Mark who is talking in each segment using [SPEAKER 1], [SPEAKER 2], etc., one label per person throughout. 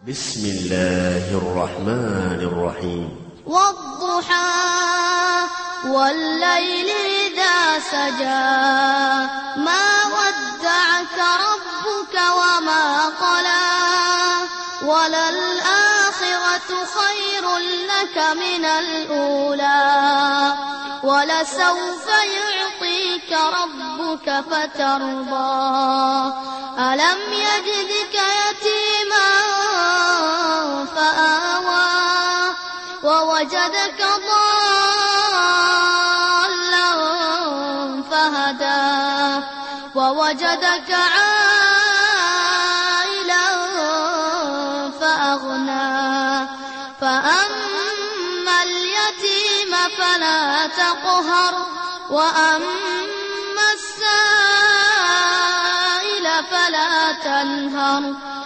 [SPEAKER 1] بسم الله الرحمن الرحيم
[SPEAKER 2] والضحى والليل إذا سجى ما ودعك ربك وما قلى وللآخرة خير لك من الأولى ولسوف يعطيك ربك فترضى ألم يجدك يتيما فآوى ووجدك ضالا فهدى ووجدك عائلا فأغنى فأما اليتيم فلا تقهر وأما السائل فلا تنهر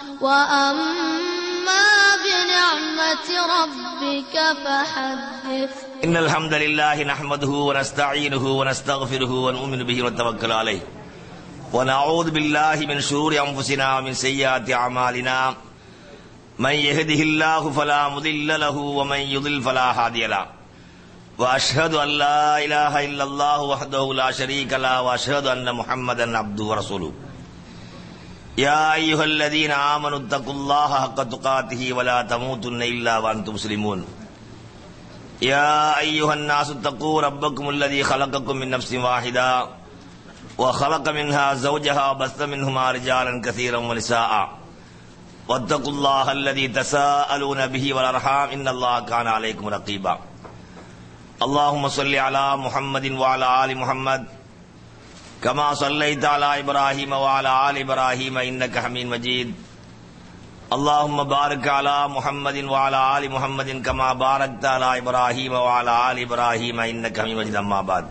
[SPEAKER 2] وأما بنعمة ربك فحدث
[SPEAKER 3] إن الحمد لله نحمده ونستعينه ونستغفره ونؤمن به ونتوكل عليه ونعوذ بالله من شرور أنفسنا ومن سيئات أعمالنا من يهده الله فلا مضل له ومن يضل فلا هادي له وأشهد أن لا إله إلا الله وحده لا شريك له وأشهد أن محمدا عبده ورسوله يا أيها الذين آمنوا اتقوا الله حق تقاته ولا تموتن إلا وأنتم مسلمون يا أيها الناس اتقوا ربكم الذي خلقكم من نفس واحدة وخلق منها زوجها وبث منهما رجالا كثيرا ونساء واتقوا الله الذي تساءلون به والأرحام إن الله كان عليكم رقيبا اللهم صل على محمد وعلى آل محمد كما صليت على إبراهيم وعلى آل إبراهيم إنك حميد مجيد اللهم بارك على محمد وعلى آل محمد كما باركت على إبراهيم وعلى آل إبراهيم إنك حميد مجيد أما بعد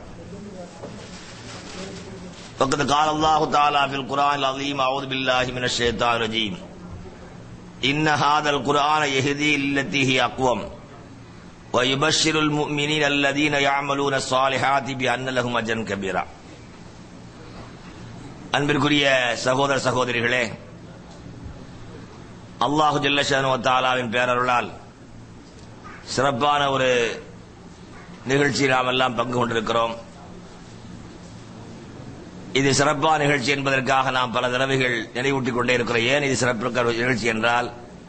[SPEAKER 3] فقد قال الله تعالى في القرآن العظيم أعوذ بالله من الشيطان الرجيم إن هذا القرآن يهدي للتي هي أقوم ويبشر المؤمنين الذين يعملون الصالحات بأن لهم أجرا كبيرا அன்பிற்குரிய சகோதர சகோதரிகளே அல்லாஹு ஜல்லஷானு தாலாவின் பேரருளால் சிறப்பான ஒரு நிகழ்ச்சி நாம் எல்லாம் பங்கு கொண்டிருக்கிறோம் இது சிறப்பான நிகழ்ச்சி என்பதற்காக நாம் பல தடவைகள் நினைவூட்டிக் கொண்டே இருக்கிறோம் ஏன் இது சிறப்பு நிகழ்ச்சி என்றால்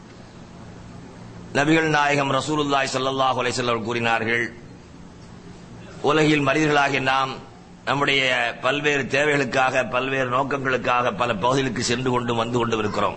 [SPEAKER 3] நபிகள் நாயகம் ரசூலுல்லாய் ஸல்லல்லாஹு அலைஹி வஸல்லம் கூறினார்கள் உலகில் மனிதர்களாகிய நாம் நம்முடைய பல்வேறு தேவைகளுக்காக பல்வேறு நோக்கங்களுக்காக பல பகுதிகளுக்கு சென்று கொண்டு வந்து கொண்டு இருக்கிறோம்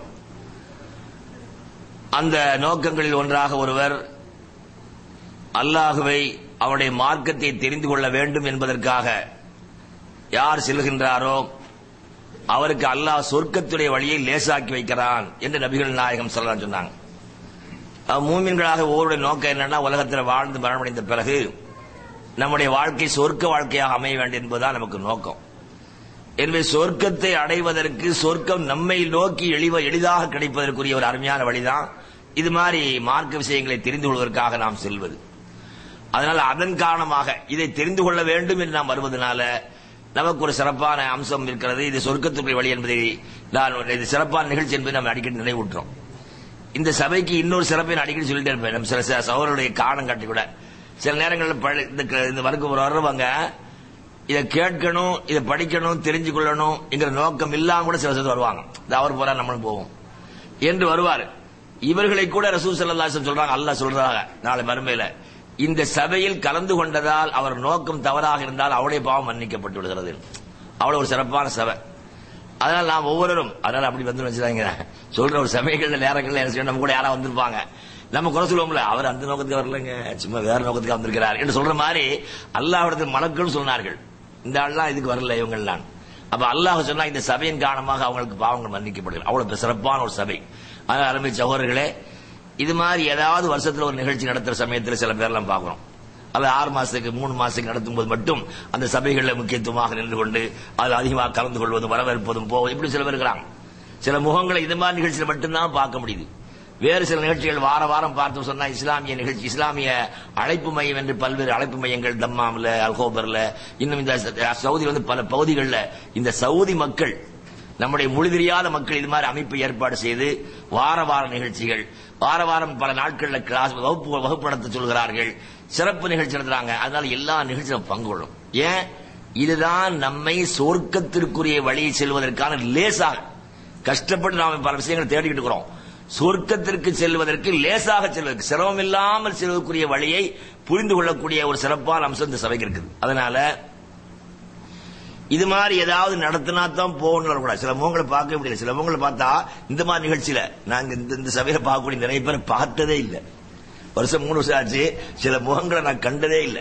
[SPEAKER 3] அந்த நோக்கங்களில் ஒன்றாக ஒருவர் அல்லாஹுவை அவருடைய மார்க்கத்தை தெரிந்து கொள்ள வேண்டும் என்பதற்காக யார் செல்கின்றாரோ அவருக்கு அல்லாஹ் சொர்க்கத்துடைய வழியை லேசாக்கி வைக்கிறான் என்று நபிகள் நாயகம் சொல்லலாம் சொன்னாங்க மூமின்களாக ஒவ்வொருடைய நோக்கம் என்னன்னா உலகத்தில் வாழ்ந்து மரணமடைந்த பிறகு நம்முடைய வாழ்க்கை சொர்க்க வாழ்க்கையாக அமைய வேண்டும் என்பதுதான் நமக்கு நோக்கம் எனவே சொர்க்கத்தை அடைவதற்கு சொர்க்கம் நம்மை நோக்கி எளிவ எளிதாக கிடைப்பதற்குரிய ஒரு அருமையான வழிதான் இது மாதிரி மார்க்க விஷயங்களை தெரிந்து கொள்வதற்காக நாம் செல்வது அதனால் அதன் காரணமாக இதை தெரிந்து கொள்ள வேண்டும் என்று நாம் வருவதனால நமக்கு ஒரு சிறப்பான அம்சம் இருக்கிறது இது சொர்க்கத்துக்குரிய வழி என்பதை நான் இது சிறப்பான நிகழ்ச்சி என்பதை நம்ம அடிக்கடி நினைவூட்டுறோம் இந்த சபைக்கு இன்னொரு சிறப்பை நான் அடிக்கடி சொல்லிட்டே இருப்பேன் நம்ம சில சகோதரருடைய காரணம் காட்டி கூட சில நேரங்களில் இந்த வர்க்கு வர்றவங்க இதை கேட்கணும் இதை படிக்கணும் தெரிஞ்சு கொள்ளணும் என்கிற நோக்கம் இல்லாம கூட சில சில வருவாங்க இந்த அவர் போறா நம்மளும் போவோம் என்று வருவார் இவர்களை கூட ரசூல் சல்லாசம் சொல்றாங்க அல்லாஹ் சொல்றாங்க நாளை மறுமையில இந்த சபையில் கலந்து கொண்டதால் அவர் நோக்கம் தவறாக இருந்தால் அவளுடைய பாவம் மன்னிக்கப்பட்டு விடுகிறது அவ்வளவு ஒரு சிறப்பான சபை அதனால நாம் ஒவ்வொருவரும் அதனால அப்படி வந்து வச்சுதாங்க சொல்ற ஒரு சமயங்கள் நேரங்கள்ல என்ன செய்யணும் நம்ம கூட யாரா வந்திருப்பாங்க நம்ம குறை சொல்லுவோம்ல அவர் அந்த நோக்கத்துக்கு வரலங்க சும்மா வேற நோக்கத்துக்கு வந்திருக்கிறார் என்று சொல்ற மாதிரி அல்லாஹிடத்தில் மலக்கள் சொன்னார்கள் இந்த ஆள்லாம் இதுக்கு வரல இவங்கள்லாம் அப்ப அல்லாஹ் சொன்னா இந்த சபையின் காரணமாக அவங்களுக்கு பாவங்கள் மன்னிக்கப்படுகிறது அவ்வளவு சிறப்பான ஒரு சபை அதனால அருமை சகோதரர்களே இது மாதிரி ஏதாவது வருஷத்துல ஒரு நிகழ்ச்சி நடத்துற சமயத்தில் சில பேர்லாம் பார்க்கிறோம் அல்ல ஆறு மாசத்துக்கு மூணு மாசத்துக்கு நடத்தும் போது மட்டும் அந்த சபைகளில் முக்கியத்துவமாக நின்று கொண்டு அதில் அதிகமாக கலந்து கொள்வதும் வரவேற்பதும் போவதும் இப்படி சில பேர் இருக்கிறாங்க சில முகங்களை இந்த மாதிரி நிகழ்ச்சியில் மட்டும்தான் பார்க்க முடியுது வேறு சில நிகழ்ச்சிகள் வார வாரம் பார்த்து சொன்னா இஸ்லாமிய நிகழ்ச்சி இஸ்லாமிய அழைப்பு மையம் என்று பல்வேறு அழைப்பு மையங்கள் தம்மாம்ல அல்கோபர்ல இன்னும் இந்த சவுதி வந்து பல பகுதிகளில் இந்த சவுதி மக்கள் நம்முடைய மொழி தெரியாத மக்கள் இது மாதிரி அமைப்பு ஏற்பாடு செய்து வார வார நிகழ்ச்சிகள் வார வாரம் பல நாட்கள்ல கிளாஸ் வகுப்பு வகுப்பு நடத்த சொல்கிறார்கள் சிறப்பு நிகழ்ச்சி நடத்துறாங்க அதனால எல்லா நிகழ்ச்சியிலும் பங்கு கொள்ளும் ஏன் இதுதான் நம்மை சொர்க்கத்திற்குரிய வழியை செல்வதற்கான லேசாக கஷ்டப்பட்டு நாம் பல விஷயங்களை தேடிக்கிட்டு இருக்கிறோம் சொர்க்கத்திற்கு செல்வதற்கு லேசாக செல்வதற்கு சிரமம் இல்லாமல் செல்வதற்குரிய வழியை புரிந்து கொள்ளக்கூடிய ஒரு சிறப்பான அம்சம் இந்த சபைக்கு இருக்குது அதனால இது மாதிரி ஏதாவது நடத்தினா தான் போகணும் கூட சில முகங்களை பார்க்க முடியல சில முகங்களை பார்த்தா இந்த மாதிரி நிகழ்ச்சியில நாங்க இந்த இந்த சபையில பார்க்கக்கூடிய நிறைய பேர் பார்த்ததே இல்லை வருஷம் மூணு வருஷம் ஆச்சு சில முகங்களை நான் கண்டதே இல்லை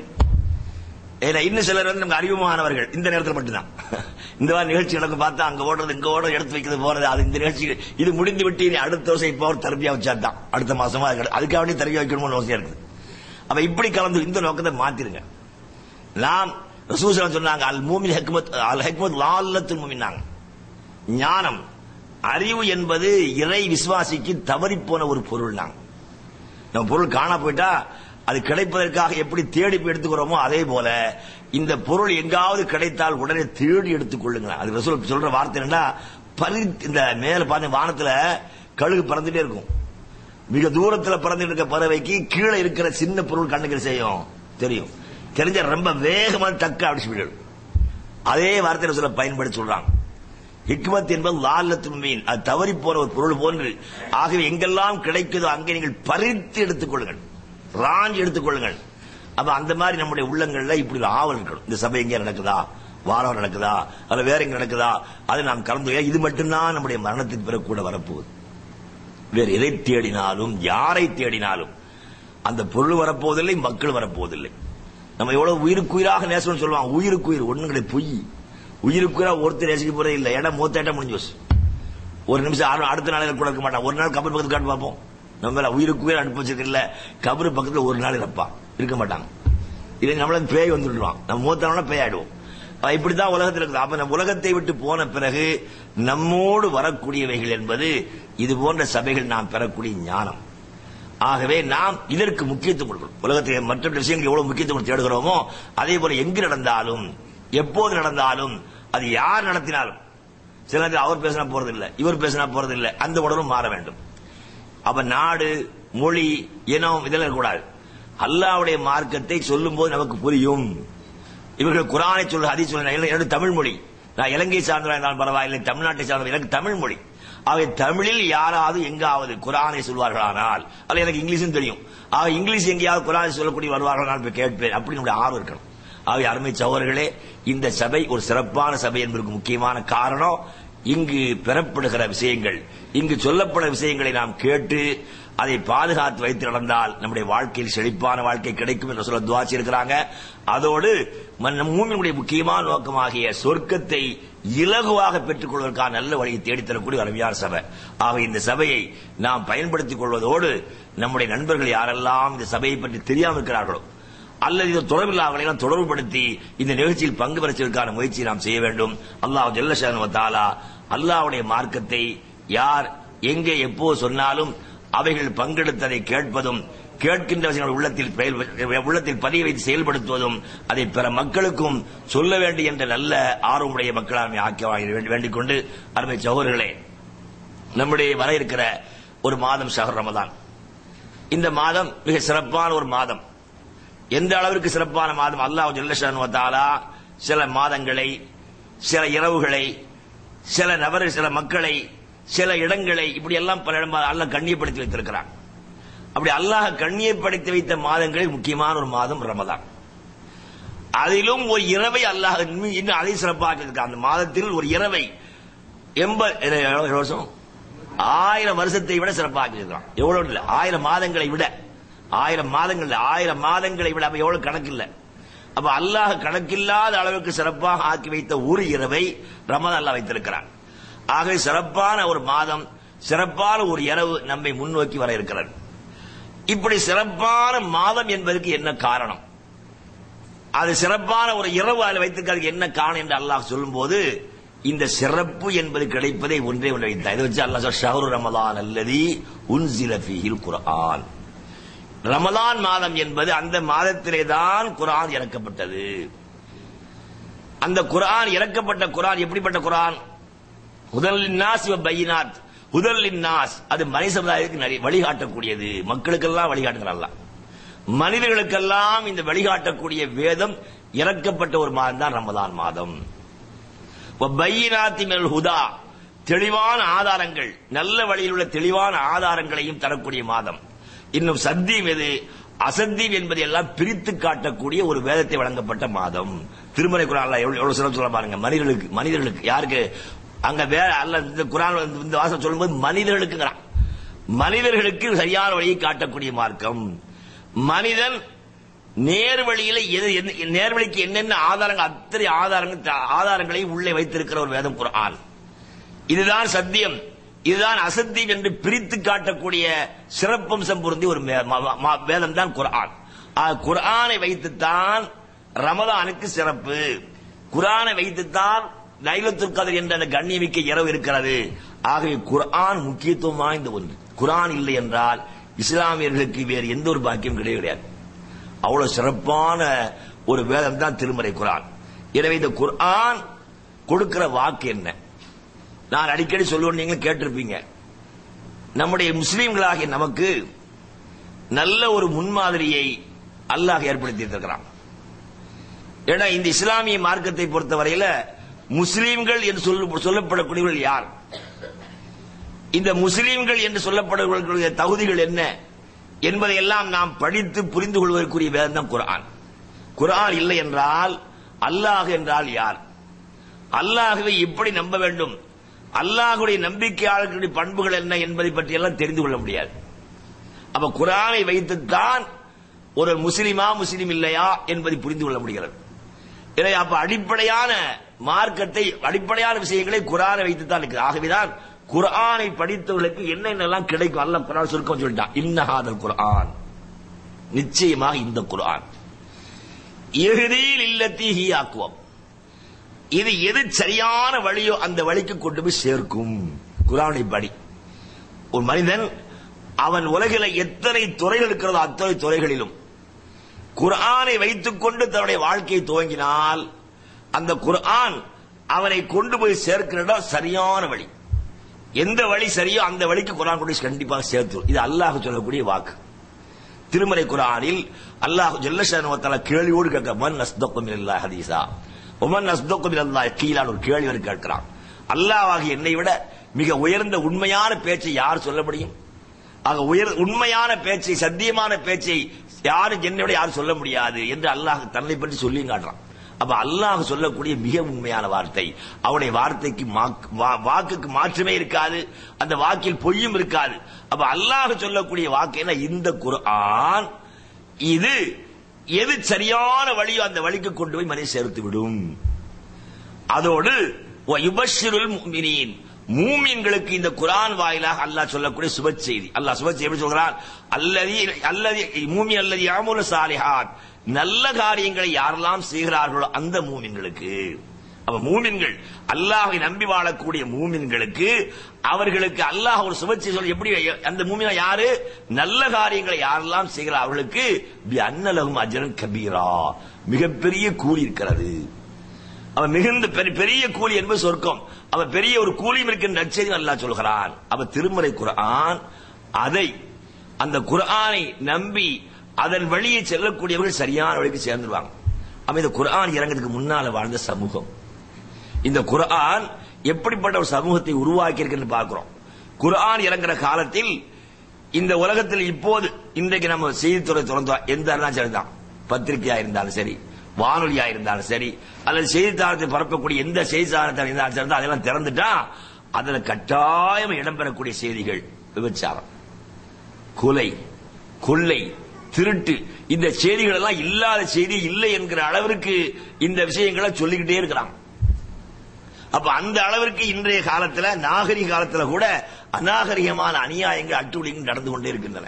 [SPEAKER 3] ஏன்னா இன்னும் சிலர் வந்து நமக்கு அறிமுகமானவர்கள் இந்த நேரத்தில் மட்டும்தான் இந்த மாதிரி நிகழ்ச்சி நடக்கும் பார்த்தா அங்க ஓடுறது இங்க ஓடுறது எடுத்து வைக்கிறது போறது அது இந்த நிகழ்ச்சி இது முடிந்து விட்டு இனி அடுத்த வருஷம் இப்போ ஒரு தரப்பியா வச்சா தான் அடுத்த மாசமா அதுக்கு- அதுக்காக வேண்டி தரப்பியா வைக்கணும்னு அவசியம் இருக்குது அப்ப இப்படி கலந்து இந்த நோக்கத்தை மாத்திருங்க நாம் ரசூசலம் சொன்னாங்க அல் மூமின் ஹெக்மத் அல் ஹெக்மத் லால்லத்துல் மூமின்னாங்க ஞானம் அறிவு என்பது இறை விசுவாசிக்கு தவறிப்போன ஒரு பொருள் நாங்க நம்ம பொருள் காண போயிட்டா அது கிடைப்பதற்காக எப்படி தேடி போய் எடுத்துக்கிறோமோ அதே போல இந்த பொருள் எங்காவது கிடைத்தால் உடனே தேடி எடுத்துக் கொள்ளுங்க அது ரசூல் சொல்ற வார்த்தை என்னன்னா பரி இந்த மேல பார்த்து வானத்துல கழுகு பறந்துட்டே இருக்கும் மிக தூரத்துல பறந்துட்டு இருக்க பறவைக்கு கீழே இருக்கிற சின்ன பொருள் கண்ணுக்கு செய்யும் தெரியும் தெரிஞ்ச ரொம்ப வேகமா டக்க அடிச்சு விடும் அதே வார்த்தை ரசூல பயன்படுத்தி சொல்றாங்க ஹிக்மத் என்பது லால்லத்து மீன் அது தவறி போற ஒரு பொருள் போன்று ஆகவே எங்கெல்லாம் கிடைக்குதோ அங்கே நீங்கள் பறித்து எடுத்துக் கொள்ளுங்கள் ராஞ்சி எடுத்துக் கொள்ளுங்கள் அப்ப அந்த மாதிரி நம்முடைய உள்ளங்கள்ல இப்படி ஒரு ஆவல் இருக்கணும் இந்த சபை எங்க நடக்குதா வாரம் நடக்குதா அல்ல வேற எங்க நடக்குதா அதை நாம் கலந்து இது மட்டும்தான் நம்முடைய மரணத்திற்கு பிறகு கூட வரப்போகுது வேறு எதை தேடினாலும் யாரை தேடினாலும் அந்த பொருள் வரப்போவதில்லை மக்கள் வரப்போவதில்லை நம்ம எவ்வளவு உயிருக்குயிராக நேசம்னு சொல்லுவாங்க உயிருக்குயிர் ஒண்ணு கிடையாது பொய் உயிருக்குயிரா ஒருத்தர் நேசிக்க போறே இல்லை இடம் மூத்த இடம் முடிஞ்சு போச்சு ஒரு நிமிஷம் ஆறு- அடுத்த நாள் கூட இருக்க மாட்டான் ஒரு நாள் கபர் பக்கத்து காட்டு பார்ப்போம் நம்ம மேல உயிருக்குயிர் அனுப்பி வச்சிருக்கல கபர் பக்கத்துல ஒரு நாள் இருப்பான் இருக்க மாட்டாங்க இது நம்மள பேய் வந்துடுவான் நம்ம மூத்தனோட பேய் ஆயிடுவோம் அப்ப இப்படித்தான் உலகத்தில் இருக்குது அப்ப நம்ம உலகத்தை விட்டு போன பிறகு நம்மோடு வரக்கூடியவைகள் என்பது இது போன்ற சபைகள் நாம் பெறக்கூடிய ஞானம் ஆகவே நாம் இதற்கு முக்கியத்துவம் கொடுக்கணும் உலகத்தில் மற்ற விஷயங்கள் எவ்வளவு முக்கியத்துவம் தேடுகிறோமோ அதே போல எங்கு நடந்தாலும் எப்போது நடந்தாலும் அது யார் நடத்தினாலும் சில நேரத்தில் அவர் பேசினா போறது இல்ல இவர் பேசினா போறது இல்ல அந்த உடலும் மாற வேண்டும் அப்ப நாடு மொழி இனம் இதெல்லாம் இருக்கக்கூடாது அல்லாவுடைய மார்க்கத்தை சொல்லும் போது நமக்கு புரியும் இவர்கள் குரானை சொல்ல ஹதீஸ் சொல்ல என்னோட தமிழ் மொழி நான் இலங்கை சார்ந்தவராக இருந்தாலும் பரவாயில்லை தமிழ்நாட்டை சார்ந்த எனக்கு தமிழ் மொழி அவை தமிழில் யாராவது எங்காவது குரானை சொல்வார்களானால் அது எனக்கு இங்கிலீஷும் தெரியும் ஆக இங்கிலீஷ் எங்கேயாவது குரானை சொல்லக்கூடிய வருவார்கள் நான் போய் கேட்பேன் அப்படி நம்முடைய ஆர்வம் இருக்கணும் ஆகவே அருமை சகோதரர்களே இந்த சபை ஒரு சிறப்பான சபை என்பதற்கு முக்கியமான காரணம் இங்கு பெறப்படுகிற விஷயங்கள் இங்கு சொல்லப்பட விஷயங்களை நாம் கேட்டு அதை பாதுகாத்து வைத்து நடந்தால் நம்முடைய வாழ்க்கையில் செழிப்பான வாழ்க்கை கிடைக்கும் என்று சொல்ல துவாச்சி இருக்கிறாங்க அதோடு மன் நம் மூமியினுடைய முக்கியமான நோக்கமாகிய சொர்க்கத்தை இலகுவாக பெற்றுக் கொள்வதற்கான நல்ல வழியை தேடித்தரக்கூடிய ஒரு அருமையான சபை ஆக இந்த சபையை நாம் பயன்படுத்திக் கொள்வதோடு நம்முடைய நண்பர்கள் யாரெல்லாம் இந்த சபையை பற்றி தெரியாமல் இருக்கிறார்களோ அல்லது இது தொடர்பில்லாதவர்களை எல்லாம் தொடர்புபடுத்தி இந்த நிகழ்ச்சியில் பங்கு பெறுவதற்கான முயற்சியை நாம் செய்ய வேண்டும் அல்லாஹ் ஜல்லஷானு தாலா அல்லாஹ்வுடைய மார்க்கத்தை யார் எங்கே எப்போது சொன்னாலும் அவைகள் பங்கெடுத்ததை கேட்பதும் கேட்கின்ற விஷயங்கள் உள்ளத்தில் பெயல் உள்ளத்தில் பதிய வைத்து செயல்படுத்துவதும் அதை பிற மக்களுக்கும் சொல்ல வேண்டும் என்ற நல்ல ஆர்வமுடைய மக்களாக ஆக்கிய வேண்டிக் கொண்டு அருமை சகோதரர்களே நம்முடைய வர இருக்கிற ஒரு மாதம் ஷஹர் ரமதான் இந்த மாதம் மிக சிறப்பான ஒரு மாதம் எந்த அளவிற்கு சிறப்பான மாதம் அல்லாஹ் ஜல்லஷானு தாலா சில மாதங்களை சில இரவுகளை சில நபர் சில மக்களை சில இடங்களை இப்படி எல்லாம் பல இடம் அல்லாஹ் கண்ணியப்படுத்தி வைத்திருக்கிறான் அப்படி அல்லாஹ் கண்ணியப்படுத்தி வைத்த மாதங்களில் முக்கியமான ஒரு மாதம் ரமதான் அதிலும் ஒரு இரவை அல்லாஹ் இன்னும் இன்னும் அதை சிறப்பாக இருக்கான் அந்த மாதத்தில் ஒரு இரவை எண்பது எவ்வளவு வருஷம் ஆயிரம் வருஷத்தை விட சிறப்பாக இருக்கிறான் எவ்வளவு இல்ல ஆயிரம் மாதங்களை விட ஆயிரம் மாதங்கள் இல்ல, ஆயிரம் மாதங்களை விட அப்ப எவ்வளவு கணக்கு இல்ல அப்ப அல்லாஹ் கணக்கில்லாத அளவுக்கு சிறப்பாக ஆக்கி வைத்த ஒரு இரவை ரமதான் அல்லாஹ் வைத்திருக்கிறான் ஆகவே சிறப்பான ஒரு மாதம் சிறப்பான ஒரு இரவு நம்மை முன்னோக்கி வர இருக்கிறது இப்படி சிறப்பான மாதம் என்பதற்கு என்ன காரணம் அது சிறப்பான ஒரு இரவு அதில் வைத்திருக்கிறதுக்கு என்ன காரணம் என்று அல்லாஹ் சொல்லும்போது இந்த சிறப்பு என்பது கிடைப்பதை ஒன்றே ஒன்று வைத்தார் இதை வச்சு அல்லாஹ் சொல்ற, ஷஹ்ரு ரமலான் அல்லதி உன்சில ஃபீஹில் குர்ஆன் ரமலான் மாதம் என்பது அந்த மாதத்திலே தான் குர்ஆன் இறக்கப்பட்டது அந்த குர்ஆன் இறக்கப்பட்ட குர்ஆன் எப்படிப்பட்ட குர்ஆன் முதலின் நாஸ் பையினாத் முதலின் நாஸ் அது மனித சமுதாயத்துக்கு நிறைய வழிகாட்டக்கூடியது மக்களுக்கெல்லாம் வழிகாட்டுகிறார் அல்லாஹ் மனிதர்களுக்கெல்லாம் இந்த வழிகாட்டக்கூடிய வேதம் இறக்கப்பட்ட ஒரு மாதம் தான் ரமதான் மாதம் பையினாத்தி மேல் ஹுதா தெளிவான ஆதாரங்கள் நல்ல வழியில் உள்ள தெளிவான ஆதாரங்களையும் தரக்கூடிய மாதம் இன்னும் சத்தியம் எது அசத்தியம் என்பதை எல்லாம் பிரித்து காட்டக்கூடிய ஒரு வேதத்தை வழங்கப்பட்ட மாதம் திருமறை குரான்ல எவ்வளவு எவ்வளவு சிறப்பு சொல்ல பாருங்க மனிதர்களுக்கு மனிதர்களுக்கு யாருக்கு அங்க வேற அல்ல இந்த குரான் இந்த வாசம் சொல்லும்போது மனிதர்களுக்குங்கிறான் மனிதர்களுக்கு சரியான வழியை காட்டக்கூடிய மார்க்கம் மனிதன் நேர்வழியில எது என்ன- நேர்வழிக்கு என்னென்ன ஆதாரங்கள் அத்தனை ஆதாரங்கள் ஆதாரங்களை உள்ளே வைத்திருக்கிற ஒரு வேதம் குர்ஆன் இதுதான் சத்தியம் இதுதான் அசத்தியம் என்று பிரித்து காட்டக்கூடிய சிறப்பம்சம் பொருந்திய ஒரு மே- ம- ம- வேதம் தான் குர்ஆன் ஆ, குர்ஆனை வைத்துத்தான் ரமதானுக்கு சிறப்பு குர்ஆனை வைத்துத்தான் லைலத்துல் கதர் என்ற அந்த கண்ணியமிக்க இரவு இருக்கிறது ஆகவே குர்ஆன் முக்கியத்துவம் வாய்ந்த ஒன்று குர்ஆன் இல்லை என்றால் இஸ்லாமியர்களுக்கு வேறு எந்த ஒரு பாக்கியம் கிடையவே கிடையாது அவ்வளவு சிறப்பான ஒரு வேதம் தான் திருமறை குர்ஆன் எனவே இந்த குர்ஆன் கொடுக்கிற வாக்கு என்ன நான் அடிக்கடி சொல்லுவேன் நீங்க கேட்டிருப்பீங்க நம்முடைய முஸ்லீம்களாகிய நமக்கு நல்ல ஒரு முன்மாதிரியை அல்லாஹ் ஏற்படுத்தி இருக்கிறான் ஏன்னா இந்த இஸ்லாமிய மார்க்கத்தை பொறுத்தவரையில முஸ்லீம்கள் என்று சொல்ல- சொல்லப்படக்கூடியவர்கள் யார் இந்த முஸ்லீம்கள் என்று சொல்லப்படக்கூடிய தகுதிகள் என்ன என்பதையெல்லாம் நாம் படித்து புரிந்து கொள்வதற்குரிய வேதம் தான் குர்ஆன் குர்ஆன் இல்லை என்றால் அல்லாஹ் என்றால் யார் அல்லாஹுவை எப்படி நம்ப வேண்டும் அல்லாஹுடைய நம்பிக்கையாளர்களுடைய பண்புகள் என்ன என்பதை பற்றி எல்லாம் தெரிந்து கொள்ள முடியாது அப்ப குர்ஆனை வைத்துத்தான் ஒரு முஸ்லிமா முஸ்லிம் இல்லையா என்பதை புரிந்து கொள்ள முடிகிறது எனவே அப்ப அடிப்படையான மார்க்கத்தை அடிப்படையான விஷயங்களை குர்ஆனை வைத்துத்தான் இருக்குது ஆகவேதான் குர்ஆனை படித்தவர்களுக்கு என்னென்னலாம் கிடைக்கும் அல்லாஹ் குர்ஆன் சுருக்கம் சொல்லிட்டான் இன்னஹாதல் குர்ஆன் நிச்சயமாக இந்த குர்ஆன் எஹ்தீல் இல்லத்தி ஹி ஆக்குவம் இது எது சரியான வழியோ அந்த வழிக்கு கொண்டு போய் சேர்க்கும் குரானை படி ஒரு மனிதன் அவன் உலகில எத்தனை துறைகள் இருக்கிறதோ அத்தனை துறைகளிலும் குர்ஆனை வைத்துக் கொண்டு தன்னுடைய வாழ்க்கையை துவங்கினால் அந்த குர்ஆன் அவனை கொண்டு போய் சேர்க்கிற இடம் சரியான வழி எந்த வழி சரியோ அந்த வழிக்கு குர்ஆன் கொண்டு போய் கண்டிப்பாக சேர்த்து இது அல்லாஹ் சொல்லக்கூடிய வாக்கு திருமறை குரானில் அல்லாஹ் ஜல்லஷான கேள்வியோடு கேட்க மன் அஸ்தக்கும் இல்லா ஹதீஸா ஒமன் அஸ்தக்கும் இல்லா கீழான ஒரு கேள்வி அவர் கேட்கிறான் அல்லாஹ் என்னை விட மிக உயர்ந்த உண்மையான பேச்சை யார் சொல்ல முடியும் ஆக உயர் உண்மையான பேச்சை சத்தியமான பேச்சை யாரும் என்னை விட யாரும் சொல்ல முடியாது என்று அல்லாஹ் தன்னை பற்றி சொல்லி காட்டுறான் அப்ப அல்லாஹ் சொல்லக்கூடிய மிக உண்மையான வார்த்தை அவனுடைய வார்த்தைக்கு மாக்- வா- வாக்குக்கு மாற்றமே இருக்காது அந்த வாக்கில் பொய்யும் இருக்காது அப்ப அல்லாஹ் சொல்லக்கூடிய வாக்கு என்ன இந்த குர்ஆன் இது எது சரியான வழியோ அந்த வழிக்கு கொண்டு போய் மனித சேர்த்து விடும் அதோடு யுபஷிருல் முஃமினீன் மூமின்களுக்கு இந்த குர்ஆன் வாயிலாக அல்லாஹ் சொல்லக்கூடிய சுப செய்தி அல்லாஹ் சுப செய்தி எப்படி சொல்கிறான் அல்லதி அல்லதி மூமி அல்லதி யாமுல சாலிஹாத் நல்ல காரியங்களை யாரெல்லாம் செய்கிறார்களோ அந்த மூமின்களுக்கு அப்ப மூமின்கள் அல்லாஹை நம்பி வாழக்கூடிய மூமின்களுக்கு அவர்களுக்கு அல்லாஹ் ஒரு சுபச்சி சொல்ல எப்படி அந்த மூமினா யாரு நல்ல காரியங்களை யாரெல்லாம் செய்கிறார் அவர்களுக்கு பி அன்னலகும் அஜரன் கபீரா மிகப்பெரிய கூலி இருக்கிறது அவன் மிகுந்த பெரிய- பெரிய கூலி என்பது சொர்க்கம் அவன் பெரிய ஒரு கூலியும் இருக்கின்ற நற்செய்தி அல்லாஹ் சொல்கிறான் அவன் திருமறை குர்ஆன் அதை அந்த குர்ஆனை நம்பி அதன் வழியை செல்லக்கூடியவர்கள் சரியான வழிக்கு சேர்ந்துருவாங்க அவன் இந்த குர்ஆன் இறங்கிறதுக்கு முன்னால வாழ்ந்த சமூகம் இந்த குர்ஆன் எப்படிப்பட்ட ஒரு சமூகத்தை உருவாக்கி இருக்குன்னு பார்க்கிறோம் குர்ஆன் இறங்குற காலத்தில் இந்த உலகத்தில் இப்போது இன்றைக்கு நம்ம செய்தித்துறை திறந்தோம் எந்த இருந்தாலும் சரிதான் பத்திரிகையா இருந்தாலும் சரி வானொலியா இருந்தாலும் சரி அல்லது செய்தித்தாளத்தை பரப்பக்கூடிய எந்த செய்தித்தாளத்தில் இருந்தாலும் சரி அதெல்லாம் திறந்துட்டா அதுல கட்டாயம் இடம்பெறக்கூடிய செய்திகள் விபச்சாரம் கொலை கொள்ளை திருட்டு இந்த செய்திகள் எல்லாம் இல்லாத செய்தி இல்லை என்கிற அளவிற்கு இந்த விஷயங்களை சொல்லிக்கிட்டே இருக்கிறாங்க அப்ப அந்த அளவிற்கு இன்றைய காலத்துல நாகரிக காலத்துல கூட அநாகரிகமான அநியாயங்கள் அட்டூழியங்கள் நடந்து கொண்டே இருக்கின்றன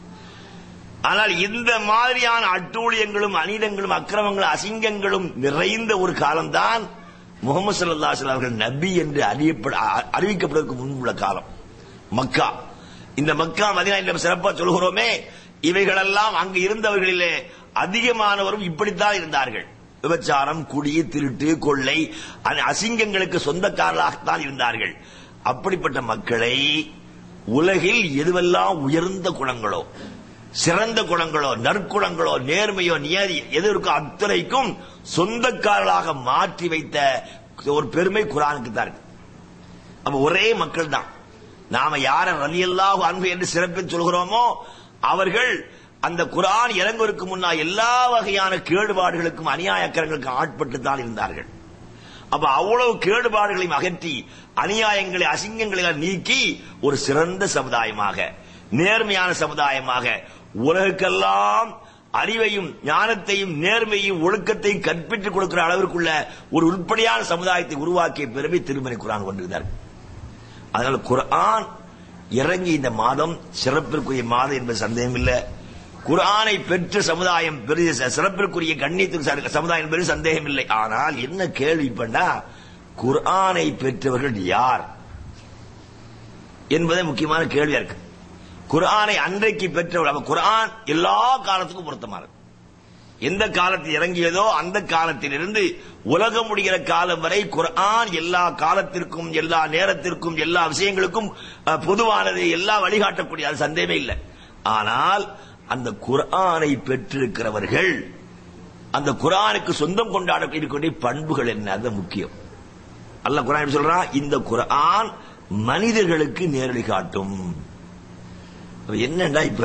[SPEAKER 3] ஆனால் இந்த மாதிரியான அட்டூழியங்களும் அநீதங்களும் அக்கிரமங்களும் அசிங்கங்களும் நிறைந்த ஒரு காலம்தான் முகமது சல்லா அவர்கள் நபி என்று அறியப்பட அ- அறிவிக்கப்படுவதற்கு முன்புள்ள காலம் மக்கா இந்த மக்கா மதினா என்று நம்ம சிறப்பா சொல்கிறோமே இவைகளெல்லாம் அங்கு இருந்தவர்களிலே அதிகமானவரும் இப்படித்தான் இருந்தார்கள் விபச்சாரம் குடி திருட்டு கொள்ளை அந்த அசிங்கங்களுக்கு சொந்தக்காரர்களாகத்தான் இருந்தார்கள் அப்படிப்பட்ட மக்களை உலகில் எதுவெல்லாம் உயர்ந்த குணங்களோ சிறந்த குணங்களோ நற்குணங்களோ நேர்மையோ நியதி எது இருக்கோ அத்தனைக்கும் சொந்தக்காரர்களாக மாற்றி வைத்த ஒரு பெருமை குரானுக்கு தான் இருக்கு அப்ப ஒரே மக்கள் தான் நாம யார ரலியல்லாஹு அன்பு என்று சிறப்பில் சொல்கிறோமோ அவர்கள் அந்த குரான் இறங்குவதற்கு முன்னால் எல்லா வகையான கேடுபாடுகளுக்கும் அநியாயக்கரங்களுக்கும் ஆட்பட்டு தான் இருந்தார்கள் அப்ப அவ்வளவு கேடுபாடுகளையும் அகற்றி அநியாயங்களை அசிங்கங்களை நீக்கி ஒரு சிறந்த சமுதாயமாக நேர்மையான சமுதாயமாக உலகுக்கெல்லாம் அறிவையும் ஞானத்தையும் நேர்மையும் ஒழுக்கத்தையும் கற்பித்துக் கொடுக்கிற அளவிற்குள்ள ஒரு உருப்படியான சமுதாயத்தை உருவாக்கிய பெருமை திருமறை குரான் கொண்டிருந்தார்கள் அதனால குர்ஆன் இறங்கி இந்த மாதம் சிறப்பிற்குரிய மாதம் என்பது சந்தேகம் இல்லை குர்ஆனை பெற்ற சமுதாயம் பெரிய ச- சிறப்பிற்குரிய கண்ணியத்துக்கு ச- சமுதாயம் என்பது சந்தேகம் இல்லை ஆனால் என்ன கேள்வி பண்ணா குர்ஆனை பெற்றவர்கள் யார் என்பதே முக்கியமான கேள்வியா இருக்கு குர்ஆனை அன்றைக்கு பெற்றவர்கள் அப்ப குர்ஆன் எல்லா காலத்துக்கும் பொருத்தமானது எந்த காலத்தில் இறங்கியதோ அந்த காலத்திலிருந்து உலகம் முடிகிற காலம் வரை குர்ஆன் எல்லா காலத்திற்கும் எல்லா நேரத்திற்கும் எல்லா விஷயங்களுக்கும் அஹ், பொதுவானது எல்லா வழிகாட்டக்கூடிய அது சந்தேகமே இல்லை ஆனால் அந்த குர்ஆனை பெற்றிருக்கிறவர்கள் அந்த குர்ஆனுக்கு சொந்தம் கொண்டாடக்கூடிய பண்புகள் என்ன அது முக்கியம் அல்லாஹ் குர்ஆன் எப்படி சொல்றான் இந்த குர்ஆன் மனிதர்களுக்கு நேரடி காட்டும் அப்ப என்னண்டா இப்ப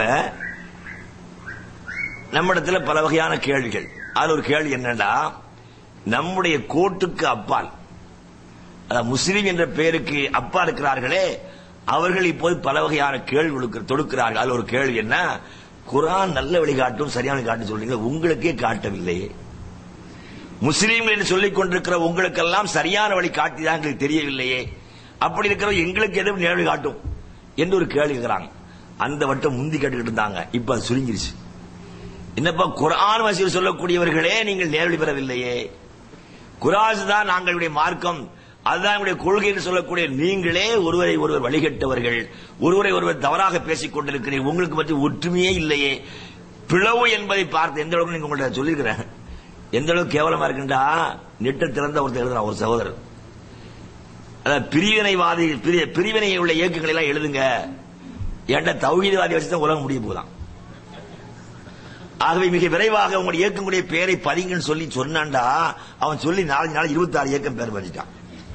[SPEAKER 3] நம்மிடத்துல பல வகையான கேள்விகள் அதுல ஒரு கேள்வி என்னன்னா நம்முடைய கோட்டுக்கு அப்பால் அதாவது முஸ்லீம் என்ற பெயருக்கு அப்பா இருக்கிறார்களே அவர்கள் இப்போது பல வகையான கேள்விகளுக்கு தொடுக்கிறார்கள் அதுல ஒரு கேள்வி என்ன குரான் நல்ல வழிகாட்டும் சரியான காட்டும் சொல்றீங்க உங்களுக்கே காட்டவில்லையே முஸ்லீம்கள் என்று சொல்லிக் கொண்டிருக்கிற உங்களுக்கெல்லாம் சரியான வழி காட்டிதான் எங்களுக்கு தெரியவில்லையே அப்படி இருக்கிற எங்களுக்கு எதுவும் நேர்வழி காட்டும் என்று ஒரு கேள்வி கேட்கிறாங்க அந்த வட்டம் முந்தி கேட்டுக்கிட்டு இருந்தாங்க இப்ப அது சுருங்கிருச்சு என்னப்பா குர்ஆன் வசீல் சொல்லக்கூடியவர்களே நீங்கள் நேரடி பெறவில்லையே குராஸ் தான் நாங்களுடைய மார்க்கம் அதுதான் எங்களுடைய கொள்கை என்று சொல்லக்கூடிய நீங்களே ஒருவரை ஒருவர் வழிகட்டவர்கள் ஒருவரை ஒருவர் தவறாக பேசிக் கொண்டிருக்கிறீர்கள் உங்களுக்கு பற்றி ஒற்றுமையே இல்லையே பிளவு என்பதை பார்த்து எந்த அளவுக்கு நீங்க உங்கள்ட்ட சொல்லியிருக்கிறேன் எந்த அளவுக்கு கேவலமா இருக்குண்டா நெட்ட திறந்த ஒருத்தர் எழுதுறான் ஒரு சகோதரர் அதாவது பிரிவினைவாதி பிரி- பிரிவினை உள்ள இயக்கங்களை எல்லாம் எழுதுங்க ஏன்டா தௌஹீதவாதி வச்சு தான் உலகம் முடிய போதான் ஆகவே மிக விரைவாக உங்களுடைய இயக்கங்களுடைய பெயரை பதிங்கன்னு சொல்லி சொன்னான்டா அவன் சொல்லி நாலஞ்சு நாள் இருபத்தி ஆறு இயக்கம் பேர் பதிட்டான்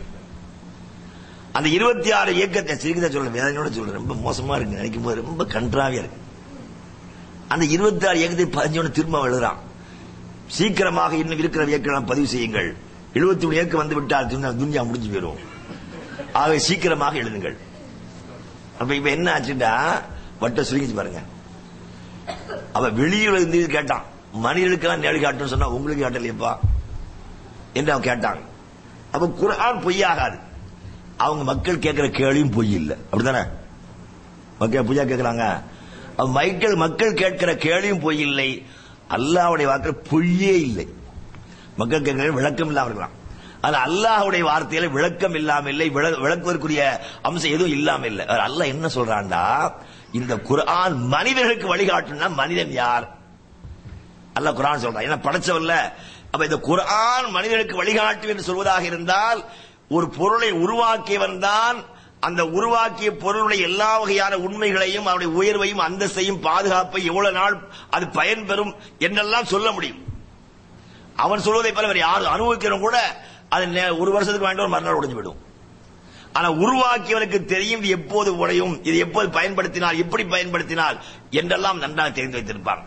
[SPEAKER 3] அந்த இருபத்தி ஆறு இயக்கத்தை சிரிக்கதான் சொல்ல வேதனையோட சொல்றேன் ரொம்ப மோசமா இருக்கு நினைக்கும் போது ரொம்ப கன்றாவியா இருக்கு அந்த இருபத்தி ஆறு இயக்கத்தை பதிஞ்சோன்னு திரும்ப அவன் எழுதுறான் சீக்கிரமாக இன்னும் இருக்கிற இயக்கம் பதிவு செய்யுங்கள் எழுபத்தி மூணு இயக்கம் வந்து விட்டால் துன்யா- துன்யா முடிஞ்சு போயிடும் ஆகவே சீக்கிரமாக எழுதுங்கள் அப்ப இப்ப என்ன ஆச்சுடா வட்ட சுருங்கிச்சு பாருங்க அவ வெளியில் இருந்து கேட்டான் மனிதர்களுக்கெல்லாம் நேரடி காட்டுன்னு சொன்னா உங்களுக்கு காட்டலையப்பா என்று அவன் கேட்டான் அப்ப குர்ஆன் பொய்யாகாது அவங்க மக்கள் கேட்கிற கேள்வியும் பொய் இல்லை அப்படித்தானே மக்கள் பொய்யா கேட்கிறாங்க அவன் மைக்கேல் மக்கள் கேட்கிற கேள்வியும் பொய் இல்லை அல்லாஹ்வுடைய வாக்கில் பொய்யே இல்லை மக்கள் கேட்கிற விளக்கம் இல்லாம இருக்கலாம் அது அல்லாஹ்வுடைய வார்த்தையில விளக்கம் இல்லாம இல்லை விள- விளக்குவதற்குரிய அம்சம் எதுவும் இல்லாம இல்லை அவர் அல்லாஹ் என்ன சொல்றான்டா இந்த குர்ஆன் மனிதர்களுக்கு வழிகாட்டுனா மனிதன் யார் அல்லாஹ் குர்ஆன் சொல்றான் ஏன்னா படைச்சவல்ல அப்ப இந்த குர்ஆன் மனிதனுக்கு வழிகாட்டும் என்று சொல்வதாக இருந்தால் ஒரு பொருளை உருவாக்கியவன் தான் அந்த உருவாக்கிய பொருளுடைய எல்லா வகையான உண்மைகளையும் அவருடைய உயர்வையும் அந்தஸ்தையும் பாதுகாப்பை எவ்வளவு நாள் அது பயன்பெறும் என்றெல்லாம் சொல்ல முடியும் அவன் சொல்வதை போல வேற யாரும் அனுபவிக்கிறவங்க கூட அது நே- ஒரு வருஷத்துக்கு வேண்டாம் ஒரு மறுநாள் உடைஞ்சு விடும் ஆனா உருவாக்கியவனுக்கு தெரியும் இது எப்போது உடையும் இது எப்போது பயன்படுத்தினால் எப்படி பயன்படுத்தினால் என்றெல்லாம் நன்றாக தெரிந்து வைத்திருப்பான்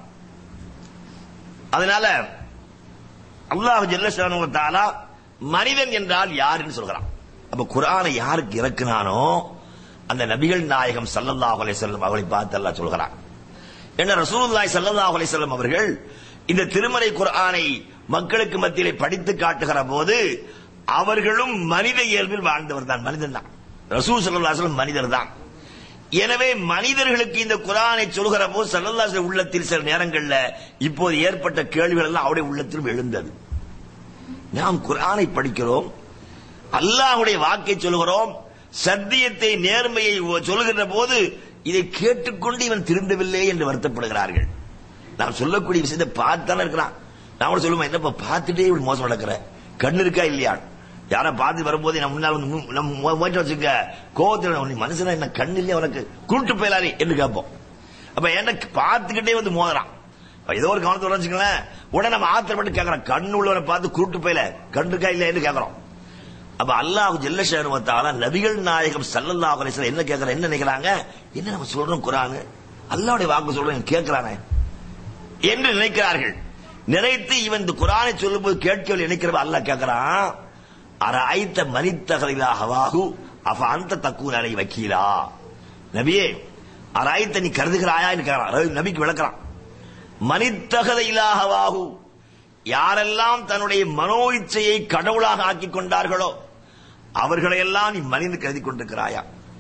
[SPEAKER 3] அதனால அல்லாஹ் ஜல்லஷானு தாலா மனிதன் என்றால் யாருன்னு சொல்கிறான் அப்ப குர்ஆனை யாருக்கு இறக்குனானோ அந்த நபிகள் நாயகம் ஸல்லல்லாஹு அலைஹி வஸல்லம் அவர்களை பார்த்து அல்லாஹ் சொல்கிறான் என்ன ரசூலுல்லாஹி ஸல்லல்லாஹு அலைஹி வஸல்லம் அவர்கள் இந்த திருமறை குர்ஆனை மக்களுக்கு மத்தியிலே படித்து காட்டுகிற போது அவர்களும் மனித இயல்பில் வாழ்ந்தவர் தான் மனிதன் தான் ரசூல் ஸல்லல்லாஹு அலைஹி வஸல்லம் மனிதர் தான் எனவே மனிதர்களுக்கு இந்த குரானை சொல்கிற போது ஸல்லல்லாஹு அலைஹி வஸல்லம் உள்ளத்தில் சில நேரங்கள்ல இப்போது ஏற்பட்ட கேள்விகள் எல்லாம் அவருடைய உள்ளத்திலும் எழுந்தது நாம் குரானை படிக்கிறோம் அல்லாஹ்வுடைய வாக்கை சொல்கிறோம் சத்தியத்தை நேர்மையை சொல்லுகின்ற போது இதை கேட்டுக்கொண்டு இவன் திருந்தவில்லை என்று வருத்தப்படுகிறார்கள் நாம் சொல்லக்கூடிய விஷயத்தை பார்த்தானே இருக்கிறான் நான் கூட சொல்லுவேன் என்னப்பா பார்த்துட்டே இப்படி மோசம் நடக்கிற கண்ணு இருக்கா இல்லையா யாரா பார்த்து வரும்போது நம்ம முன்னால் வந்து மு- நம்ம மு- முயற்சி வச்சுக்க கோவத்தில் நீ மனுஷனா என்ன கண்ணு இல்லையா உனக்கு கூட்டு போயிலாரி என்று கேட்போம் அப்ப என்ன பார்த்துக்கிட்டே வந்து மோதுறான் அப்ப ஏதோ ஒரு கவனத்தோட வச்சுக்கலேன் உடனே நம்ம ஆத்திரப்பட்டு கேட்கறோம் கண்ணு உள்ளவரை பார்த்து கூட்டு போயில கண்ணு இருக்கா இல்லையான்னு கேட்கறோம் அப்ப அல்லாஹ் ஜெல்ல ஷேருவத்தால நபிகள் நாயகம் சல்லல்லாஹு அலைஹி வஸல்லம் என்ன கேட்கற என்ன நினைக்கிறாங்க என்ன நம்ம சொல்றோம் குரான் அல்லாஹ்வுடைய வாக்கு சொல்றோம் கேட்கிறானே என்று நினைக்கிறார்கள் நினைத்து இவன் இந்த குரானை சொல்லும்போது கேட்கவில்லை நினைக்கிறவ அல்லாஹ் கேட்கிறான் அர ஐத்த மனித்தகலிலா ஹவாகு அஃப அந்த தக்கூன் அலை வக்கீலா நபியே அர ஐத்த நீ கருதுகிறாயா கேட்கிறான் அதாவது நபிக்கு விளக்குறான் மனித்தகத இலாகவாகு யாரெல்லாம் தன்னுடைய மனோ இச்சையை கடவுளாக ஆக்கிக் கொண்டார்களோ அவர்களையெல்லாம் நீ மனித கருதி கொண்டிருக்கிறாயா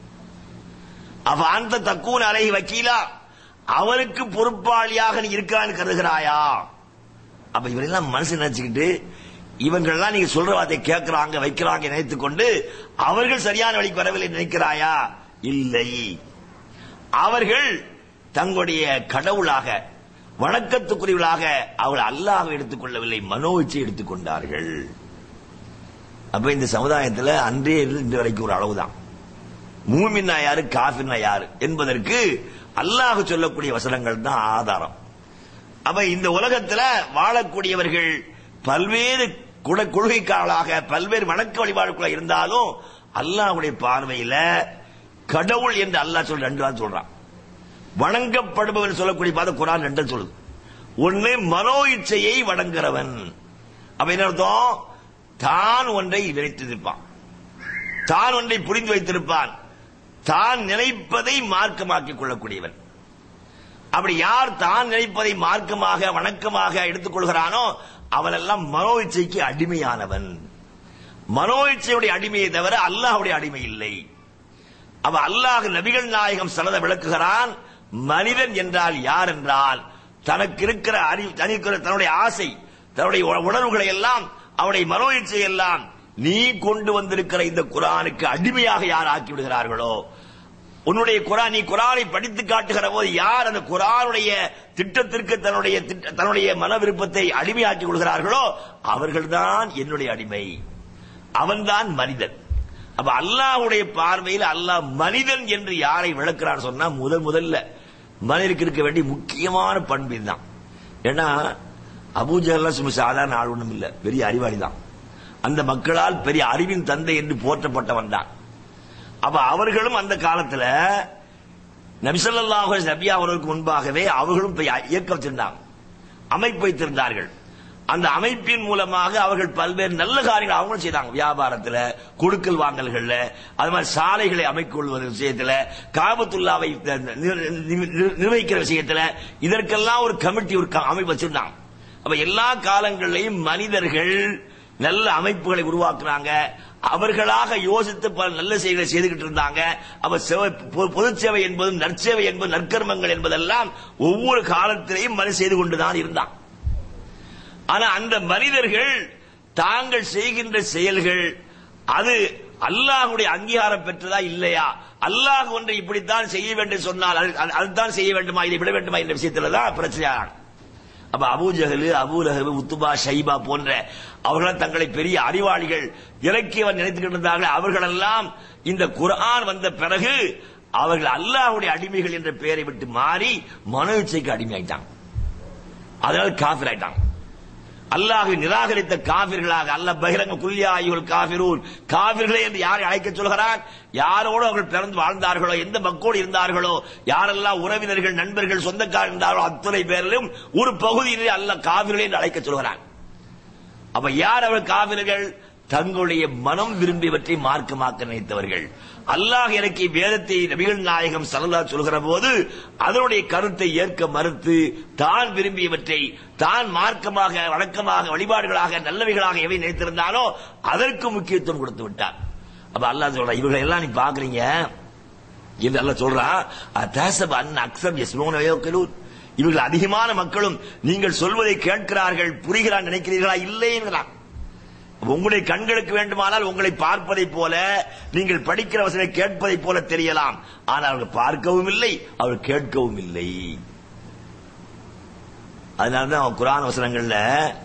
[SPEAKER 3] அவ அந்த தக்கூன் அலை வக்கீலா அவருக்கு பொறுப்பாளியாக நீ இருக்கிறான்னு கருதுகிறாயா அப்ப இவரெல்லாம் மனசு நினைச்சுக்கிட்டு இவங்கெல்லாம் நீங்க சொல்ற வார்த்தை கேட்கறாங்க வைக்கிறாங்க நினைத்துக் கொண்டு அவர்கள் சரியான வழிக்கு வரவில்லை நினைக்கிறாயா இல்லை அவர்கள் தங்களுடைய கடவுளாக வணக்கத்துக்குரியவர்களாக அவள் அல்லாஹ் எடுத்துக்கொள்ளவில்லை மனோ இச்சை எடுத்துக்கொண்டார்கள் அப்ப இந்த சமுதாயத்துல அன்றே இருந்து இன்று வரைக்கும் ஒரு அளவுதான் மூமின்னா யாரு காஃபிர்னா யாரு என்பதற்கு அல்லாஹ் சொல்லக்கூடிய வசனங்கள் தான் ஆதாரம் அப்ப இந்த உலகத்துல வாழக்கூடியவர்கள் பல்வேறு குட கொள்கைக்காரர்களாக பல்வேறு வணக்க வழிபாடுக்குள்ள இருந்தாலும் அல்லாஹ்வுடைய பார்வையில கடவுள் என்று அல்லாஹ் சொல்ற ரெண்டு வார்த்தை சொல்றான் வணங்கப்படுபவன் சொல்லக்கூடிய பார்த்து குரான் ரெண்டு சொல்லுது ஒன்னு மனோ இச்சையை வணங்குறவன் அப்ப என்ன அர்த்தம் தான் ஒன்றை நினைத்திருப்பான் தான் ஒன்றை புரிந்து வைத்திருப்பான் தான் நினைப்பதை மார்க்கமாக்கிக் கொள்ளக்கூடியவன் அப்படி யார் தான் நினைப்பதை மார்க்கமாக வணக்கமாக எடுத்துக்கொள்கிறானோ அவனெல்லாம் மனோ இச்சைக்கு அடிமையானவன் மனோ இச்சையுடைய அடிமையை தவிர அல்லாஹ்வுடைய அடிமை இல்லை அவ அல்லாஹ் நபிகள் நாயகம் சனத விளக்குகிறான் மனிதன் என்றால் யார் என்றால் தனக்கு இருக்கிற அறிவு தனிக்கிற தன்னுடைய ஆசை தன்னுடைய உண- உணர்வுகளை எல்லாம் அவனுடைய மனோ இச்சை எல்லாம் நீ கொண்டு வந்திருக்கிற இந்த குரானுக்கு அடிமையாக யார் ஆக்கி விடுகிறார்களோ உன்னுடைய குரான் நீ குரானை படித்து காட்டுகிற போது யார் அந்த குரானுடைய திட்டத்திற்கு தன்னுடைய திட்ட- தன்னுடைய மன விருப்பத்தை அடிமையாக்கி கொள்கிறார்களோ அவர்கள்தான் என்னுடைய அடிமை அவன்தான் மனிதன் அப்ப அல்லாஹ்வுடைய பார்வையில் அல்லாஹ் மனிதன் என்று யாரை விளக்குறான்னு சொன்னா முதல் முதல்ல மனிதனுக்கு இருக்க வேண்டிய முக்கியமான பண்பு இதுதான் ஏன்னா அபூஜல்லாம் சும்மா சாதாரண ஆள் ஒண்ணும் இல்ல பெரிய அறிவாளி தான் அந்த மக்களால் பெரிய அறிவின் தந்தை என்று போற்றப்பட்டவன் தான் அப்ப அவர்களும் அந்த காலத்துல நபிசல்லாஹு நபி அவர்களுக்கு முன்பாகவே அவர்களும் போய் இயக்கம் வச்சிருந்தாங்க அமைப்பு வைத்திருந்தார்கள் அந்த அமைப்பின் மூலமாக அவர்கள் பல்வேறு நல்ல காரியங்கள் அவங்களும் செய்தாங்க வியாபாரத்துல கொடுக்கல் வாங்கல்கள்ல அது மாதிரி சாலைகளை அமைக்கொள்வது விஷயத்துல காபத்துல்லாவை நிர்- நிர்- நிர்வகிக்கிற விஷயத்துல இதற்கெல்லாம் ஒரு கமிட்டி ஒரு க- அமைப்பு வச்சிருந்தாங்க அப்ப எல்லா காலங்களிலையும் மனிதர்கள் நல்ல அமைப்புகளை உருவாக்குறாங்க அவர்களாக யோசித்து பல நல்ல செயல்களை செய்துகிட்டு இருந்தாங்க அப்ப சேவை- பொ- பொது சேவை என்பதும் நற்சேவை என்பது நற்கர்மங்கள் என்பதெல்லாம் ஒவ்வொரு காலத்திலையும் மனித செய்து கொண்டுதான் இருந்தான் ஆனா அந்த மனிதர்கள் தாங்கள் செய்கின்ற செயல்கள் அது அல்லாஹ்வுடைய அங்கீகாரம் பெற்றதா இல்லையா அல்லாஹ் ஒன்றை இப்படித்தான் செய்ய வேண்டும் சொன்னால் அது- அது- அதுதான் செய்ய வேண்டுமா இதை விட வேண்டுமா என்ற விஷயத்துல தான் பிரச்சனையான அப்ப அபூஜகலு அபூலஹபு உத்துபா ஷைபா போன்ற அவர்கள் தங்களை பெரிய அறிவாளிகள் இலக்கியவர் நினைத்துக்கிட்டு இருந்தார்கள் அவர்களெல்லாம் இந்த குர்ஆன் வந்த பிறகு அவர்கள் அல்லாஹ்வுடைய அடிமைகள் என்ற பெயரை விட்டு மாறி மனோ இச்சைக்கு அடிமையாயிட்டாங்க அதனால காஃபிர் ஆயிட்டாங்க அல்லாஹை நிராகரித்த காபிர்களாக அல்லாஹ் பகிரங்க குல்யாயுல் காபிரூன் காபிர்களே என்று யாரை அழைக்க சொல்கிறான் யாரோடு அவர்கள் பிறந்து வாழ்ந்தார்களோ எந்த மக்களோடு இருந்தார்களோ யாரெல்லாம் உறவினர்கள் நண்பர்கள் சொந்தக்காரர் இருந்தார்களோ அத்தனை பேரிலும் ஒரு பகுதியிலே அல்லாஹ் காபிர்களே என்று அழைக்க சொல்கிறான் அப்ப யார் அவர் காவிர்கள் தங்களுடைய மனம் விரும்பியவற்றை மார்க்கமாக்க நினைத்தவர்கள் அல்லாஹ் இறக்கிய வேதத்தை நபிகள் நாயகம் சல்லா சொல்கிற போது அதனுடைய கருத்தை ஏற்க மறுத்து தான் விரும்பியவற்றை தான் மார்க்கமாக வழக்கமாக வழிபாடுகளாக நல்லவைகளாக எவை நினைத்திருந்தானோ அதற்கு முக்கியத்துவம் கொடுத்து விட்டார் அப்ப அல்லாஹ் சொல்ற இவர்களை எல்லாம் நீ பாக்குறீங்க என்று அல்ல சொல்றான் அத்தாசப் அன் அக்சம் யஸ்மோன இவர்கள் அதிகமான மக்களும் நீங்கள் சொல்வதை கேட்கிறார்கள் புரிகிறான் நினைக்கிறீர்களா இல்லை என்கிறான் அப்ப உங்களுடைய கண்களுக்கு வேண்டுமானால் உங்களை பார்ப்பதைப் போல நீங்கள் படிக்கிற வசனை கேட்பதைப் போல தெரியலாம் ஆனால் அவர்கள் பார்க்கவும் இல்லை அவர்கள் கேட்கவும் இல்லை அதனாலதான் குரான் வசனங்கள்ல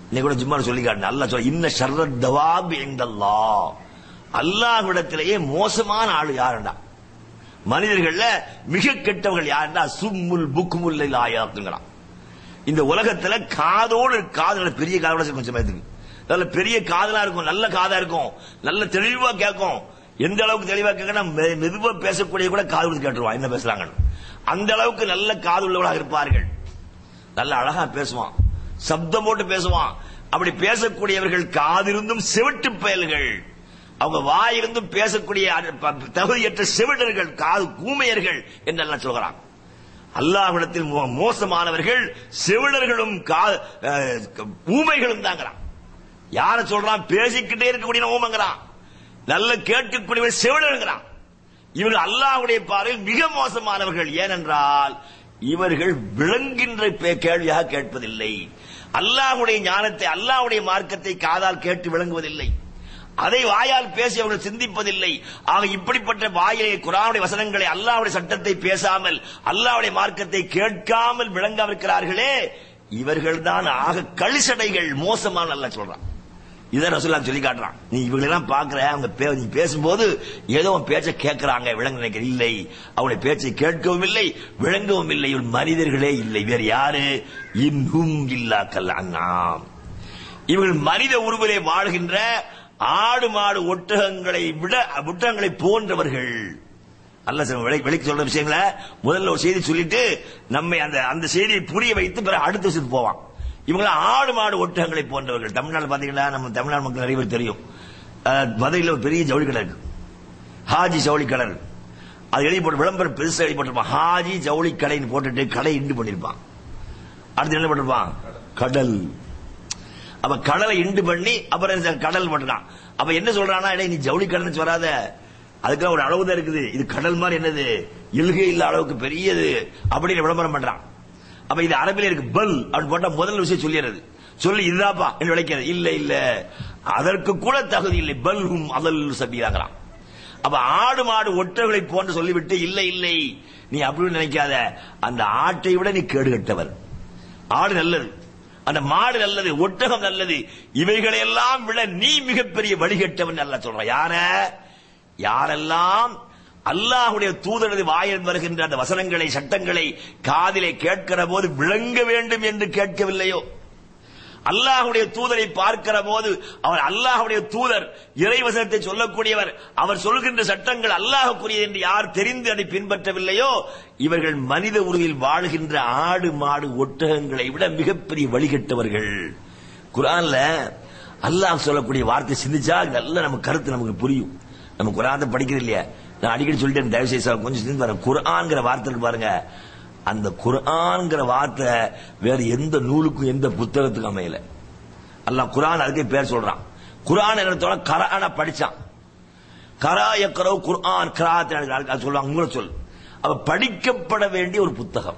[SPEAKER 3] இன்னைக்கு கூட ஜும்மா சொல்லி காட்டின அல்லாஹ் சொல்ல இன்ன ஷர்ரத் தவாப் எங்கல்லா அல்லாஹ்விடத்திலேயே மோசமான ஆளு யாருண்டா மனிதர்கள்ல மிக கெட்டவர்கள் யாருண்டா சும்முல் புக்முல் ஆயாக்குங்கிறான் இந்த உலகத்துல காதோடு காதுல பெரிய காதோட இருக்கும் சமயத்துக்கு நல்ல பெரிய காதலா இருக்கும் நல்ல காதா இருக்கும் நல்ல தெளிவா கேட்கும் எந்த அளவுக்கு தெளிவா கேட்கணும் மெ- மெதுவா பேசக்கூடிய கூட காது கொடுத்து கேட்டுருவான் என்ன பேசுறாங்கன்னு அந்த அளவுக்கு நல்ல காது உள்ளவர்களாக இருப்பார்கள் நல்ல அழகா பேசுவான் சப்தம் போட்டு பேசுவான் அப்படி பேசக்கூடியவர்கள் காதிருந்தும் செவிட்டு பயல்கள் அவங்க வாயிருந்தும் பேசக்கூடிய அ- ப- தகுதியற்ற செவிடர்கள் காது கூமையர்கள் என்றெல்லாம் சொல்கிறான் அல்லாஹ்விடத்தில் மோ- மோசமானவர்கள் செவிடர்களும் கா- அஹ், ஊமைகளும் தாங்கிறான் யார சொல்றான் பேசிக்கிட்டே இருக்கக்கூடிய ஊமைங்கிறான் நல்ல கேட்கக்கூடியவர் செவிடருங்கிறான் இவர்கள் அல்லாஹ்வுடைய பார்வையில் மிக மோசமானவர்கள் ஏனென்றால் இவர்கள் விளங்குகின்ற பே- கேள்வியாக கேட்பதில்லை அல்லாஹ்வுடைய ஞானத்தை அல்லாஹ்வுடைய மார்க்கத்தை காதால் கேட்டு விளங்குவதில்லை அதை வாயால் பேசி அவர்கள் சிந்திப்பதில்லை ஆக இப்படிப்பட்ட வாயிலே குரானுடைய வசனங்களை அல்லாஹ்வுடைய சட்டத்தை பேசாமல் அல்லாஹ்வுடைய மார்க்கத்தை கேட்காமல் விளங்க இருக்கிறார்களே இவர்கள்தான் ஆக கழிசடைகள் மோசமான அல்லாஹ் சொல்றான் இதை ரசூல்லா சொல்லி காட்டுறான் நீ இவங்களெல்லாம் பாக்குற அவங்க பே- நீ பேசும்போது ஏதோ அவன் பேச்சை கேட்கறாங்க விளங்க நினைக்கிற இல்லை அவனுடைய பேச்சை கேட்கவும் இல்லை விளங்கவும் இல்லை இவன் மனிதர்களே இல்லை வேறு யாரு இன்னும் இல்லா கல்லாங்காம் இவர்கள் மனித உருவிலே வாழ்கின்ற ஆடு மாடு ஒட்டகங்களை விட ஒட்டகங்களை போன்றவர்கள் அல்ல சார் விலை விலைக்கு சொல்ற விஷயங்கள முதல்ல ஒரு செய்தி சொல்லிட்டு நம்மை அந்த அந்த செய்தியை புரிய வைத்து பிறகு அடுத்த விஷயத்துக்கு போவான் இவங்கள ஆடு மாடு ஒட்டகங்களை போன்றவர்கள் தமிழ்நாடு பாத்தீங்கன்னா நம்ம தமிழ்நாடு மக்கள் நிறைய பேர் தெரியும் அஹ், மதுரையில் ஒரு பெரிய ஜவுளி கடை இருக்கு ஹாஜி ஜவுளி கடை இருக்கு. அது எழுதி போட்டு விளம்பரம் பெருசா எழுதி போட்டிருப்பான் ஹாஜி ஜவுளி கடைன்னு போட்டுட்டு கடை இண்டு பண்ணிருப்பான் அடுத்து என்ன பண்ணிருப்பான் கடல் அப்ப கடலை இண்டு பண்ணி அப்புறம் இந்த கடல் போட்டுறான் அப்ப என்ன சொல்றானா டேய் நீ ஜவுளி கடல்னு வராத அதுக்கு ஒரு அளவு தான் இருக்குது இது கடல் மாதிரி என்னது இழுகை இல்ல அளவுக்கு பெரியது அப்படின்னு விளம்பரம் பண்றான் அப்ப இது அரபில இருக்கு பல் அப்படின்னு போட்டா முதல் விஷயம் சொல்லிடுறது சொல்லி இதுதாப்பா என்று விளைக்கிறது இல்ல இல்ல அதற்கு கூட தகுதி இல்லை பல்ஹும் அதல் சபியாங்கிறான் அப்ப ஆடு மாடு ஒற்றர்களை போன்று சொல்லிவிட்டு இல்லை இல்லை நீ அப்படின்னு நினைக்காத அந்த ஆட்டை விட நீ கேடு கட்டவர் ஆடு நல்லது அந்த மாடு நல்லது ஒட்டகம் நல்லது இவைகளை எல்லாம் விட நீ மிகப்பெரிய வழிகட்டவன் அல்ல சொல்ற யார யாரெல்லாம் அல்லாஹுடைய தூதரது வாயில் வருகின்ற அந்த வசனங்களை சட்டங்களை காதிலே கேட்கிற போது விளங்க வேண்டும் என்று கேட்கவில்லையோ அல்லாஹுடைய தூதரை பார்க்கிற போது அவர் அல்லாஹுடைய தூதர் இறைவசனத்தை சொல்லக்கூடியவர் அவர் சொல்கின்ற சட்டங்கள் அல்லாஹுக்குரியது என்று யார் தெரிந்து அதை பின்பற்றவில்லையோ இவர்கள் மனித உருவில் வாழ்கின்ற ஆடு மாடு ஒட்டகங்களை விட மிகப்பெரிய வழிகட்டவர்கள் குரான்ல அல்லாஹ் சொல்லக்கூடிய வார்த்தை சிந்திச்சா நல்ல நம்ம கருத்து நமக்கு புரியும் நம்ம குரானை படிக்கிறது இல்லையா நான் அடிக்கடி சொல்லிட்டேன் தயவு செய்து சார் கொஞ்சம் சிந்தித்து பாருங்க குரான்ங்கிற வார்த்தை இருக்கு பாருங்க அந்த குர்ஆன்ங்கிற வார்த்தை வேற எந்த நூலுக்கும் எந்த புத்தகத்துக்கும் அமையல அல்லாஹ் குர்ஆன் அதுக்கே பேர் சொல்றான் குர்ஆன் என்னத்தோட கரான படிச்சான் கரா எக்கரோ குர்ஆன் கராத் அது சொல்லுவாங்க உங்களை சொல் அப்ப படிக்கப்பட வேண்டிய ஒரு புத்தகம்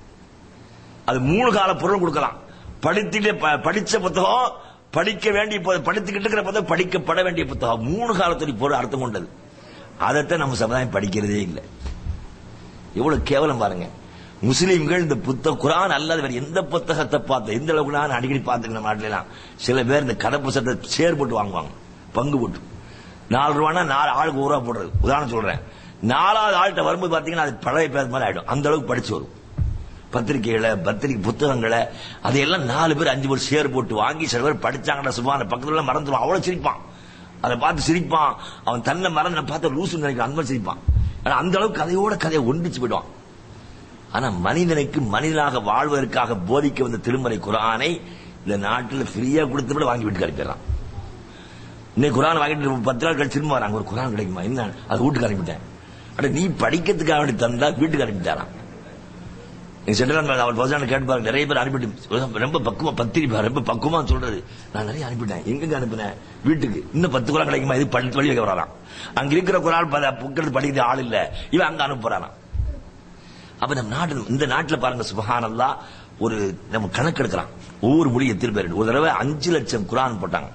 [SPEAKER 3] அது மூணு கால பொருள் கொடுக்கலாம் படித்துட்டு ப- படிச்ச புத்தகம் படிக்க வேண்டிய பு- படித்துக்கிட்டு இருக்கிற புத்தகம் படிக்கப்பட வேண்டிய புத்தகம் மூணு காலத்துடைய பொருள் அர்த்தம் கொண்டது அதைத்தான் நம்ம சமுதாயம் படிக்கிறதே இல்லை எவ்வளவு கேவலம் பாருங்க முஸ்லீம்கள் இந்த புத்த குரான் அல்லாத வேற எந்த புத்தகத்தை பார்த்து எந்த அளவுக்கு நான் அடிக்கடி பார்த்துக்க நம்ம நாட்டுல எல்லாம் சில பேர் இந்த கதை புத்தகத்தை சேர் போட்டு வாங்குவாங்க பங்கு போட்டு நாலு ரூபானா நாலு ஆளுக்கு ஒரு ரூபா போடுறது உதாரணம் சொல்றேன் நாலாவது ஆள்கிட்ட வரும்போது பாத்தீங்கன்னா அது பழைய பேர் மாதிரி ஆயிடும் அந்த அளவுக்கு படிச்சு வரும் பத்திரிகைகளை பத்திரிகை புத்தகங்களை அதையெல்லாம் நாலு பேர் அஞ்சு பேர் ஷேர் போட்டு வாங்கி சில பேர் படிச்சாங்கடா சும்மா அந்த பக்கத்துல எல்லாம் மறந்துடுவான் அவ்வளவு சிரிப்பான் அதை பார்த்து சிரிப்பான் அவன் தன்னை மறந்து பார்த்து லூசு நினைக்கிறான் அந்த மாதிரி சிரிப்பான் ஆனா அந்த அளவுக்கு கதையோட கதையை ஒன்றிச்சு போயிடுவான் ஆனா மனிதனுக்கு மனிதனாக வாழ்வதற்காக போதிக்க வந்த திருமறை குரானை இந்த நாட்டில் ஃப்ரீயா கொடுத்து விட வாங்கி வீட்டுக்கு அனுப்பிடுறான் இன்னைக்கு குரான் வாங்கிட்டு ஒரு பத்து நாள் கழிச்சு திரும்ப வராங்க ஒரு குரான் கிடைக்குமா என்ன அது வீட்டுக்கு அனுப்பிட்டேன் அட நீ படிக்கிறதுக்காக வேண்டி தந்தா வீட்டுக்கு அனுப்பிட்டாரான் நீங்க சென்ட்ரல் அவர் பசான கேட்டு பாருங்க நிறைய பேர் அனுப்பிட்டு ரொம்ப பக்குவமா பத்திரிப்பா ரொம்ப பக்குவமா சொல்றது நான் நிறைய அனுப்பிட்டேன் எங்க அனுப்பினேன் வீட்டுக்கு இன்னும் பத்து குரான் கிடைக்குமா இது பள்ளி வழி வைக்க வராராம் அங்க இருக்கிற குரான் புக்கிறது படிக்கிறது ஆள் இல்ல இவன் அங்க அனுப்புறாராம் அப்ப நம்ம நாட்டு இந்த நாட்டுல பாருங்க சுபஹானல்லா ஒரு நம்ம கணக்கு எடுக்கிறான் ஒவ்வொரு மொழி எத்தனை பேர் ஒரு தடவை அஞ்சு லட்சம் குரான் போட்டாங்க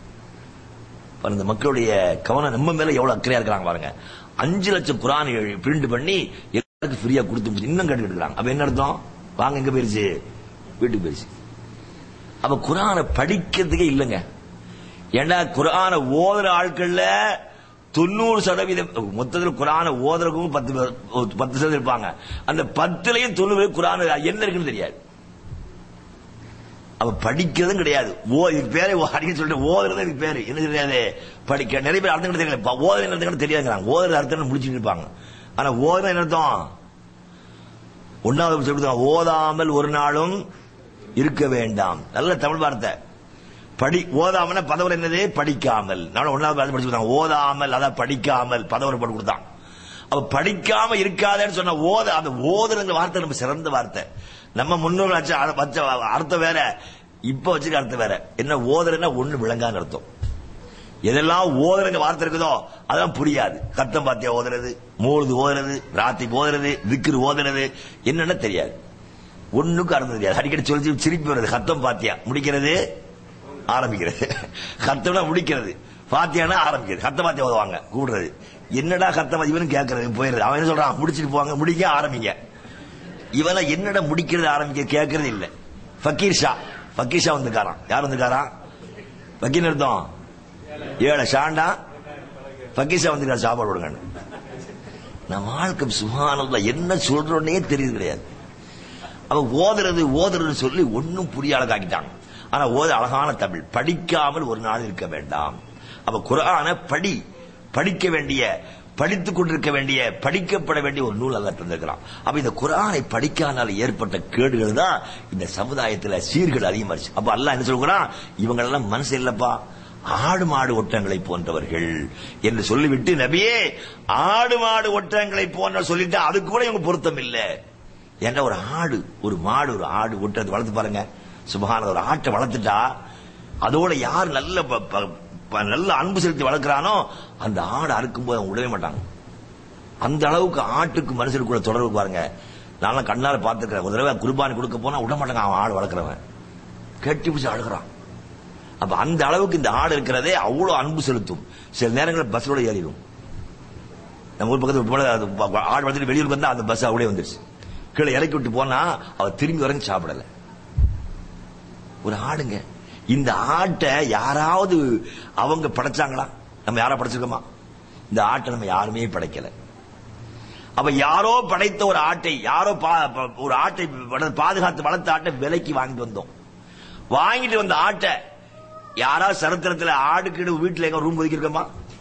[SPEAKER 3] பாருங்க இந்த மக்களுடைய கவனம் நம்ம மேல எவ்வளவு அக்கறையா இருக்கிறாங்க பாருங்க அஞ்சு லட்சம் குரான் பிரிண்ட் பண்ணி எல்லாருக்கும் ஃப்ரீயா கொடுத்து முடிச்சு இன்னும் கேட்டு எடுக்கிறாங்க அப்ப என்ன அர்த்தம் வாங்க எங்க போயிருச்சு வீட்டுக்கு போயிருச்சு அப்ப குரானை படிக்கிறதுக்கே இல்லைங்க ஏண்டா குரானை ஓதுற ஆட்கள்ல தொண்ணூறு சதவீதம் மொத்தத்தில் குரானை ஓதுறவங்க பத்து பேர், பத்து சதவீதம் இருப்பாங்க அந்த பத்துலயும் தொண்ணூறு பேர் குரான் என்ன இருக்குன்னு தெரியாது அவ படிக்கிறதும் கிடையாது ஓ இதுக்கு பேரு அடிக்கடி சொல்லிட்டு ஓதுறது இதுக்கு பேரு என்ன தெரியாது படிக்க நிறைய பேர் அர்த்தம் கூட தெரியல ப- ஓதுறது என்ன அர்த்தம் கூட தெரியாதுங்கிறாங்க ஓதுறது அர்த்தம் முடிச்சுட்டு இருப்பாங்க ஆனா ஓதுறது என்ன அர்த்தம் ஒன்னாவது சொல்லிட்டு ஓதாமல் ஒரு நாளும் இருக்க வேண்டாம் நல்ல தமிழ் வார்த்தை படி ஓதாமன பதவர் என்னது படிக்காமல் நான் ஒன்னாவது வார்த்தை படிச்சு கொடுத்தாங்க ஓதாமல் அதான் படிக்காமல் பதவர் போட்டு கொடுத்தான் அப்ப படிக்காம இருக்காதேன்னு சொன்ன ஓத அந்த ஓதுறங்க வார்த்தை நம்ம சிறந்த வார்த்தை நம்ம முன்னோர்கள் வச்ச அ- வச்ச அர்த்தம் வேற இப்ப வச்சுக்க அர்த்தம் வேற என்ன ஓதுறன்னா ஒண்ணு விளங்கான்னு அர்த்தம் எதெல்லாம் ஓதுறங்க வார்த்தை இருக்குதோ அதெல்லாம் புரியாது கத்தம் பாத்தியா ஓதுறது மூழுது ஓதுறது ராத்தி ஓதுறது திக்ரு ஓதுறது என்னன்னு தெரியாது ஒண்ணுக்கும் அர்த்தம் தெரியாது அடிக்கடி சொல்லி சொல்லி சிரிப்பு வருது கத்தம் பாத்தியா முடிக்கிறது ஆரம்பிக்கிறது கத்தம்னா முடிக்கிறது பாத்தியானா ஆரம்பிக்கிறது கத்த பாத்தியா ஓதுவாங்க கூடுறது என்னடா கத்தம் இவனு கேட்கறது போயிருது அவன் என்ன சொல்றான் முடிச்சிட்டு போவாங்க முடிக்க ஆரம்பிங்க இவன என்னடா முடிக்கிறது ஆரம்பிக்க கேட்கறது இல்ல ஃபக்கீர் ஷா ஃபக்கீர் ஷா வந்துக்காரான் யார் வந்துக்காரான் ஃபக்கீர் அர்த்தம் ஏழை ஷாண்டா ஃபக்கீர் ஷா வந்துக்கார சாப்பாடு கொடுங்க நம்ம வாழ்க்கை சுகானந்தா என்ன சொல்றோன்னே தெரியுது கிடையாது அவன் ஓதுறது ஓதுறதுன்னு சொல்லி ஒன்னும் புரியாத ஆக்கிட்டாங்க ஆனா ஓத அழகான தமிழ் படிக்காமல் ஒரு நாள் இருக்க வேண்டாம் அப்ப குரான படி படிக்க வேண்டிய படித்துக் கொண்டிருக்க வேண்டிய படிக்கப்பட வேண்டிய ஒரு நூல் அல்ல தந்திருக்கிறான் அப்ப இந்த குரானை படிக்காதனால ஏற்பட்ட கேடுகள் தான் இந்த சமுதாயத்துல சீர்கள் அதிகமாச்சு அப்ப அல்லாஹ் என்ன சொல்கிறான் இவங்க எல்லாம் மனசு இல்லப்பா ஆடு மாடு ஒட்டங்களை போன்றவர்கள் என்று சொல்லிவிட்டு நபியே ஆடு மாடு ஒட்டங்களை போன்ற சொல்லிட்டு அது கூட இவங்க பொருத்தம் இல்லை ஏன்னா ஒரு ஆடு ஒரு மாடு ஒரு ஆடு ஒட்டுறது வளர்த்து பாருங்க சுபகான ஒரு ஆட்டை வளர்த்துட்டா அதோட யார் நல்ல ப- ப- ப- நல்ல அன்பு செலுத்தி வளர்க்கறானோ அந்த ஆடு அறுக்கும்போது அவங்க விடவே மாட்டாங்க அந்த அளவுக்கு ஆட்டுக்கு மனுஷனுக்குள்ள தொடர்பு பாருங்க நான் கண்ணால பார்த்துக்கிறேன் ஒரு தடவை குர்பானி கொடுக்க போனா விட மாட்டாங்க அவன் ஆடு வளர்க்குறவன் கட்டி பிடிச்சி அழுகிறான் அப்ப அந்த அளவுக்கு இந்த ஆடு இருக்கிறதே அவ்வளவு அன்பு செலுத்தும் சில நேரங்களில் பஸ்ஸோட ஏறிடும் நம்ம ஊர் பக்கத்துல போல அது ப- ஆடு வளர்த்துட்டு வெளியூருக்கு வந்தா அந்த பஸ் அப்படியே வந்துருச்சு கீழே இறக்கி விட்டு போனா அவ திரும்பி வரைக்கும் சாப்பிடல ஒரு ஆடுங்க இந்த ஆட்டை யாராவது அவங்க படைச்சாங்களா நம்ம யாரா படைச்சிருக்கோமா இந்த ஆட்டை நம்ம யாருமே படைக்கல அப்ப யாரோ படைத்த ஒரு ஆட்டை யாரோ பா- ப- ஒரு ஆட்டை வள- பாதுகாத்து வளர்த்த ஆட்டை விலைக்கு வாங்கிட்டு வந்தோம் வாங்கிட்டு வந்த ஆட்டை யாராவது சரித்திரத்துல ஆடுக்கு வீட்டுல எங்க ரூம் ஒதுக்கிருக்கோமா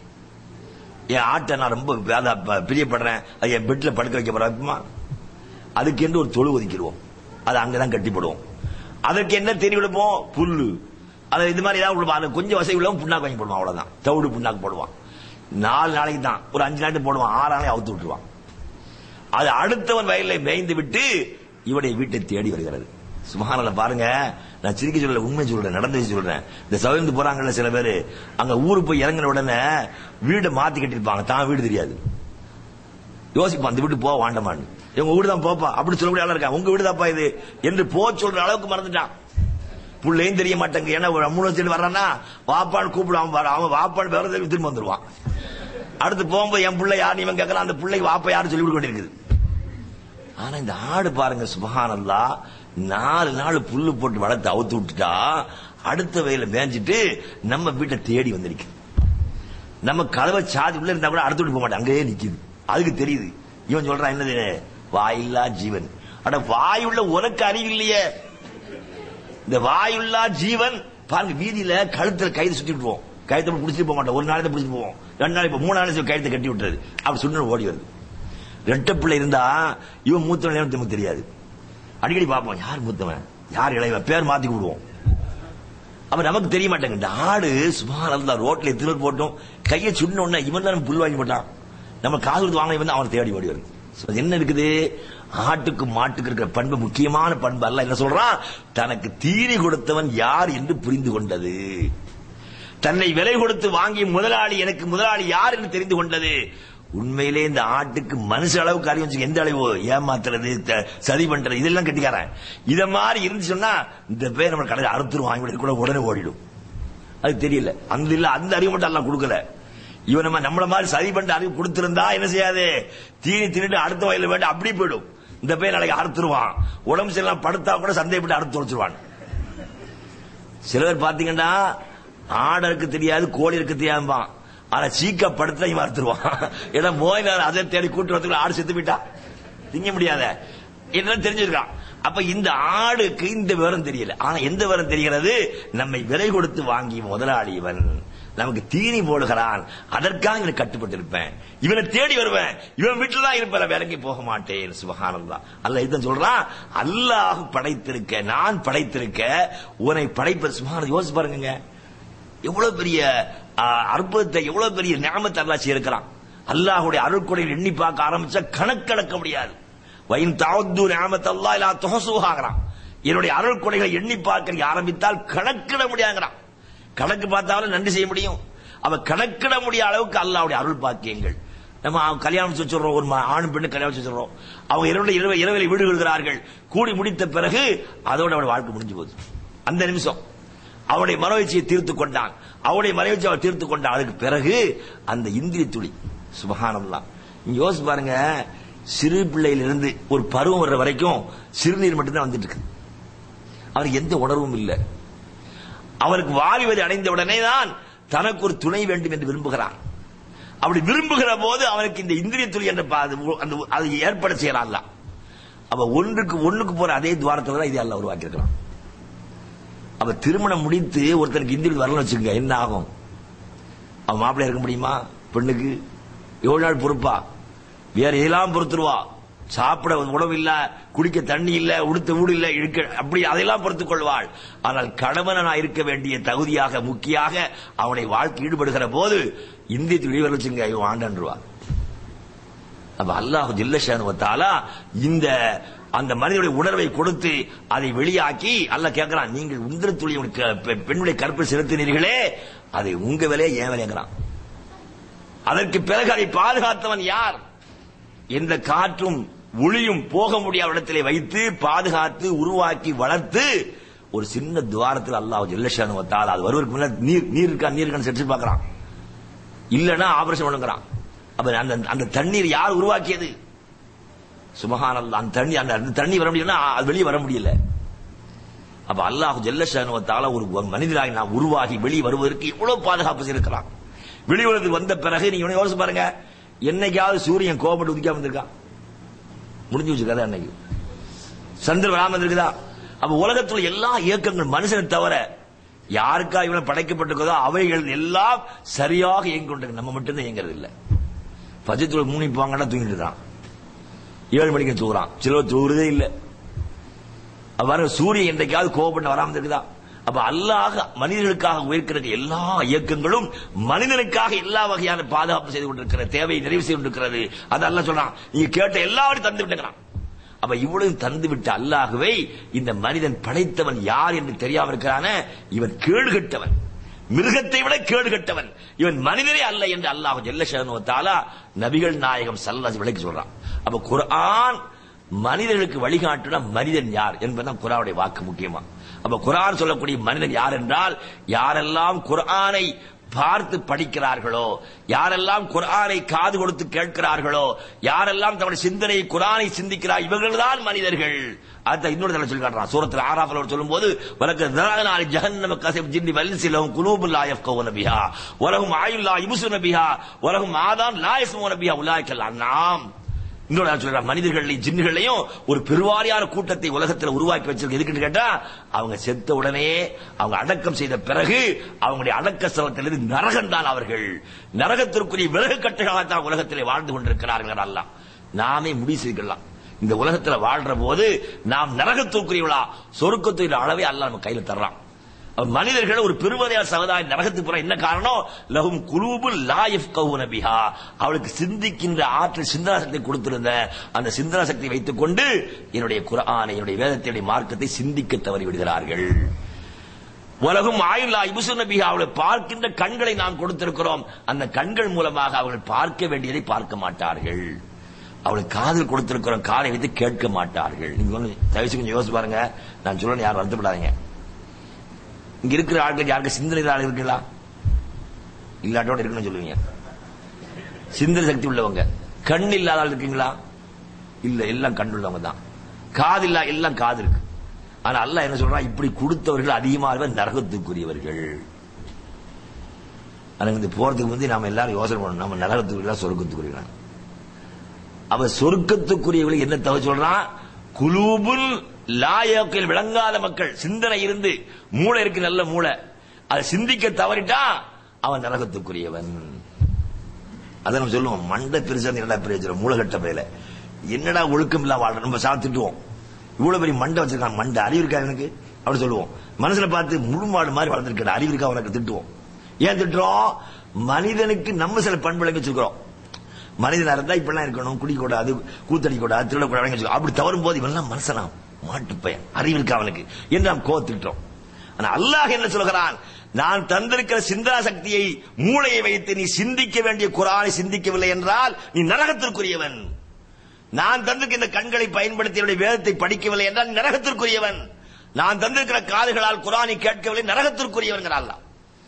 [SPEAKER 3] என் ஆட்டை நான் ரொம்ப அத- ப- பிரியப்படுறேன் அது என் பெட்ல படுக்க வைக்க போறமா அதுக்கு என்று ஒரு தொழு ஒதுக்கிடுவோம் அது அங்கதான் கட்டிப்படுவோம் அதற்கு என்ன தெரிய விடுப்போம் புல்லு அது இது மாதிரி ஏதாவது கொடுப்போம் அது கொஞ்சம் வசதி உள்ளவன் புண்ணாக்கு வாங்கி போடுவான் அவ்வளவுதான் தவிடு புண்ணாக்கு போடுவான் நாலு நாளைக்கு தான் ஒரு அஞ்சு நாளைக்கு போடுவான் ஆறு நாளைக்கு அவுத்து விட்டுருவான் அது அடுத்தவன் வயலில் மேய்ந்து விட்டு இவனுடைய வீட்டை தேடி வருகிறது சுமாரில் பாருங்க நான் சிரிக்க சொல்லல உண்மை சொல்றேன் நடந்தது சொல்றேன் இந்த சவிந்து போறாங்கல்ல சில பேரு அங்க ஊருக்கு போய் இறங்கின உடனே வீடை மாத்தி கட்டிருப்பாங்க தான் வீடு தெரியாது யோசிப்பான் அந்த வீட்டு போக வாண்டமான்னு இவங்க வீடு தான் போப்பா அப்படி சொல்லக்கூடிய ஆளா இருக்கா உங்க வீடு தான்ப்பா இது என்று போ சொல்ற அளவுக்கு மறந்துட்டான் புள்ளையும் தெரிய மாட்டாங்க ஏன்னா ஒரு மூணு வருஷம் வர்றான்னா வாப்பான்னு கூப்பிடுவான் பாரு. அவன் வாப்பான்னு வேற தெரியும் திரும்ப வந்துருவான் அடுத்து போகும்போது என் பிள்ளை யார் இவன் கேட்கறான் அந்த பிள்ளைக்கு வாப்பா யாரும் சொல்லி கொடுக்க வேண்டியிருக்குது ஆனா இந்த ஆடு பாருங்க சுபஹானல்லா நாலு நாள் புல்லு போட்டு வளர்த்து அவுத்து விட்டுட்டா அடுத்த வயல மேய்ஞ்சிட்டு நம்ம வீட்டை தேடி வந்திருக்கு நம்ம கதவை சாதி உள்ள இருந்தா கூட அடுத்து விட்டு போக மாட்டேன் அங்கேயே நிக்குது அதுக்கு தெரியுது இவன் சொல்றான் என்னது வாயில்லா ஜீவன் அட வாயுள்ள உனக்கு அறிவு இல்லையே இந்த வாயுள்ளா ஜீவன் பாருங்க வீதியில கழுத்துல கயிறு சுத்தி விட்டுருவோம் கழுத்தை பிடிச்சிட்டு போக மாட்டோம் ஒரு நாளைக்கு பிடிச்சிட்டு போவோம் ரெண்டு நாளைக்கு மூணு நாளைக்கு கழுத்தை கட்டி விட்டுறது அப்படி சுண்ணு ஓடி வருது ரெட்டை பிள்ளை இருந்தா இவன் மூத்தவன் நேரம் நமக்கு தெரியாது அடிக்கடி பார்ப்போம் யார் மூத்தவன் யார் இளையவன் பேர் மாத்தி விடுவோம் அப்ப நமக்கு தெரிய மாட்டேங்க இந்த ஆடு சுமார் இருந்தா ரோட்ல எத்தனை பேர் போட்டோம் கையை சுண்ண உடனே இவன் தான் புல் வாங்கி போட்டான் நம்ம காசு கொடுத்து வாங்க வந்து அவனை தேடி ஓடி வருது So, என்ன இருக்குது ஆட்டுக்கு மாட்டுக்கு இருக்கிற பண்பு முக்கியமான பண்பு அல்ல என்ன சொல்றான் தனக்கு தீனி கொடுத்தவன் யார் என்று புரிந்து கொண்டது தன்னை விலை கொடுத்து வாங்கிய முதலாளி எனக்கு முதலாளி யார் என்று தெரிந்து கொண்டது உண்மையிலே இந்த ஆட்டுக்கு மனுஷ அளவுக்கு அறிவு வச்சுக்க எந்த அளவு ஏமாத்துறது த- சதி பண்றது இதெல்லாம் கட்டிக்காரன் இத மாதிரி இருந்து சொன்னா இந்த பேர் நம்ம கடையில் அறுத்துரும் வாங்கி கூட உடனே ஓடிடும் அது தெரியல அந்த இல்ல அந்த அறிவு மட்டும் எல்லாம் கொடுக்கல இவன் நம்ம நம்மள மாதிரி சதி பண்ண அறிவு கொடுத்திருந்தா என்ன செய்யாது தீனி தின்னுட்டு அடுத்த வயல வேண்டாம் அப்படி போயிடும் இந்த பேர் நாளைக்கு அறுத்துருவான் உடம்பு சரியில்லாம் படுத்தா கூட சந்தேகப்பட்டு அறுத்து தொலைச்சிருவான் சில பேர் பாத்தீங்கன்னா ஆடருக்கு தெரியாது கோழி இருக்கு தெரியாமபான் ஆனா சீக்க படுத்த மறுத்துருவான் ஏன்னா மோயினார் அதை தேடி கூட்டு வரதுக்குள்ள ஆடு செத்து போயிட்டா திங்க முடியாத என்ன தெரிஞ்சிருக்கான் அப்ப இந்த ஆடுக்கு இந்த விவரம் தெரியல ஆனா எந்த விவரம் தெரிகிறது நம்மை விலை கொடுத்து வாங்கி முதலாளி இவன் நமக்கு தீனி போடுகிறான் அதற்காக இவனை கட்டுப்பட்டு இருப்பேன் இவனை தேடி வருவேன் இவன் வீட்டுல தான் இருப்பேன் வேலைக்கு போக மாட்டேன் சுபகானந்தா அல்ல இதான் சொல்றான் அல்லாஹ் படைத்திருக்க நான் படைத்திருக்க உன்னை படைப்பது சுபகான யோசிச்சு பாருங்க எவ்வளவு பெரிய ஆ, அற்புதத்தை எவ்வளவு பெரிய ஞாபகத்தை அல்லாஹ் செய்திருக்கிறான் அல்லாஹ்வுடைய அருள்கொடையில் எண்ணி பார்க்க ஆரம்பிச்சா கணக்கெடுக்க முடியாது வயின் தாவத்து ஞாபகத்தை அல்லாஹ் இல்லா தொகசுகாகிறான் என்னுடைய அருள்கொடைகளை எண்ணி பார்க்க ஆரம்பித்தால் கணக்கிட முடியாதுங்கிறான் கணக்கு பார்த்தாலும் நன்றி செய்ய முடியும் அவ கணக்கிட முடியாத அளவுக்கு அல்லாஹ்வுடைய அருள் பாக்கியங்கள் நம்ம அவங்க கல்யாணம் வச்சு வச்சிடுறோம் ஒரு ம- ஆணும் பெண்ணு கல்யாணம் வச்சு வச்சிடுறோம் அவங்க இரவு இரவு இரவில் வீடு கொள்கிறார்கள் கூடி முடித்த பிறகு அதோட அவட வாழ்க்கை முடிஞ்சு போகுது அந்த நிமிஷம் அவனுடைய மனோவச்சியை தீர்த்து கொண்டான் அவனுடைய மனோவச்சி அவன் தீர்த்து கொண்டான் அதுக்கு பிறகு அந்த இந்திரிய துளி சுபகானம்லாம் நீங்க யோசிச்சு பாருங்க சிறு பிள்ளையிலிருந்து ஒரு பருவம் வர்ற வரைக்கும் சிறுநீர் மட்டும்தான் வந்துட்டு இருக்கு அவருக்கு எந்த உணர்வும் இல்லை அவருக்கு வாலிபதி அடைந்த உடனே தான் தனக்கு ஒரு துணை வேண்டும் என்று விரும்புகிறான் அப்படி விரும்புகிற போது அவனுக்கு இந்த இந்திரிய துளி என்ற பா- அது உ- அந்த உ- அது ஏற்பட செய்யறான் அல்ல. அப்ப ஒன்றுக்கு ஒண்ணுக்கு போற அதே துவாரத்துல தான் இது அல்ல உருவாக்கி இருக்கலாம் அப்ப திருமணம் முடித்து ஒருத்தனுக்கு இந்திரிய வரலன்னு வச்சுக்கோங்க என்ன ஆகும் அவன் மாப்பிள்ளை இருக்க முடியுமா பெண்ணுக்கு எவ்வளவு நாள் பொறுப்பா வேற எதெல்லாம் பொறுத்துருவா சாப்பிட உணவு இல்ல குடிக்க தண்ணி இல்ல உடுத்த வீடு இல்ல இருக்க அப்படி அதையெல்லாம் பொறுத்துக் கொள்வாள் ஆனால் கணவனா இருக்க வேண்டிய தகுதியாக முக்கியாக அவனை வாழ்க்கை ஈடுபடுகிற போது இந்திய வெளியே வச்சுங்க இவன் ஆண்டன்றுவா அப்ப அல்லாஹ் ஜில்லஷானுவத்தாலா இந்த அந்த மனிதனுடைய உணர்வை கொடுத்து அதை வெளியாக்கி அல்லாஹ் கேட்கிறான் நீங்கள் உந்திர துளி பெண்ணுடைய கற்பை செலுத்தினீர்களே அதை உங்க வேலையே ஏன் வேலைங்கிறான் அதற்கு பிறகு அதை பாதுகாத்தவன் யார் எந்த காற்றும் ஒளியும் போக முடியாத இடத்திலே வைத்து பாதுகாத்து உருவாக்கி வளர்த்து ஒரு சின்ன துவாரத்தில் அல்லாஹ் ஜெல்லஷானுவத்தால் அது வருவதற்கு முன்னாடி நீர் நீர் இருக்கா நீர் இருக்கான்னு செடிச்சு பார்க்கறான் இல்லனா ஆபரேஷன் பண்ணுங்கிறான் அப்ப அந்த அந்த தண்ணீர் யார் உருவாக்கியது சுபஹானல்லாஹ் அந்த தண்ணி அந்த அந்த தண்ணி வர முடியலன்னா அது வெளியே வர முடியல அப்ப அல்லாஹ் ஜல்லஷானுவத்தால ஒரு ஒரு மனிதராய் நான் உருவாகி வெளியே வருவதற்கு எவ்வளவு பாதுகாப்பு இருக்கிறான் வெளியுலகத்துக்கு வந்த பிறகு நீங்க இவனை யோசிச்சு பாருங்க என்னைக்காவது சூரியன் கோபப்பட்டு உதிக்காம வந்திருக்கான் முடிஞ்சு வச்சு கதை அன்னைக்கு சந்திரன் வராம இருக்குதா அப்ப உலகத்துல எல்லா இயக்கங்கள் மனுஷனை தவிர யாருக்கா இவனை படைக்கப்பட்டிருக்கதோ அவைகள் எல்லாம் சரியாக இயங்கி கொண்டிருக்கு நம்ம மட்டும்தான் இயங்குறது இல்ல பஜத்துல மூணு போங்கன்னா தூங்கிட்டு இருக்கான் ஏழு மணிக்கு தூங்குறான் சிலர் தூங்குறதே இல்ல அவ்வாறு சூரியன் என்றைக்காவது கோபப்பட்டு வராம இருக்குதா அப்ப அல்லாஹ் மனிதர்களுக்காக உயர்க்கிற எல்லா இயக்கங்களும் மனிதனுக்காக எல்லா வகையான பாதுகாப்பு செய்து கொண்டிருக்கிற தேவையை நிறைவு செய்து கொண்டிருக்கிறது அது அல்லாஹ் சொல்றான் நீங்க கேட்ட எல்லாவற்றையும் தந்து விட்டுக்கிறான் அப்ப இவ்வளவு தந்து விட்ட அல்லாஹுவை இந்த மனிதன் படைத்தவன் யார் என்று தெரியாம இருக்கிறான இவன் கேடு கெட்டவன் மிருகத்தை விட கேடு கெட்டவன் இவன் மனிதரே அல்ல என்று அல்லாஹ் ஜெல்லஷாலா நபிகள் நாயகம் சல்லாஸ் விளக்கி சொல்றான் அப்ப குர்ஆன் மனிதர்களுக்கு வழிகாட்டுனா மனிதன் யார் என்பதுதான் குரானுடைய வாக்கு முக்கியமா அப்ப குர்ஆன் சொல்லக்கூடிய மனிதன் யார் என்றால் யாரெல்லாம் குர்ஆனை பார்த்து படிக்கிறார்களோ யாரெல்லாம் குர்ஆனை காது கொடுத்து கேட்கிறார்களோ யாரெல்லாம் தன்னுடைய சிந்தனை குர்ஆனை சிந்திக்கிறார் இவர்கள்தான் மனிதர்கள் அத இன்னொரு தடவை சொல்லி காட்டுறான் சூரத்தில் ஆறாஃபில் அவர் சொல்லும்போது வலக்கு தரகனாலி ஜஹன்னம கசப் ஜின்னி வல்சிலஹும் குலூபுல் லா யஃப்கஹூன பிஹா வலஹும் ஆயுல் லா யுப்சிருன பிஹா வலஹும் ஆதான் லா யஸ்மூன பிஹா உலாய்க்கல் அன்னாம் இன்னொரு ஆள் சொல்றான் மனிதர்களையும் ஜின்னுகளையும் ஒரு பெருவாரியான கூட்டத்தை உலகத்தில் உருவாக்கி வச்சிருக்கு எதுக்குன்னு கேட்டா அவங்க செத்த உடனே அவங்க அடக்கம் செய்த பிறகு அவங்களுடைய அடக்க ஸ்தலத்திலிருந்து நரகம் தான் அவர்கள் நரகத்திற்குரிய விறகு கட்டுகளாகத்தான் உலகத்திலே வாழ்ந்து கொண்டிருக்கிறார்கள் அல்லாம் நாமே முடிவு செய்துக்கலாம் இந்த உலகத்துல வாழ்ற போது நாம் நரகத்திற்குரியவளா சொருக்கத்துடைய அளவே அல்ல நம்ம கையில தர்றான் அப்ப மனிதர்கள் ஒரு பெருமதியார் சமுதாயம் நரகத்துக்கு போற என்ன காரணம் லஹும் குலூபு லாயிஃப் கவுன பிஹா அவளுக்கு சிந்திக்கின்ற ஆற்றல் சிந்தனா சக்தி கொடுத்திருந்த அந்த சிந்தனா சக்தியை வைத்துக் கொண்டு என்னுடைய குரானை என்னுடைய வேதத்தினுடைய மார்க்கத்தை சிந்திக்க தவறி விடுகிறார்கள் உலகம் ஆயுள்ளா இபுசு நபி அவளை பார்க்கின்ற கண்களை நாம் கொடுத்திருக்கிறோம் அந்த கண்கள் மூலமாக அவர்கள் பார்க்க வேண்டியதை பார்க்க மாட்டார்கள் அவளுக்கு காதல் கொடுத்திருக்கிறோம் காலை வைத்து கேட்க மாட்டார்கள் நீங்க ஒண்ணு தயவுசு கொஞ்சம் யோசிச்சு பாருங்க நான் சொல்ல யாரும் வருத்தப்படாதீங்க இங்க இருக்கிற ஆட்கள் யாருக்கு சிந்தனை ஆள் இருக்குங்களா இல்லாட்டோட இருக்குன்னு சொல்லுவீங்க சிந்தனை சக்தி உள்ளவங்க கண் இல்லாத ஆள் இருக்கீங்களா இல்ல எல்லாம் கண் உள்ளவங்க தான் காது இல்லா எல்லாம் காது இருக்கு ஆனா அல்லாஹ் என்ன சொல்றான் இப்படி கொடுத்தவர்கள் அதிகமாக நரகத்துக்குரியவர்கள் ஆனா இந்த போறதுக்கு வந்து நாம எல்லாரும் யோசனை பண்ணணும் நம்ம நரகத்துக்குரிய சொர்க்கத்துக்குரியவர்கள் அவன் சொர்க்கத்துக்குரியவர்கள் என்ன தவிர சொல்றான் குலூபுல் லாயக்கில் விளங்காத மக்கள் சிந்தனை இருந்து மூளை இருக்கு நல்ல மூளை அதை சிந்திக்க தவறிட்டா அவன் நரகத்துக்குரியவன் அதை நம்ம சொல்லுவோம் மண்டை பெருசா என்னடா பிரயோஜனம் மூளைகட்ட பயில என்னடா ஒழுக்கம் இல்ல வாழ்ற நம்ம சாப்பிட்டு திட்டுவோம் இவ்வளவு பெரிய மண்டை வச்சிருக்கான் மண்டை அறிவு இருக்கா எனக்கு அப்படி சொல்லுவோம் மனசுல பார்த்து முழுமாடு மாதிரி வளர்ந்துருக்க அறிவு இருக்கா அவனுக்கு திட்டுவோம் ஏன் திட்டுறோம் மனிதனுக்கு நம்ம சில பண்புகளை வச்சிருக்கிறோம் மனிதனா இருந்தா இப்படிலாம் இருக்கணும் குடிக்கூடாது கூத்தடி கூடாது திருடக்கூடாது வச்சுக்கோ. அப்படி தவறும் போது இவெல்லாம் மனசனா மாட்டு பையன் அறிவு இருக்கா அவனுக்கு என்று நாம் கோத்திட்டோம் ஆனா அல்லாஹ் என்ன சொல்கிறான் நான் தந்திருக்கிற சிந்தனா சக்தியை மூளையை வைத்து நீ சிந்திக்க வேண்டிய குரானை சிந்திக்கவில்லை என்றால் நீ நரகத்திற்குரியவன் நான் தந்திருக்கிற இந்த கண்களை பயன்படுத்தி என்னுடைய வேதத்தை படிக்கவில்லை என்றால் நீ நரகத்திற்குரியவன் நான் தந்திருக்கிற காதுகளால் குரானை கேட்கவில்லை நரகத்திற்குரியவன் அல்லாஹ்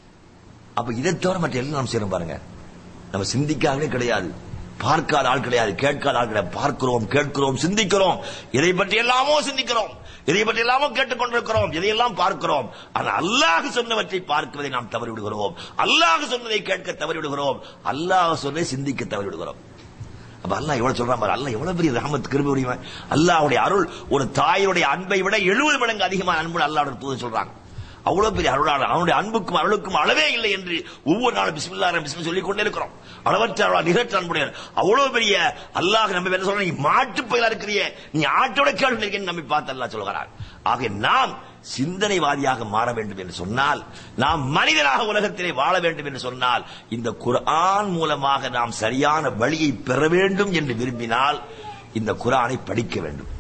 [SPEAKER 3] அப்ப இதை தவிர மற்ற எல்லாம் நாம் செய்யறோம் பாருங்க நம்ம சிந்திக்காமலே கிடையாது பார்க்காத ஆள் கிடையாது கேட்காத ஆள் கிடையாது பார்க்கிறோம் கேட்கிறோம் சிந்திக்கிறோம் இதை பற்றி எல்லாமோ சிந்திக்கிறோம் இதை பற்றி எல்லாமோ கேட்டுக்கொண்டிருக்கிறோம் இதையெல்லாம் பார்க்கிறோம் ஆனால் அல்லாஹ் சொன்னவற்றை பார்க்குவதை நாம் தவறி விடுகிறோம் அல்லாஹ் சொன்னதை கேட்க தவறி விடுகிறோம் அல்லாஹ் சொன்னதை சிந்திக்க தவறி விடுகிறோம் அப்ப அல்லாஹ் எவ்வளவு சொல்றான் பாரு அல்லாஹ் எவ்வளவு பெரிய ரஹமத் கிருபை உடையவன் அல்லாஹ்வுடைய அருள் ஒரு தாயுடைய அன்பை விட எழுபது மடங்கு அதிகமான அன்பு அல்லாஹ்வுடைய தூது சொல்றாங்க அவ்வளவு பெரிய அருளாளர் அவனுடைய அன்புக்கும் அருளுக்கும் அளவே இல்லை என்று ஒவ்வொரு நாளும் பிஸ்மில்லா பிஸ்மி சொல்லிக் கொண்டே இருக்கிறோம் அளவற்ற அருளா நிகழ்ச்சி அன்புடையவர் அவ்வளவு பெரிய அல்லாஹ் நம்ம என்ன சொல்ற நீ மாட்டு பயிலா இருக்கிறிய நீ ஆட்டோட கேள்வி இருக்கேன்னு நம்மை பார்த்து அல்லாஹ் சொல்கிறார் ஆக நாம் சிந்தனைவாதியாக மாற வேண்டும் என்று சொன்னால் நாம் மனிதனாக உலகத்திலே வாழ வேண்டும் என்று சொன்னால் இந்த குர்ஆன் மூலமாக நாம் சரியான வழியை பெற வேண்டும் என்று விரும்பினால் இந்த குர்ஆனை படிக்க வேண்டும்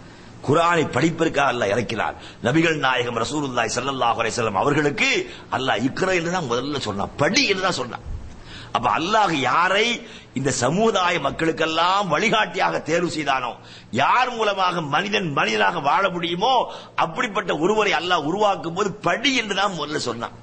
[SPEAKER 3] குரானை படிப்பதற்காக அல்லாஹ் இறக்கிறார் நபிகள் நாயகம் ரசூலுல்லாஹி ஸல்லல்லாஹு அலைஹி வஸல்லம் அவர்களுக்கு அல்லாஹ் இக்ரா என்று தான் முதல்ல சொன்னான் படி என்று தான் சொன்னான் அப்ப அல்லாஹ் யாரை இந்த சமுதாய மக்களுக்கெல்லாம் வழிகாட்டியாக தேர்வு செய்தானோ யார் மூலமாக மனிதன் மனிதனாக வாழ முடியுமோ அப்படிப்பட்ட ஒருவரை அல்லாஹ் உருவாக்கும் போது படி என்று தான் முதல்ல சொன்னான்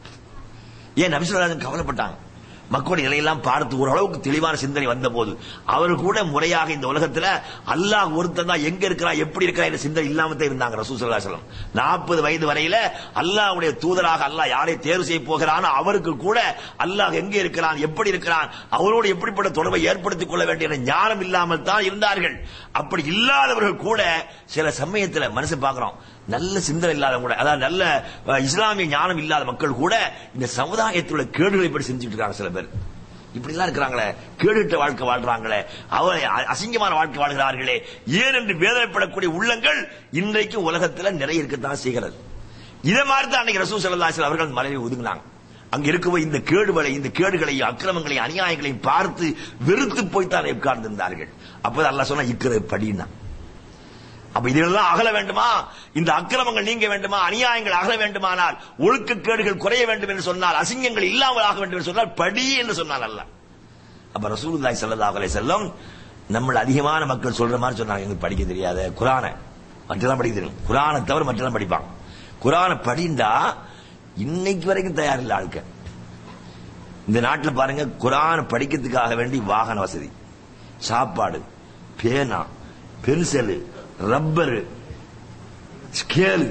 [SPEAKER 3] ஏன் நபிசுல்லாஜன் கவலைப்பட்டாங்க மக்களுடைய நிலையெல்லாம் பார்த்து ஓரளவுக்கு தெளிவான சிந்தனை வந்த போது அவர் கூட முறையாக இந்த உலகத்துல அல்லாஹ் ஒருத்தன் தான் எங்க இருக்கிறான் எப்படி இருக்கிறான் என்ற சிந்தனை இல்லாம தான் இருந்தாங்க ரசூசல்லாசலம் நாற்பது வயது வரையில அல்லாஹ்வுடைய தூதராக அல்லாஹ் யாரை தேர்வு செய்ய போகிறானோ அவருக்கு கூட அல்லாஹ் எங்கே இருக்கிறான் எப்படி இருக்கிறான் அவரோடு எப்படிப்பட்ட தொடர்பை ஏற்படுத்திக் கொள்ள வேண்டிய என்ற ஞானம் இல்லாமல் தான் இருந்தார்கள் அப்படி இல்லாதவர்கள் கூட சில சமயத்துல மனசு பார்க்கிறோம் நல்ல சிந்தனை இல்லாத கூட அதாவது நல்ல அஹ், இஸ்லாமிய ஞானம் இல்லாத மக்கள் கூட இந்த சமுதாயத்தில் உள்ள கேடுகளை பற்றி செஞ்சுட்டு இருக்காங்க சில பேர் இப்படி எல்லாம் இருக்கிறாங்களே கேடுட்ட வாழ்க்கை வாழ்றாங்களே அவரை அ- அசிங்கமான வாழ்க்கை வாழ்கிறார்களே ஏன் என்று வேதனைப்படக்கூடிய உள்ளங்கள் இன்றைக்கு உலகத்துல நிறைய இருக்கத்தான் செய்கிறது இதை மாதிரி தான் அன்னைக்கு ரசூல் ஸல்லல்லாஹு அலைஹி வஸல்லம் அவர்கள் மலையை ஒதுங்கினாங்க அங்க இருக்கவே இந்த கேடுகளை இந்த கேடுகளையும் அக்கிரமங்களையும் அநியாயங்களையும் பார்த்து வெறுத்து போய்த்தான் உட்கார்ந்திருந்தார்கள் அப்போது அல்லாஹ் சொன்னா இக்கிற படின்னா அப்ப இதெல்லாம் அகல வேண்டுமா இந்த அக்கிரமங்கள் நீங்க வேண்டுமா அநியாயங்கள் அகல வேண்டுமானால் ஒழுக்கக்கேடுகள் குறைய வேண்டும் என்று சொன்னால் அசிங்கங்கள் இல்லாமல் ஆக வேண்டும் என்று சொன்னால் படி என்று சொன்னால் அல்ல அப்ப ரசூலுல்லாஹி ஸல்லல்லாஹு அலைஹி வஸல்லம் நம்ம அதிகமான மக்கள் சொல்ற மாதிரி சொன்னாங்க எங்களுக்கு படிக்க தெரியாத குரானை மற்றெல்லாம் படிக்க தெரியும் குரானை தவிர மற்றெல்லாம் படிப்பாங்க குரானை படிந்தா இன்னைக்கு வரைக்கும் தயார் இல்ல ஆளுக்க இந்த நாட்டில் பாருங்க குரானை படிக்கிறதுக்காக வேண்டி வாகன வசதி சாப்பாடு பேனா பென்சிலு ரப்பரு ஸ்கேலு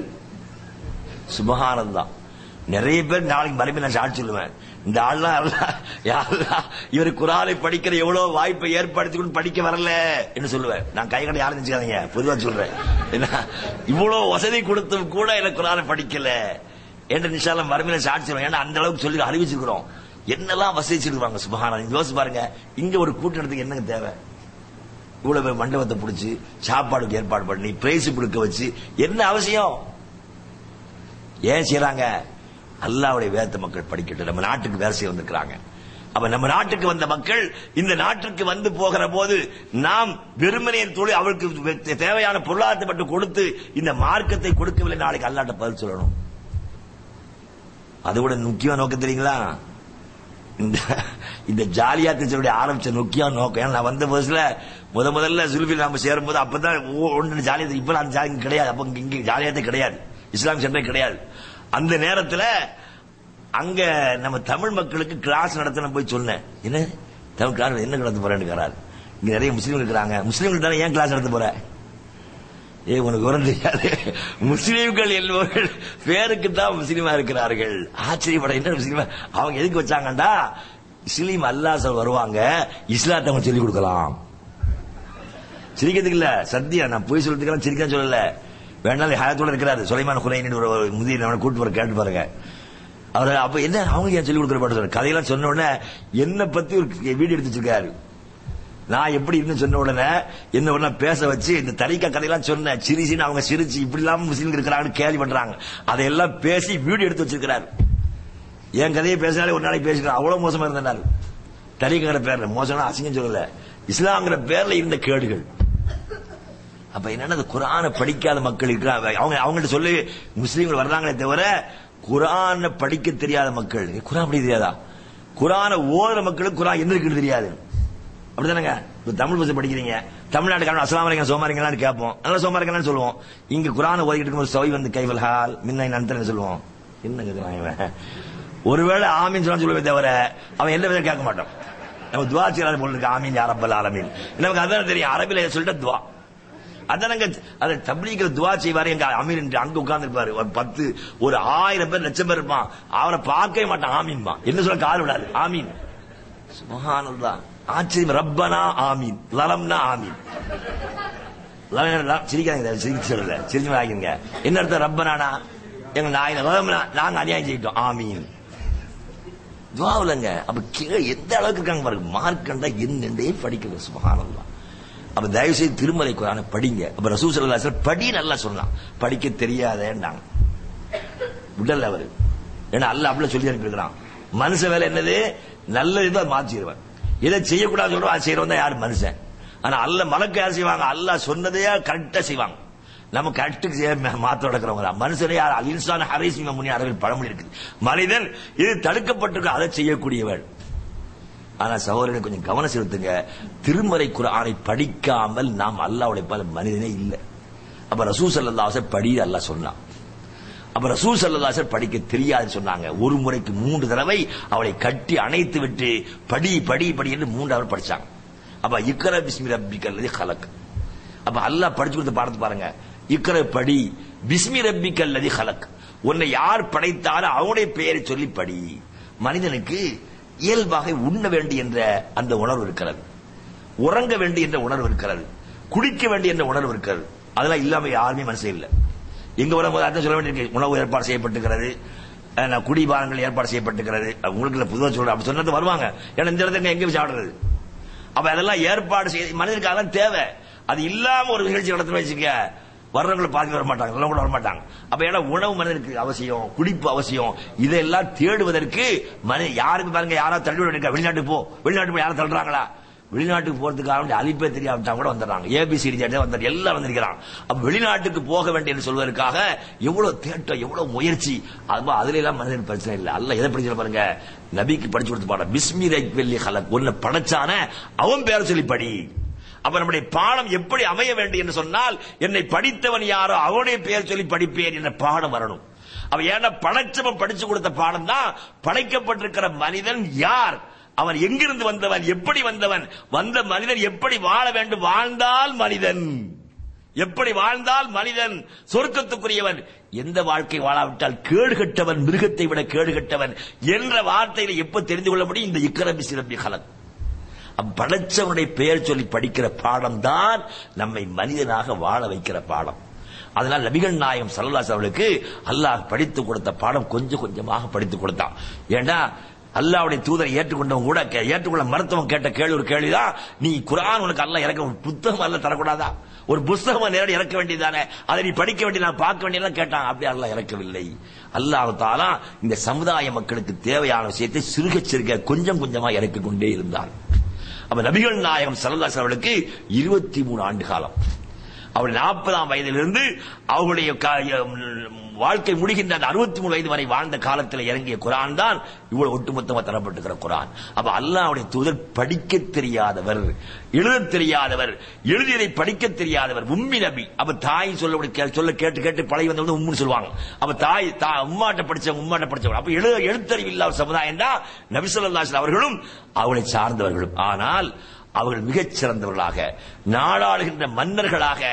[SPEAKER 3] சுபகானந்தம் நிறைய பேர் நாளைக்கு மறுபடியும் நான் சாட்சி சொல்லுவேன் இந்த ஆள்லாம் எல்லாம் யாரெல்லாம் இவர் குரானை படிக்கிற எவ்வளவு வாய்ப்பை ஏற்படுத்தி கொண்டு படிக்க வரல என்று சொல்லுவேன் நான் கை கடை யாரும் நினைச்சுக்காதீங்க பொதுவா சொல்றேன் என்ன இவ்வளவு வசதி கொடுத்தும் கூட எனக்கு குரானை படிக்கல என்று நிஷாலம் மறுமையில சாட்சி சொல்லுவேன் ஏன்னா அந்த அளவுக்கு சொல்லி அறிவிச்சிருக்கிறோம் என்னெல்லாம் வசதிச்சிருக்காங்க சுபகானந்தம் யோசிச்சு பாருங்க இங்க ஒரு கூட்டத்துக்கு என்னங்க தேவை இவ்வளவு பேர் மண்டபத்தை பிடிச்சி சாப்பாடுக்கு ஏற்பாடு பண்ணி பிரைஸ் கொடுக்க வச்சு என்ன அவசியம் ஏன் செய்யறாங்க அல்லாவுடைய வேதத்தை மக்கள் படிக்கட்டும் நம்ம நாட்டுக்கு வேலை செய்ய வந்திருக்கிறாங்க அப்ப நம்ம நாட்டுக்கு வந்த மக்கள் இந்த நாட்டுக்கு வந்து போகிற போது நாம் வெறுமனே தொழில் அவருக்கு தேவையான பொருளாதாரத்தை மட்டும் கொடுத்து இந்த மார்க்கத்தை கொடுக்கவில்லை நாளைக்கு அல்லாட்ட பதில் சொல்லணும் அது கூட முக்கிய நோக்கம் தெரியுங்களா இந்த இந்த ஜாலியா திருச்சனுடைய ஆரம்பிச்ச முக்கிய நோக்கம் ஏன்னா நான் வந்த புதுசுல முத முதல்ல சுல்பி நாம சேரும்போது அப்பதான் ஒன்று ஜாலியா இப்ப அந்த ஜாலி கிடையாது அப்ப இங்க- இங்க ஜாலியாத்தே கிடையாது இஸ்லாம் சென்டர் கிடையாது அந்த நேரத்துல அங்க நம்ம தமிழ் மக்களுக்கு கிளாஸ் நடத்த நான் போய் சொன்னேன் என்ன தமிழ் கிளாஸ் என்ன நடத்த போறேன்னு கேறாரு இங்க நிறைய முஸ்லீம்கள் இருக்கிறாங்க முஸ்லீம்கள் தானே ஏன் கிளாஸ் நடத்த போற ஏ உனக்கு விவரம் தெரியாது முஸ்லீம்கள் என்பவர்கள் பேருக்கு தான் முஸ்லீமா இருக்கிறார்கள் ஆச்சரியப்பட என்ன முஸ்லீமா அவங்க எதுக்கு வச்சாங்கண்டா முஸ்லீம் அல்லாஹ் வருவாங்க இஸ்லாத்தை அவங்க சொல்லிக் கொடுக்கலாம் சிரிக்கிறதுக்கு இல்ல சத்தியம் நான் போய் சொல்றதுக்கெல்லாம் சிரிக்க சொல்லல வேணாலும் ஹயாத்தோட இருக்கிறாரு சுலைமான் குலைனின் ஒரு ஒரு முதிய அவனை கூட்டு வர கேட்டு பாருங்க அவர் அப்ப என்ன அவங்க ஏன் சொல்லி கொடுக்குற பாட்டு சொல்றாரு கதையெல்லாம் சொன்ன உடனே என்ன பத்தி ஒரு வீடியோ எடுத்து வச்சிருக்காரு நான் எப்படி இருந்து சொன்ன உடனே என்ன உடனே பேச வச்சு இந்த தரிக்கா கதையெல்லாம் சொன்னேன் சிரிச்சின்னு அவங்க சிரிச்சு இப்படி இல்லாம முஸ்லீம் இருக்கிறாங்கன்னு கேள்வி பண்றாங்க அதையெல்லாம் பேசி வீடியோ எடுத்து வச்சிருக்கிறாரு என் கதையை பேசினாலே ஒரு நாளைக்கு பேசுகிறேன் அவ்வளவு மோசமா இருந்தாரு தரிக்கிற பேர்ல மோசம்னா அசிங்கம் சொல்லல இஸ்லாங்கிற பேர்ல இருந்த கேடுகள் அப்ப என்னன்னா அந்த குரானை படிக்காத மக்கள் இருக்கிறாங்க அவங்க அவங்கள்ட்ட சொல்லி முஸ்லீம்கள் வர்றாங்களே தவிர குரானை படிக்க தெரியாத மக்கள் குரான் படிக்க தெரியாதா குரானை ஓதுற மக்களுக்கு குரான் என்ன இருக்குன்னு தெரியாது அப்படிதானங்க இப்ப தமிழ் பஸ் படிக்கிறீங்க தமிழ்நாட்டுக்காரன் அஸ்லாம் வலைக்கம் சோமாரிங்களான்னு கேட்போம் நல்லா சோமாரிங்களான்னு சொல்லுவோம் இங்க குரானை ஓதிக்கிட்டு இருக்கும்போது சவை வந்து கைவல் ஹால் மின்னை நந்தன் சொல்லுவோம் என்னங்க இதெல்லாம் இவன்? ஒருவேளை ஆமீன் சொன்னா சொல்லுவே தவிர அவன் எந்த விதம் கேட்க மாட்டான் நம்ம துவா செய்யறாரு போல இருக்கு ஆமீன் யா ரப்பல் ஆலமீன் நமக்கு அதான் தெரியும் அரபில சொல்லிட்டு துவா அதானங்க அது தப்லீக்ல துவா செய்வாரு எங்க அமீர் என்று அங்க உட்கார்ந்து இருப்பாரு ஒரு பத்து ஒரு ஆயிரம் பேர் லட்சம் பேர் இருப்பான் அவரை பார்க்கவே மாட்டான் ஆமீன்பா என்ன சொல்ல கால் விடாது ஆமீன் சுபஹானல்லாஹ் ஆச்சரியம் ரப்பனா ஆமீன் லலம்னா ஆமீன் லலம் ல- சிரிக்காதீங்க தயவு சிரிக்க சொல்லல சிரிச்சு ஆகிங்க என்ன அர்த்தம் ரப்பனானா எங்க நாய் லலம்னா நாங்க அநியாயம் செய்யிட்டோம் ஆமீன் துவாவுலங்க அப்ப கீழே எந்த அளவுக்கு இருக்காங்க பாருங்க மார்க்கண்டா என்னண்டே படிக்கணும் சுபஹானல்லாஹ் அப்ப தயவு செய்து திருமலை குரானை படிங்க அப்ப ரசூ சல்லல்லாஹு அலைஹி வஸல்லம் படி நல்லா சொன்னான் படிக்க தெரியாதேன்னாங்க விடல அவரு ஏன்னா அல்ல அப்படி சொல்லி அனுப்பியிருக்கிறான் மனுஷ வேலை என்னது நல்லது இதை மாற்றிடுவேன் இதை செய்யக்கூடாது சொல்றோம் அது செய்யறவன் தான் யாரு மனுஷன் ஆனா அல்ல மலக்கு யார் செய்வாங்க அல்லாஹ் சொன்னதையே கரெக்டா செய்வாங்க நம்ம கரெக்டுக்கு செய்ய மாத்த நடக்கிறவங்க தான் மனுஷனே யார் அல் இன்சான் ஹரீஸ் முனி அரபில் பழமொழி இருக்குது மனிதன் இது தடுக்கப்பட்டிருக்கு அதை செய்யக்கூடியவன் ஆனா சகோதரர்கள் கொஞ்சம் கவனம் செலுத்துங்க திருமறை குரானை படிக்காமல் நாம் அல்லாவுடைய பல மனிதனே இல்லை அப்ப ரசூ சல்லல்லாஹு படி அல்லாஹ் சொன்னான் அப்ப ரசூ சல்லல்லாஹு படிக்க தெரியாதுன்னு சொன்னாங்க ஒரு முறைக்கு மூன்று தடவை அவளை கட்டி அணைத்து விட்டு படி படி படி என்று மூன்று அவர் படிச்சாங்க அப்ப இக்கர பிஸ்மி ரப்பிக்கல் ஹலக் அப்ப அல்லாஹ் படிச்சு கொடுத்த பாடத்தை பாருங்க இக்கர படி பிஸ்மி ரப்பிக்கல் ஹலக் உன்னை யார் படைத்தாலும் அவனுடைய பெயரை சொல்லி படி மனிதனுக்கு இயல்பாக உண்ண வேண்டி என்ற அந்த உணர்வு இருக்கிறது உறங்க வேண்டி என்ற உணர்வு இருக்கிறது குடிக்க வேண்டி என்ற உணர்வு இருக்கிறது அதெல்லாம் இல்லாம யாருமே மனசே இல்லை எங்க வரும்போது அதான் சொல்ல வேண்டியிருக்கு உணவு ஏற்பாடு செய்யப்பட்டிருக்கிறது அஹ், நான் குடிபானங்கள் ஏற்பாடு செய்யப்பட்டிருக்கிறது உங்களுக்கு இல்ல பொதுவாக சொல்றேன் அப்படி சொன்னது வருவாங்க ஏன்னா இந்த இடத்துல எங்க போய் சாப்பிடுறது அப்ப அதெல்லாம் ஏற்பாடு செய்ய மனிதனுக்கு அதெல்லாம் தேவை அது இல்லாம ஒரு நிகழ்ச்சி நடத்த வச்சுக்க வர்றவங்களை பாதி வர மாட்டாங்க எல்லாம் கூட வர மாட்டாங்க அப்ப ஏன்னா உணவு மனிதனுக்கு அவசியம் குடிப்பு அவசியம் இதெல்லாம் தேடுவதற்கு மனித யாருக்கு பாருங்க யாராவது தள்ளி விட வெளிநாட்டுக்கு போ வெளிநாட்டுக்கு போய் யாரும் தள்ளுறாங்களா வெளிநாட்டுக்கு போறதுக்காக அழிப்பே தெரியாவிட்டா கூட வந்துடுறாங்க ஏபிசிடி தேடி வந்துடுறாங்க எல்லாம் வந்திருக்கிறான் அப்ப வெளிநாட்டுக்கு போக வேண்டும் என்று சொல்வதற்காக எவ்வளவு தேட்டம் எவ்வளவு முயற்சி அது அதுல எல்லாம் மனிதன் பிரச்சனை இல்லை அல்ல எதை படிச்சு பாருங்க நபிக்கு படிச்சு கொடுத்து பாடம் பிஸ்மி வெள்ளி ஹலக் ஒன்னு படைச்சான அவன் பேரை சொல்லி படி அப்ப நம்முடைய பாடம் எப்படி அமைய வேண்டும் என்று சொன்னால் என்னை படித்தவன் யாரோ அவனுடைய பெயர் சொல்லி படிப்பேன் என்ற பாடம் வரணும் அவ ஏன்னா படைச்சவன் படிச்சு கொடுத்த பாடம் தான் படைக்கப்பட்டிருக்கிற மனிதன் யார் அவன் எங்கிருந்து வந்தவன் எப்படி வந்தவன் வந்த மனிதன் எப்படி வாழ வேண்டும் வாழ்ந்தால் மனிதன் எப்படி வாழ்ந்தால் மனிதன் சொர்க்கத்துக்குரியவன் எந்த வாழ்க்கை வாழாவிட்டால் கேடு கட்டவன் மிருகத்தை விட கேடு கட்டவன் என்ற வார்த்தையில எப்ப தெரிந்து கொள்ள முடியும் இந்த இக்கரபி சிறப்பி கலன் படைச்சவனுடைய பெயர் சொல்லி படிக்கிற பாடம் தான் நம்மை மனிதனாக வாழ வைக்கிற பாடம் அதனால நபிகள் நாயகம் சல்லாஸ் அவர்களுக்கு அல்லாஹ் படித்து கொடுத்த பாடம் கொஞ்சம் கொஞ்சமாக படித்து கொடுத்தான் ஏண்டா அல்லாவுடைய தூதரை ஏற்றுக்கொண்டவங்க கூட கே- ஏற்றுக்கொள்ள மருத்துவம் கேட்ட கேள்வி ஒரு கேள்விதான் நீ குரான் உனக்கு அல்லாஹ் இறக்க ஒரு புத்தகம் அல்ல தரக்கூடாதா ஒரு புஸ்தகம் நேரடி இறக்க வேண்டியதானே அதை நீ படிக்க வேண்டிய நான் பார்க்க வேண்டியதான் கேட்டான் அப்படி அல்லாஹ் இறக்கவில்லை அல்லாஹ் தாலா இந்த சமுதாய மக்களுக்கு தேவையான விஷயத்தை சிறுக சிறுக கொஞ்சம் கொஞ்சமா இறக்கிக் கொண்டே இருந்தான் அப்ப நபிகள் நாயகம் சல்லல்லாஹு அவர்களுக்கு இருபத்தி மூணு ஆண்டு காலம் அவர் நாற்பதாம் வயதிலிருந்து அவருடைய கா- வாழ்க்கை முடிகின்ற அந்த அறுபத்தி மூணு வயது வரை வாழ்ந்த காலத்தில் இறங்கிய குரான் தான் இவ்வளவு ஒட்டுமொத்தமா தரப்பட்டிருக்கிற குரான் அப்ப அல்லாஹ்வுடைய தூதர் படிக்க தெரியாதவர் எழுத தெரியாதவர் எழுதியதை படிக்க தெரியாதவர் உம்மி நபி அப்ப தாய் சொல்ல சொல்ல கேட்டு கேட்டு பழகி வந்தவங்க உம்முன்னு சொல்லுவாங்க அப்ப தாய் தா- உம்மாட்ட படிச்சவங்க உம்மாட்ட படிச்சவங்க அப்ப எழுத எழுத்தறிவு இல்லாத சமுதாயம் தான் நபி ஸல்லல்லாஹு அலைஹி அவர்களும் அவளை சார்ந்தவர்களும் ஆனால் அவர்கள் மிகச் சிறந்தவர்களாக நாடாளுகின்ற மன்னர்களாக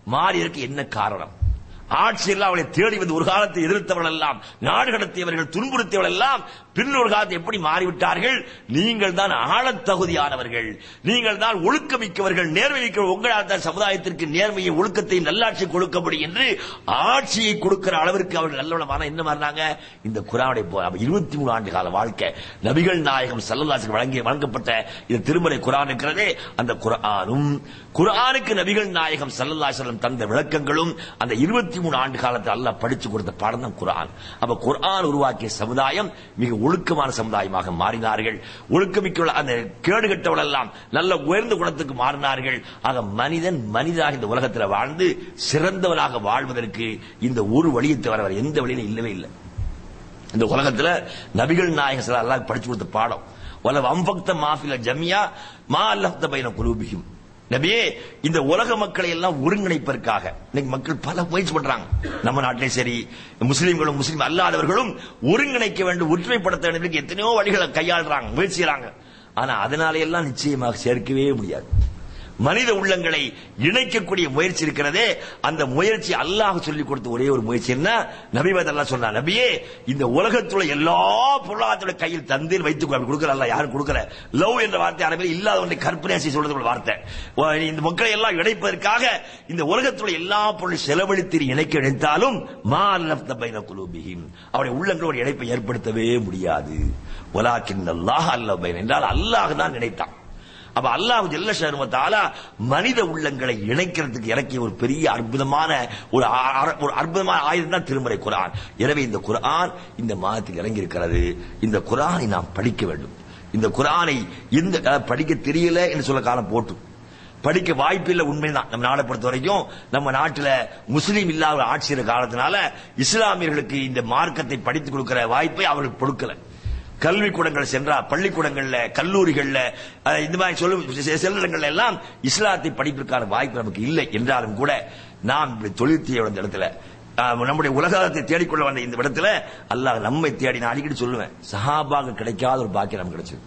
[SPEAKER 3] மாறியதற்கு என்ன காரணம் ஆட்சியெல்லாம் அவளை தேடி வந்து ஒரு காலத்தை எதிர்த்தவர்கள் எல்லாம் நாடு கடத்தியவர்கள் துன்புறுத்தியவர்கள் எல்லாம் பின்னொரு காலத்தை எப்படி மாறிவிட்டார்கள் நீங்கள் தான் ஆழத் தகுதியானவர்கள் நீங்கள் தான் ஒழுக்கமிக்கவர்கள் நேர்மை மிக்கவர்கள் உங்களால் தான் சமுதாயத்திற்கு நேர்மையை ஒழுக்கத்தையும் நல்லாட்சி கொடுக்க முடியும் என்று ஆட்சியை கொடுக்கிற அளவிற்கு அவர்கள் நல்லவனமான என்ன மாறினாங்க இந்த குரானுடைய இருபத்தி மூணு ஆண்டு கால வாழ்க்கை நபிகள் நாயகம் சல்லல்லாசுக்கு வழங்கி வழங்கப்பட்ட இந்த திருமலை குரான் இருக்கிறதே அந்த குரானும் குரானுக்கு நபிகள் நாயகம் சல்லல்லாசலம் தந்த விளக்கங்களும் அந்த இருபத்தி மூணு ஆண்டு காலத்தில் அல்லாஹ் படிச்சு கொடுத்த பாடம் தான் குரான் அப்ப குரான் உருவாக்கிய சமுதாயம் மிக ஒழுக்கமான சமுதாயமாக மாறினார்கள் ஒழுக்கமிக்க அந்த கேடு கெட்டவள் எல்லாம் நல்ல உயர்ந்த குணத்துக்கு மாறினார்கள் ஆக மனிதன் மனிதனாக இந்த உலகத்தில் வாழ்ந்து சிறந்தவனாக வாழ்வதற்கு இந்த ஒரு வழியை தவிர வேற எந்த வழியிலும் இல்லவே இல்லை இந்த உலகத்துல நபிகள் நாயகம் சில அல்லாஹ் படிச்சு கொடுத்த பாடம் வல அம்பக்த மாஃபில ஜமியா மா அல்லப்த பைன குலூபியும் நபியே இந்த உலக மக்களை எல்லாம் ஒருங்கிணைப்பதற்காக இன்னைக்கு மக்கள் பல முயற்சி பண்றாங்க நம்ம நாட்டிலே சரி முஸ்லீம்களும் முஸ்லீம் அல்லாதவர்களும் ஒருங்கிணைக்க வேண்டும் ஒற்றுமைப்படுத்த வேண்டும் எத்தனையோ வழிகளை கையாளுறாங்க முயற்சி செய்றாங்க ஆனா அதனால எல்லாம் நிச்சயமாக சேர்க்கவே முடியாது மனித உள்ளங்களை இணைக்கக்கூடிய முயற்சி இருக்கிறதே அந்த முயற்சி அல்லாஹ் சொல்லிக் கொடுத்த ஒரே ஒரு முயற்சி என்ன நபிவாத் அல்லாஹ் சொன்னா நபியே இந்த உலகத்துல எல்லா பொருளாதார கையில் தந்தில் வைத்துக் கொள்ள கொடுக்கல அல்ல யாரும் கொடுக்கல லவ் என்ற வார்த்தை அரபில் இல்லாத ஒன்றை கற்பனை செய்ய சொல்றது ஒரு வார்த்தை ஓ, இந்த மக்களை எல்லாம் இணைப்பதற்காக இந்த உலகத்துல எல்லா பொருளை செலவழித்து இணைக்க நினைத்தாலும் மா லப்த பைன குலூபிஹிம் அவருடைய உள்ளங்களோட இணைப்பை ஏற்படுத்தவே முடியாது வலாக்கின் அல்லாஹ் அல்ல பைன என்றால் அல்லாஹ் தான் நினைத்தான் அப்ப அல்லாஹ் ஜல்ல ஷர்மத்தால மனித உள்ளங்களை இணைக்கிறதுக்கு இறக்கிய ஒரு பெரிய அற்புதமான ஒரு அ- அ- ஒரு அற்புதமான ஆயுதம் தான் திருமறை குர்ஆன் எனவே இந்த குர்ஆன் இந்த மாதத்தில் இறங்கி இருக்கிறது இந்த குர்ஆனை நாம் படிக்க வேண்டும் இந்த குர்ஆனை இந்த அஹ், படிக்க தெரியல என்று சொல்ல காலம் போட்டு படிக்க வாய்ப்பில்லை உண்மைதான் நம்ம நாடை பொறுத்த வரைக்கும் நம்ம நாட்டுல முஸ்லீம் இல்லாத ஆட்சி இருக்கிற காலத்தினால இஸ்லாமியர்களுக்கு இந்த மார்க்கத்தை படித்துக் கொடுக்கிற வாய்ப்பை அவர்களுக்கு கொடுக்கல கல்விக்கூடங்கள் சென்றா பள்ளிக்கூடங்கள்ல கல்லூரிகள்ல அஹ், இந்த மாதிரி சொல்லும் செ- செல்ல இடங்கள்ல எல்லாம் இஸ்லாத்தை படிப்பதற்கான வாய்ப்பு நமக்கு இல்லை என்றாலும் கூட நாம் இப்படி தொழிற்சிய வந்த இடத்துல அஹ், நம்முடைய உலகத்தை தேடிக்கொள்ள வந்த இந்த இடத்துல அல்லாஹ் நம்மை தேடி நான் அடிக்கடி சொல்லுவேன் சஹாபாக கிடைக்காத ஒரு பாக்கியம் நமக்கு கிடைச்சது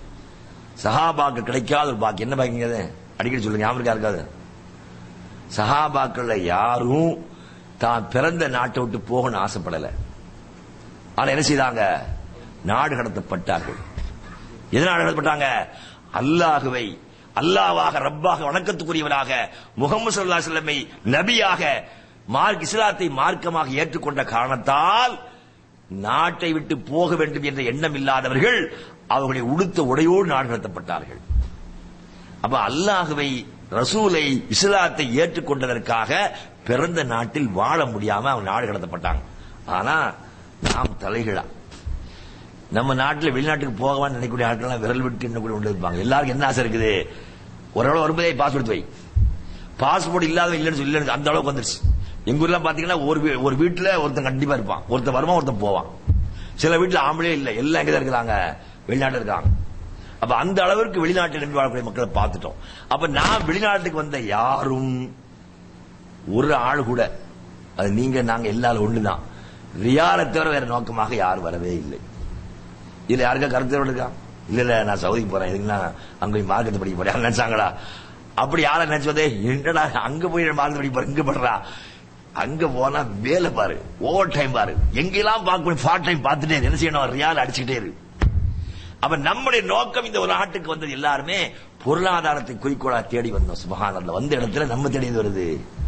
[SPEAKER 3] சஹாபாக்கு கிடைக்காத ஒரு பாக்கியம் என்ன பாக்கியம் அது? அடிக்கடி சொல்லுங்க ஞாபகம் இருக்கா இருக்காது சஹாபாக்கள்ல யாரும் தான் பிறந்த நாட்டை விட்டு போகணும்னு ஆசைப்படல ஆனா என்ன செய்தாங்க நாடு கடத்தப்பட்டார்கள் எதனால் கடத்தப்பட்டாங்க அல்லாஹுவை அல்லாவாக ரப்பாக வணக்கத்துக்குரியவராக முகமது ஸல்லல்லாஹு அலைஹி வஸல்லமை நபியாக மார்க் இஸ்லாத்தை மார்க்கமாக ஏற்றுக்கொண்ட காரணத்தால் நாட்டை விட்டு போக வேண்டும் என்ற எண்ணம் இல்லாதவர்கள் அவர்களை உடுத்த உடையோடு நாடு கடத்தப்பட்டார்கள் அப்ப அல்லாஹுவை ரசூலை இஸ்லாத்தை ஏற்றுக்கொண்டதற்காக பிறந்த நாட்டில் வாழ முடியாம அவங்க நாடு கடத்தப்பட்டாங்க ஆனா நாம் தலைகளா நம்ம நாட்டுல வெளிநாட்டுக்கு போகவான்னு நினைக்கக்கூடிய ஆட்கள் விரல் விட்டு எண்ணக்கூடிய கொண்டு இருப்பாங்க எல்லாருக்கும் என்ன ஆசை இருக்குது ஓரளவு வரும்போதே பாஸ்போர்ட் வை பாஸ்போர்ட் இல்லாத இல்லைன்னு சொல்லி இல்லைன்னு அந்த அளவுக்கு வந்துருச்சு எங்க ஊர்ல பாத்தீங்கன்னா ஒரு வீ- ஒரு வீட்டுல ஒருத்தன் கண்டிப்பா இருப்பான் ஒருத்தன் வருவான் ஒருத்தன் போவான் சில வீட்டுல ஆம்பளே இல்ல எல்லாம் எங்கதான் இருக்கிறாங்க வெளிநாட்டுல இருக்காங்க அப்ப அந்த அளவிற்கு வெளிநாட்டில் நின்று வாழக்கூடிய மக்களை பார்த்துட்டோம் அப்ப நான் வெளிநாட்டுக்கு வந்த யாரும் ஒரு ஆள் கூட அது நீங்க நாங்க எல்லாரும் ஒண்ணுதான் ரியாலை தவிர வேற நோக்கமாக யாரும் வரவே இல்லை இதுல யாருக்கா கருத்து வேறுபாடு இருக்கா இல்ல இல்ல நான் சவுதிக்கு போறேன் இதுக்கு நான் அங்க போய் மார்க்கெட் படிக்க போறேன் நினைச்சாங்களா அப்படி யாரை நினைச்சதே என்னடா அங்க போய் மார்க்கெட் படிக்க போறேன் இங்க பண்றா அங்க போனா வேலை பாரு ஓவர் டைம் பாரு எங்கெல்லாம் பார்க்க பார்ட் டைம் பார்த்துட்டே இரு. என்ன செய்யணும் ரியால் அடிச்சுக்கிட்டே இரு அப்ப நம்முடைய நோக்கம் இந்த ஒரு நாட்டுக்கு வந்தது எல்லாருமே பொருளாதாரத்தை குறிக்கோளா தேடி வந்தோம் சுபஹானல்ல வந்த இடத்துல நம்ம தேடியது வருது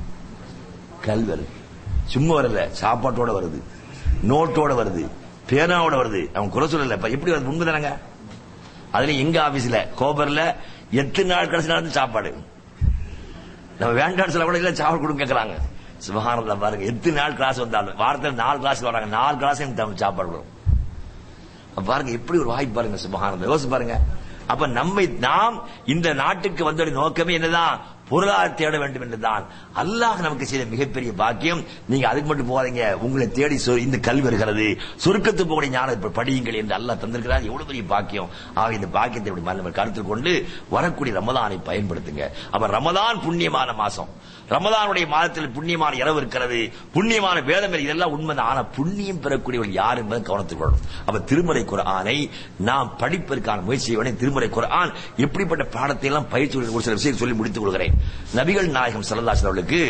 [SPEAKER 3] கல் வருது சும்மா வரல சாப்பாட்டோட வருது நோட்டோட வருது பேனாவோட வருது அவன் குறை சொல்லல இப்ப எப்படி வருது உண்மை தானங்க அதுல எங்க ஆபீஸ்ல கோபர்ல எத்தனை நாள் கடைசி நாள் சாப்பாடு நம்ம வேண்டாம்னு சொல்ல கூட இல்ல சாப்பாடு கொடுங்க கேக்குறாங்க சுபஹானல்ல பாருங்க எத்தனை நாள் கிளாஸ் வந்தாலும் வாரத்துல நாலு கிளாஸ் வராங்க நாலு கிளாஸ் எனக்கு சாப்பாடு வரும் அப்ப பாருங்க எப்படி ஒரு வாய்ப்பு பாருங்க சுபஹானல்ல யோசிச்சு பாருங்க அப்ப நம்மை நாம் இந்த நாட்டுக்கு வந்த நோக்கமே என்னதான் பொருளாதார தேட வேண்டும் என்றுதான் அல்லாஹ் நமக்கு செய்த மிகப்பெரிய பாக்கியம் நீங்க அதுக்கு மட்டும் போகாதீங்க உங்களை தேடி சொ- இந்த கல்வி வருகிறது சுருக்கத்து போகக்கூடிய ஞானம் இப்ப படியுங்கள் என்று அல்லாஹ் தந்திருக்கிறார் எவ்வளவு பெரிய பாக்கியம் ஆக இந்த பாக்கியத்தை இப்படி நம்ம கருத்தில் கொண்டு வரக்கூடிய ரமதானை பயன்படுத்துங்க அப்ப ரமதான் புண்ணியமான மாசம் ரமதானுடைய மாதத்தில் புண்ணியமான இரவு இருக்கிறது புண்ணியமான வேதம் இருக்கு. இதெல்லாம் உண்மைதான் ஆனா புண்ணியம் பெறக்கூடியவர்கள் யார் என்பதை கவனத்தில் கொள்ளணும் அப்ப திருமறை குர்ஆனை நாம் படிப்பதற்கான முயற்சி செய்ய வேண்டும் திருமறை குர்ஆன் எப்படிப்பட்ட பாடத்தை எல்லாம் பயிற்சி ஒரு சில விஷயம் சொல்லி முடித்துக் கொள்கிறேன் நபிகள் நாயகம் ஸல்லல்லாஹு அலைஹி அவர்களுக்கு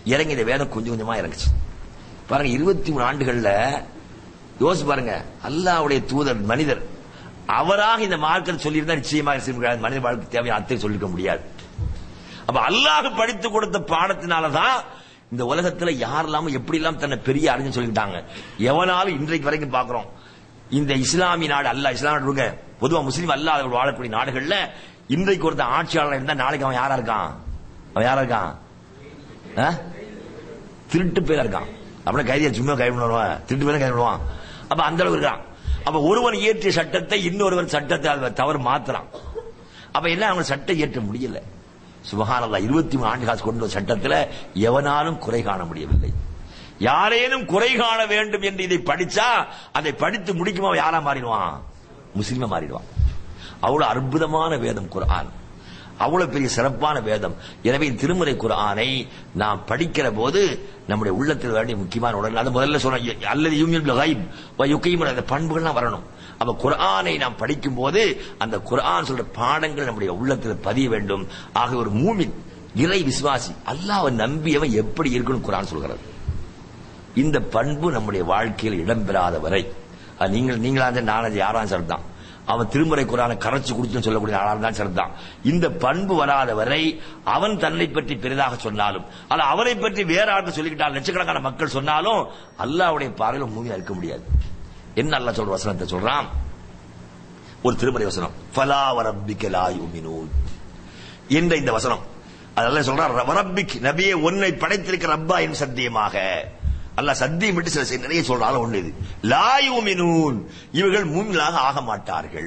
[SPEAKER 3] இறங்கி இந்த வேதம் கொஞ்சம் கொஞ்சமா இறங்குச்சு பாருங்க இருபத்தி மூணு ஆண்டுகள்ல யோசிச்சு பாருங்க அல்லாஹ்வுடைய தூதர் மனிதர் அவராக இந்த மார்க்கத்தை சொல்லியிருந்தா நிச்சயமாக செய்ய மனித வாழ்க்கை தேவையான அத்தை சொல்லிக்க முடியாது அப்ப அல்லாஹ் படித்து கொடுத்த பாடத்தினாலதான் இந்த உலகத்துல யாரெல்லாம் எப்படி எல்லாம் தன்னை பெரிய அறிஞர் சொல்லிக்கிட்டாங்க எவனாலும் இன்றைக்கு வரைக்கும் பாக்குறோம் இந்த இஸ்லாமிய நாடு அல்ல இஸ்லாம் நாடு விடுங்க. பொதுவா முஸ்லீம் அல்லாதவர்கள் வாழக்கூடிய நாடுகள்ல இன்றைக்கு ஒருத்தன் ஆட்சியாளர் இருந்தா நாளைக்கு அவன் யாரா இருக்கான் அவன் யாரா இருக்கான் ஆ? திருட்டு பேரா இருக்கான் அப்படியே கைதியா சும்மா கை பண்ணுவான் திருட்டு பேரும் கை பண்ணுவான் அப்ப அந்த அளவு இருக்கான் அப்ப ஒருவன் இயற்றிய சட்டத்தை இன்னொருவன் சட்டத்தை அது தவறு மாத்துறான் அப்ப என்ன அவங்க சட்டம் இயற்ற முடியல சுபஹானல்லா இருபத்தி மூணு ஆண்டு காசு கொண்டு வந்த சட்டத்துல எவனாலும் குறை காண முடியவில்லை யாரேனும் குறை காண வேண்டும் என்று இதை படிச்சா அதை படித்து முடிக்குமா அவன் யாரா மாறிடுவான் முஸ்லீமா மாறிடுவான் அவ்வளவு அற்புதமான வேதம் குர்ஆன் அவ்வளவு பெரிய சிறப்பான வேதம் எனவே இந்த திருமுறை குர்ஆனை நாம் படிக்கிற போது நம்முடைய உள்ளத்தில் வேண்டிய முக்கியமான உடல் அது முதல்ல சொன்ன அல்லது யூமியல் கைப் யுக்கையும் அந்த பண்புகள்லாம் வரணும் அப்ப குர்ஆனை நாம் படிக்கும் போது அந்த குர்ஆன் சொல்ற பாடங்கள் நம்முடைய உள்ளத்தில் பதிய வேண்டும் ஆக ஒரு மூமின் இறை விசுவாசி அல்லாஹ்வை நம்பியவன் எப்படி இருக்கணும் குர்ஆன் சொல்கிறது இந்த பண்பு நம்முடைய வாழ்க்கையில் இடம்பெறாத வரை அது நீங்கள் நீங்களா இருந்தா நாலஞ்சு யாராம் சரிதான் அவன் திருமுறை குரானை கரைச்சு குடிச்சுன்னு சொல்லக்கூடிய ஆளா தான் சரிதான் இந்த பண்பு வராத வரை அவன் தன்னை பற்றி பெரிதாக சொன்னாலும் அல்ல அவனை பற்றி வேற ஆளுக்கு சொல்லிக்கிட்டால் லட்சக்கணக்கான மக்கள் சொன்னாலும் அல்லாஹ்வுடைய பார்வையில் மூவியா இருக்க முடியாது என்ன அல்லாஹ் சொல்ற வசனத்தை சொல்றான் ஒரு திருமறை வசனம் ஃபலா வரப்பிக்க லா யுமினூன் என்ற இந்த வசனம் அதெல்லாம் சொல்றான் வரப்பிக் நபியே உன்னை படைத்திருக்கிற ரப்பா என் சத்தியமாக அல்லாஹ் சத்தியம் விட்டு சில நிறைய சொல்றாங்க ஒண்ணு இது லாயுமினூன் இவர்கள் மூமிலாக ஆக மாட்டார்கள்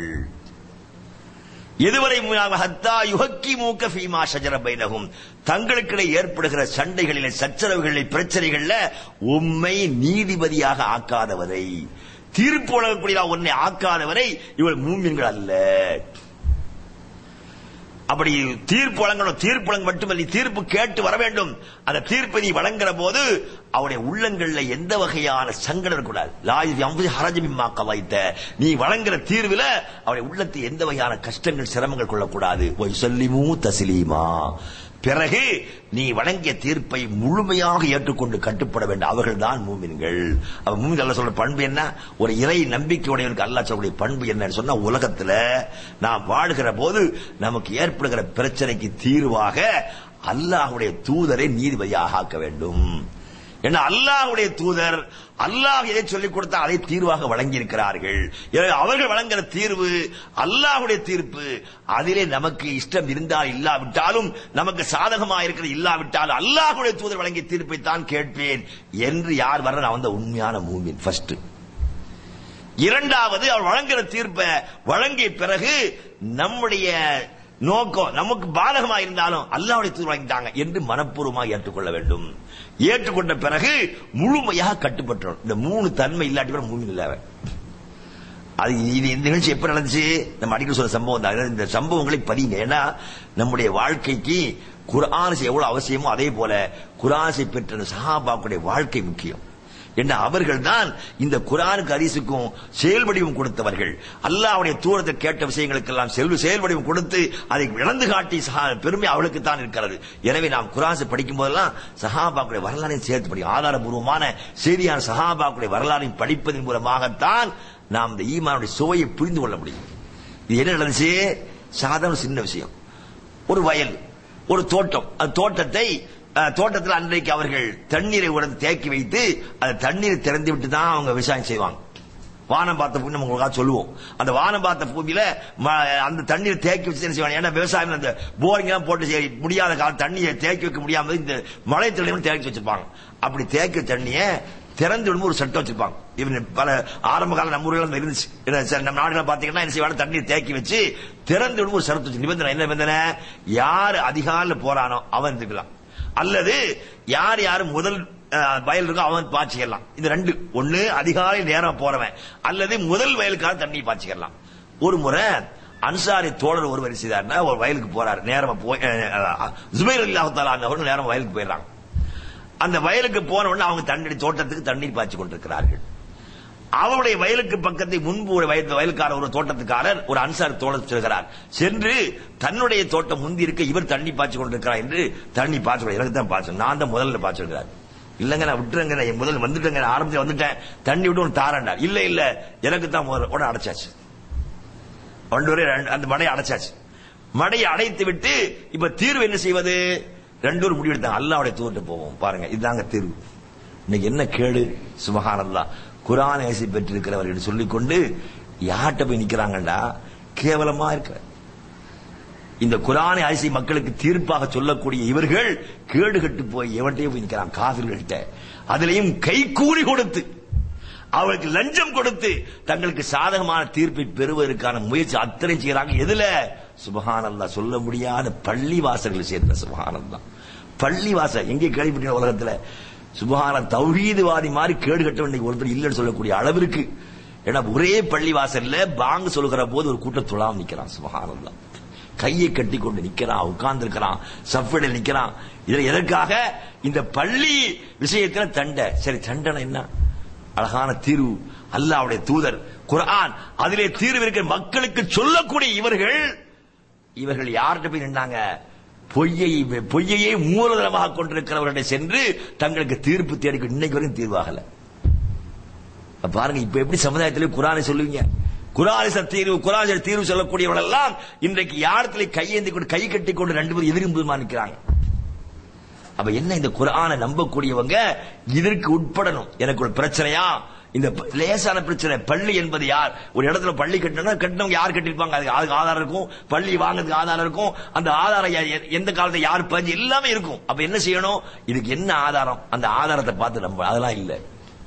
[SPEAKER 3] எதுவரை மூமினாக ஹத்தா யுஹக்கி மூக்க ஃபீமா ஷஜர பைனகும் தங்களுக்கிடையே ஏற்படுகிற சண்டைகளிலே சச்சரவுகளிலே பிரச்சனைகள்ல உம்மை நீதிபதியாக ஆக்காதவரை தீர்ப்பு வழங்கக்கூடிய உன்னை ஆக்காதவரை இவள் மூமின்கள் அல்ல அப்படி தீர்ப்பு வழங்கணும் தீர்ப்பு வழங்க மட்டுமல்ல நீ தீர்ப்பு கேட்டு வர வேண்டும் அந்த தீர்ப்பை நீ வழங்குற போது அவருடைய உள்ளங்கள்ல எந்த வகையான சங்கடம் இருக்கக்கூடாது லாயுதி அம்பது ஹரஜமிம்மாக்க வைத்த நீ வழங்குற தீர்வுல அவருடைய உள்ளத்தில் எந்த வகையான கஷ்டங்கள் சிரமங்கள் கொள்ளக்கூடாது ஒய் சொல்லிமூ தசிலீமா பிறகு நீ வழங்கிய தீர்ப்பை முழுமையாக ஏற்றுக்கொண்டு கட்டுப்பட வேண்டும் அவர்கள் தான் மூமின்கள் அவ மூமின் அல்ல சொல்ற பண்பு என்ன ஒரு இறை நம்பிக்கை உடையவனுக்கு அல்லா சொல்லக்கூடிய பண்பு என்னன்னு சொன்னா உலகத்துல நாம் வாழ்கிற போது நமக்கு ஏற்படுகிற பிரச்சனைக்கு தீர்வாக அல்லாஹ்வுடைய தூதரை நீதிபதியாக ஆக்க வேண்டும் ஏன்னா அல்லாஹ்வுடைய தூதர் அல்லாஹ் எதை சொல்லிக் கொடுத்தா அதை தீர்வாக வழங்கி இருக்கிறார்கள் எனவே அவர்கள் வழங்குற தீர்வு அல்லாஹ்வுடைய தீர்ப்பு அதிலே நமக்கு இஷ்டம் இருந்தால் இல்லாவிட்டாலும் நமக்கு சாதகமாக இருக்கிறது இல்லாவிட்டாலும் அல்லாஹ்வுடைய தூதர் வழங்கிய தீர்ப்பை தான் கேட்பேன் என்று யார் வர்ற நான் வந்த உண்மையான மூமின் ஃபர்ஸ்ட் இரண்டாவது அவர் வழங்குற தீர்ப்பை வழங்கிய பிறகு நம்முடைய நோக்கம் நமக்கு பாதகமா இருந்தாலும் அல்லாவுடைய தூர் வாங்கிட்டாங்க என்று மனப்பூர்வமாக ஏற்றுக்கொள்ள வேண்டும் ஏற்றுக்கொண்ட பிறகு முழுமையாக கட்டுப்பட்டோம் இந்த மூணு தன்மை இல்லாட்டி கூட மூணு இல்ல அவன். அது இது இந்த நிகழ்ச்சி எப்ப நடந்துச்சு நம்ம அடிக்கடி சொல்ற சம்பவம் தான் அதாவது இந்த சம்பவங்களை பதிங்க ஏன்னா நம்முடைய வாழ்க்கைக்கு குரானிசை எவ்வளவு அவசியமோ அதே போல குரானிசை பெற்ற அந்த சஹாபாக்குடைய வாழ்க்கை முக்கியம் என்ன அவர்கள் தான் இந்த குரானுக்கு அரிசுக்கும் செயல் வடிவம் கொடுத்தவர்கள் அல்லாஹ்வுடைய தூரத்தை கேட்ட விஷயங்களுக்கெல்லாம் செல்வ செயல் வடிவம் கொடுத்து அதை இழந்து காட்டி சஹா- பெருமை அவளுக்கு தான் இருக்கிறது எனவே நாம் குரான்ஸை படிக்கும் போதெல்லாம் சஹாபாக்குடைய வரலாறையும் சேர்த்து படிக்கும் ஆதாரபூர்வமான செய்தியான சஹாபாக்குடைய வரலாறையும் படிப்பதன் மூலமாகத்தான் நாம் இந்த ஈமானுடைய சுவையை புரிந்து கொள்ள முடியும் இது என்ன நடந்துச்சு சாதாரண சின்ன விஷயம் ஒரு வயல் ஒரு தோட்டம் அந்த தோட்டத்தை அஹ், தோட்டத்தில் அன்றைக்கு அவர்கள் தண்ணீரை உடனே தேக்கி வைத்து அந்த தண்ணீரை திறந்து விட்டு தான் அவங்க விவசாயம் செய்வாங்க வானம் பார்த்த பூமி நம்ம உங்களுக்காக சொல்லுவோம் அந்த வானம் பார்த்த பூமியில ம- அந்த தண்ணீரை தேக்கி வச்சு என்ன செய்வாங்க ஏன்னா விவசாயம் அந்த போரிங் எல்லாம் போட்டு சரி முடியாத காலம் தண்ணியை தேக்கி வைக்க முடியாம இந்த மழை தண்ணீர் தேக்கி வச்சிருப்பாங்க அப்படி தேக்கி வச்ச தண்ணியை திறந்து விடும் ஒரு சட்டம் வச்சிருப்பாங்க இவன் பல ஆரம்ப கால நம்ம ஊர்ல இருந்துச்சு என்ன சார், நம்ம நாடுகளை பாத்தீங்கன்னா என்ன செய்வாங்க தண்ணீர் தேக்கி வச்சு திறந்து விடும் ஒரு சரத்து வச்சு நிபந்தனை என்ன நிபந்தனை யார் அதிகாலையில் போறானோ அவன் இருந்துக்கலாம் அல்லது யார் யார் முதல் அஹ், வயல் இருக்கோ அவன் பாய்ச்சிக்கலாம் இது ரெண்டு ஒண்ணு அதிகாலை நேரம் போறவன் அல்லது முதல் வயலுக்காக தண்ணி பாய்ச்சிக்கலாம் ஒரு முறை அன்சாரி தோழர் ஒருவர் செய்தார்னா ஒரு வயலுக்கு போறாரு நேரமா போய் அஹ், ஜுபைர் அல்லாஹால அவர்கள் நேரம் வயலுக்கு போயிடறாங்க அந்த வயலுக்கு போன உடனே அவங்க தண்ணீர் தோட்டத்துக்கு தண்ணீர் பாய்ச்சி கொண்டிருக்கிறார்கள் அவருடைய வயலுக்கு பக்கத்தை முன்பு ஒரு வயல் வயலுக்காரர் ஒரு தோட்டத்துக்காரர் ஒரு அன்சார் தோட்டம் செல்கிறார் சென்று தன்னுடைய தோட்டம் முந்தி இருக்க இவர் தண்ணி பாய்ச்சி கொண்டிருக்கிறார் என்று தண்ணி பாய்ச்சி எனக்கு தான் பாய்ச்சல் நான் தான் முதல்ல பாய்ச்சிருக்கிறார் இல்லங்க நான் விட்டுறேங்க நான் என் முதல்ல வந்துட்டேங்க நான் ஆரம்பத்தில் வந்துட்டேன் தண்ணி விட்டு ஒன்று தாரண்டார் இல்ல இல்ல எனக்கு தான் முதல்ல உடனே அடைச்சாச்சு ரெண்டு பேரும் ரெண்டு- அந்த மடையை அடைச்சாச்சு மடையை அடைத்து விட்டு இப்ப தீர்வு என்ன செய்வது ரெண்டு பேரும் முடிவெடுத்தாங்க அல்லாவுடைய தூர்ட்டு போவோம் பாருங்க இதுதாங்க தீர்வு இன்னைக்கு என்ன கேடு சுபஹானல்லா குரான் ஏசி பெற்றிருக்கிறவர்கள் சொல்லிக்கொண்டு யார்கிட்ட போய் நிக்கிறாங்கடா கேவலமா இருக்கிற இந்த குரானை அரிசி மக்களுக்கு தீர்ப்பாக சொல்லக்கூடிய இவர்கள் கேடு கட்டு போய் எவன்கிட்டயே போய் நிக்கிறான் காவிர்கள்ட்ட அதுலயும் கைக்கூலி கொடுத்து அவருக்கு லஞ்சம் கொடுத்து தங்களுக்கு சாதகமான தீர்ப்பை பெறுவதற்கான முயற்சி அத்தனை செய்யறாங்க எதுல சுபஹானல்லா சொல்ல முடியாத பள்ளி வாசல்கள் சேர்ந்த சுபஹானல்லா பள்ளி வாசல் எங்கே கேள்விப்பட்ட உலகத்துல சுபஹான தௌஹீதுவாதி மாதிரி கேடு கட்ட வேண்டிய ஒருத்தர் இல்லைன்னு சொல்லக்கூடிய அளவிற்கு ஏன்னா ஒரே பள்ளி வாசல்ல பாங்கு சொல்லுகிற போது ஒரு கூட்டம் துளாம் நிக்கிறான் சுபஹானல்லா கையை கட்டி கொண்டு நிக்கிறான் உட்கார்ந்து இருக்கிறான் சஃபிட நிக்கிறான் இதுல எதற்காக இந்த பள்ளி விஷயத்துல தண்டை சரி தண்டனை என்ன அழகான தீர்வு அல்லாஹ்வுடைய தூதர் குர்ஆன் அதிலே தீர்வு இருக்கிற மக்களுக்கு சொல்லக்கூடிய இவர்கள் இவர்கள் யார்கிட்ட போய் நின்றாங்க பொய்யை பொய்யையே மூலதனமாக கொண்டிருக்கிறவர்களை சென்று தங்களுக்கு தீர்ப்பு தேடி இன்னைக்கு வரைக்கும் தீர்வாகல அப்ப பாருங்க இப்ப எப்படி சமுதாயத்திலே குரானை சொல்லுவீங்க குரானிச தீர்வு குரானிச தீர்வு சொல்லக்கூடியவர்கள் எல்லாம் இன்றைக்கு யாரத்திலே கையேந்தி கொண்டு கை கட்டி கொண்டு ரெண்டு பேரும் எதிரும் நிற்கிறாங்க அப்ப என்ன இந்த குரானை நம்பக்கூடியவங்க இதற்கு உட்படணும் எனக்கு ஒரு பிரச்சனையா இந்த ப- லேசான பிரச்சனை பள்ளி என்பது யார் ஒரு இடத்துல பள்ளி கட்டணும்னா கட்டினவங்க யார் கட்டிருப்பாங்க அதுக்கு அதுக்கு ஆதாரம் இருக்கும் பள்ளி வாங்குறதுக்கு ஆதாரம் இருக்கும் அந்த ஆதாரம் யா- எ- எந்த காலத்துல யார் பஞ்சு எல்லாமே இருக்கும் அப்ப என்ன செய்யணும் இதுக்கு என்ன ஆதாரம் அந்த ஆதாரத்தை பார்த்து நம்ம அதெல்லாம் இல்லை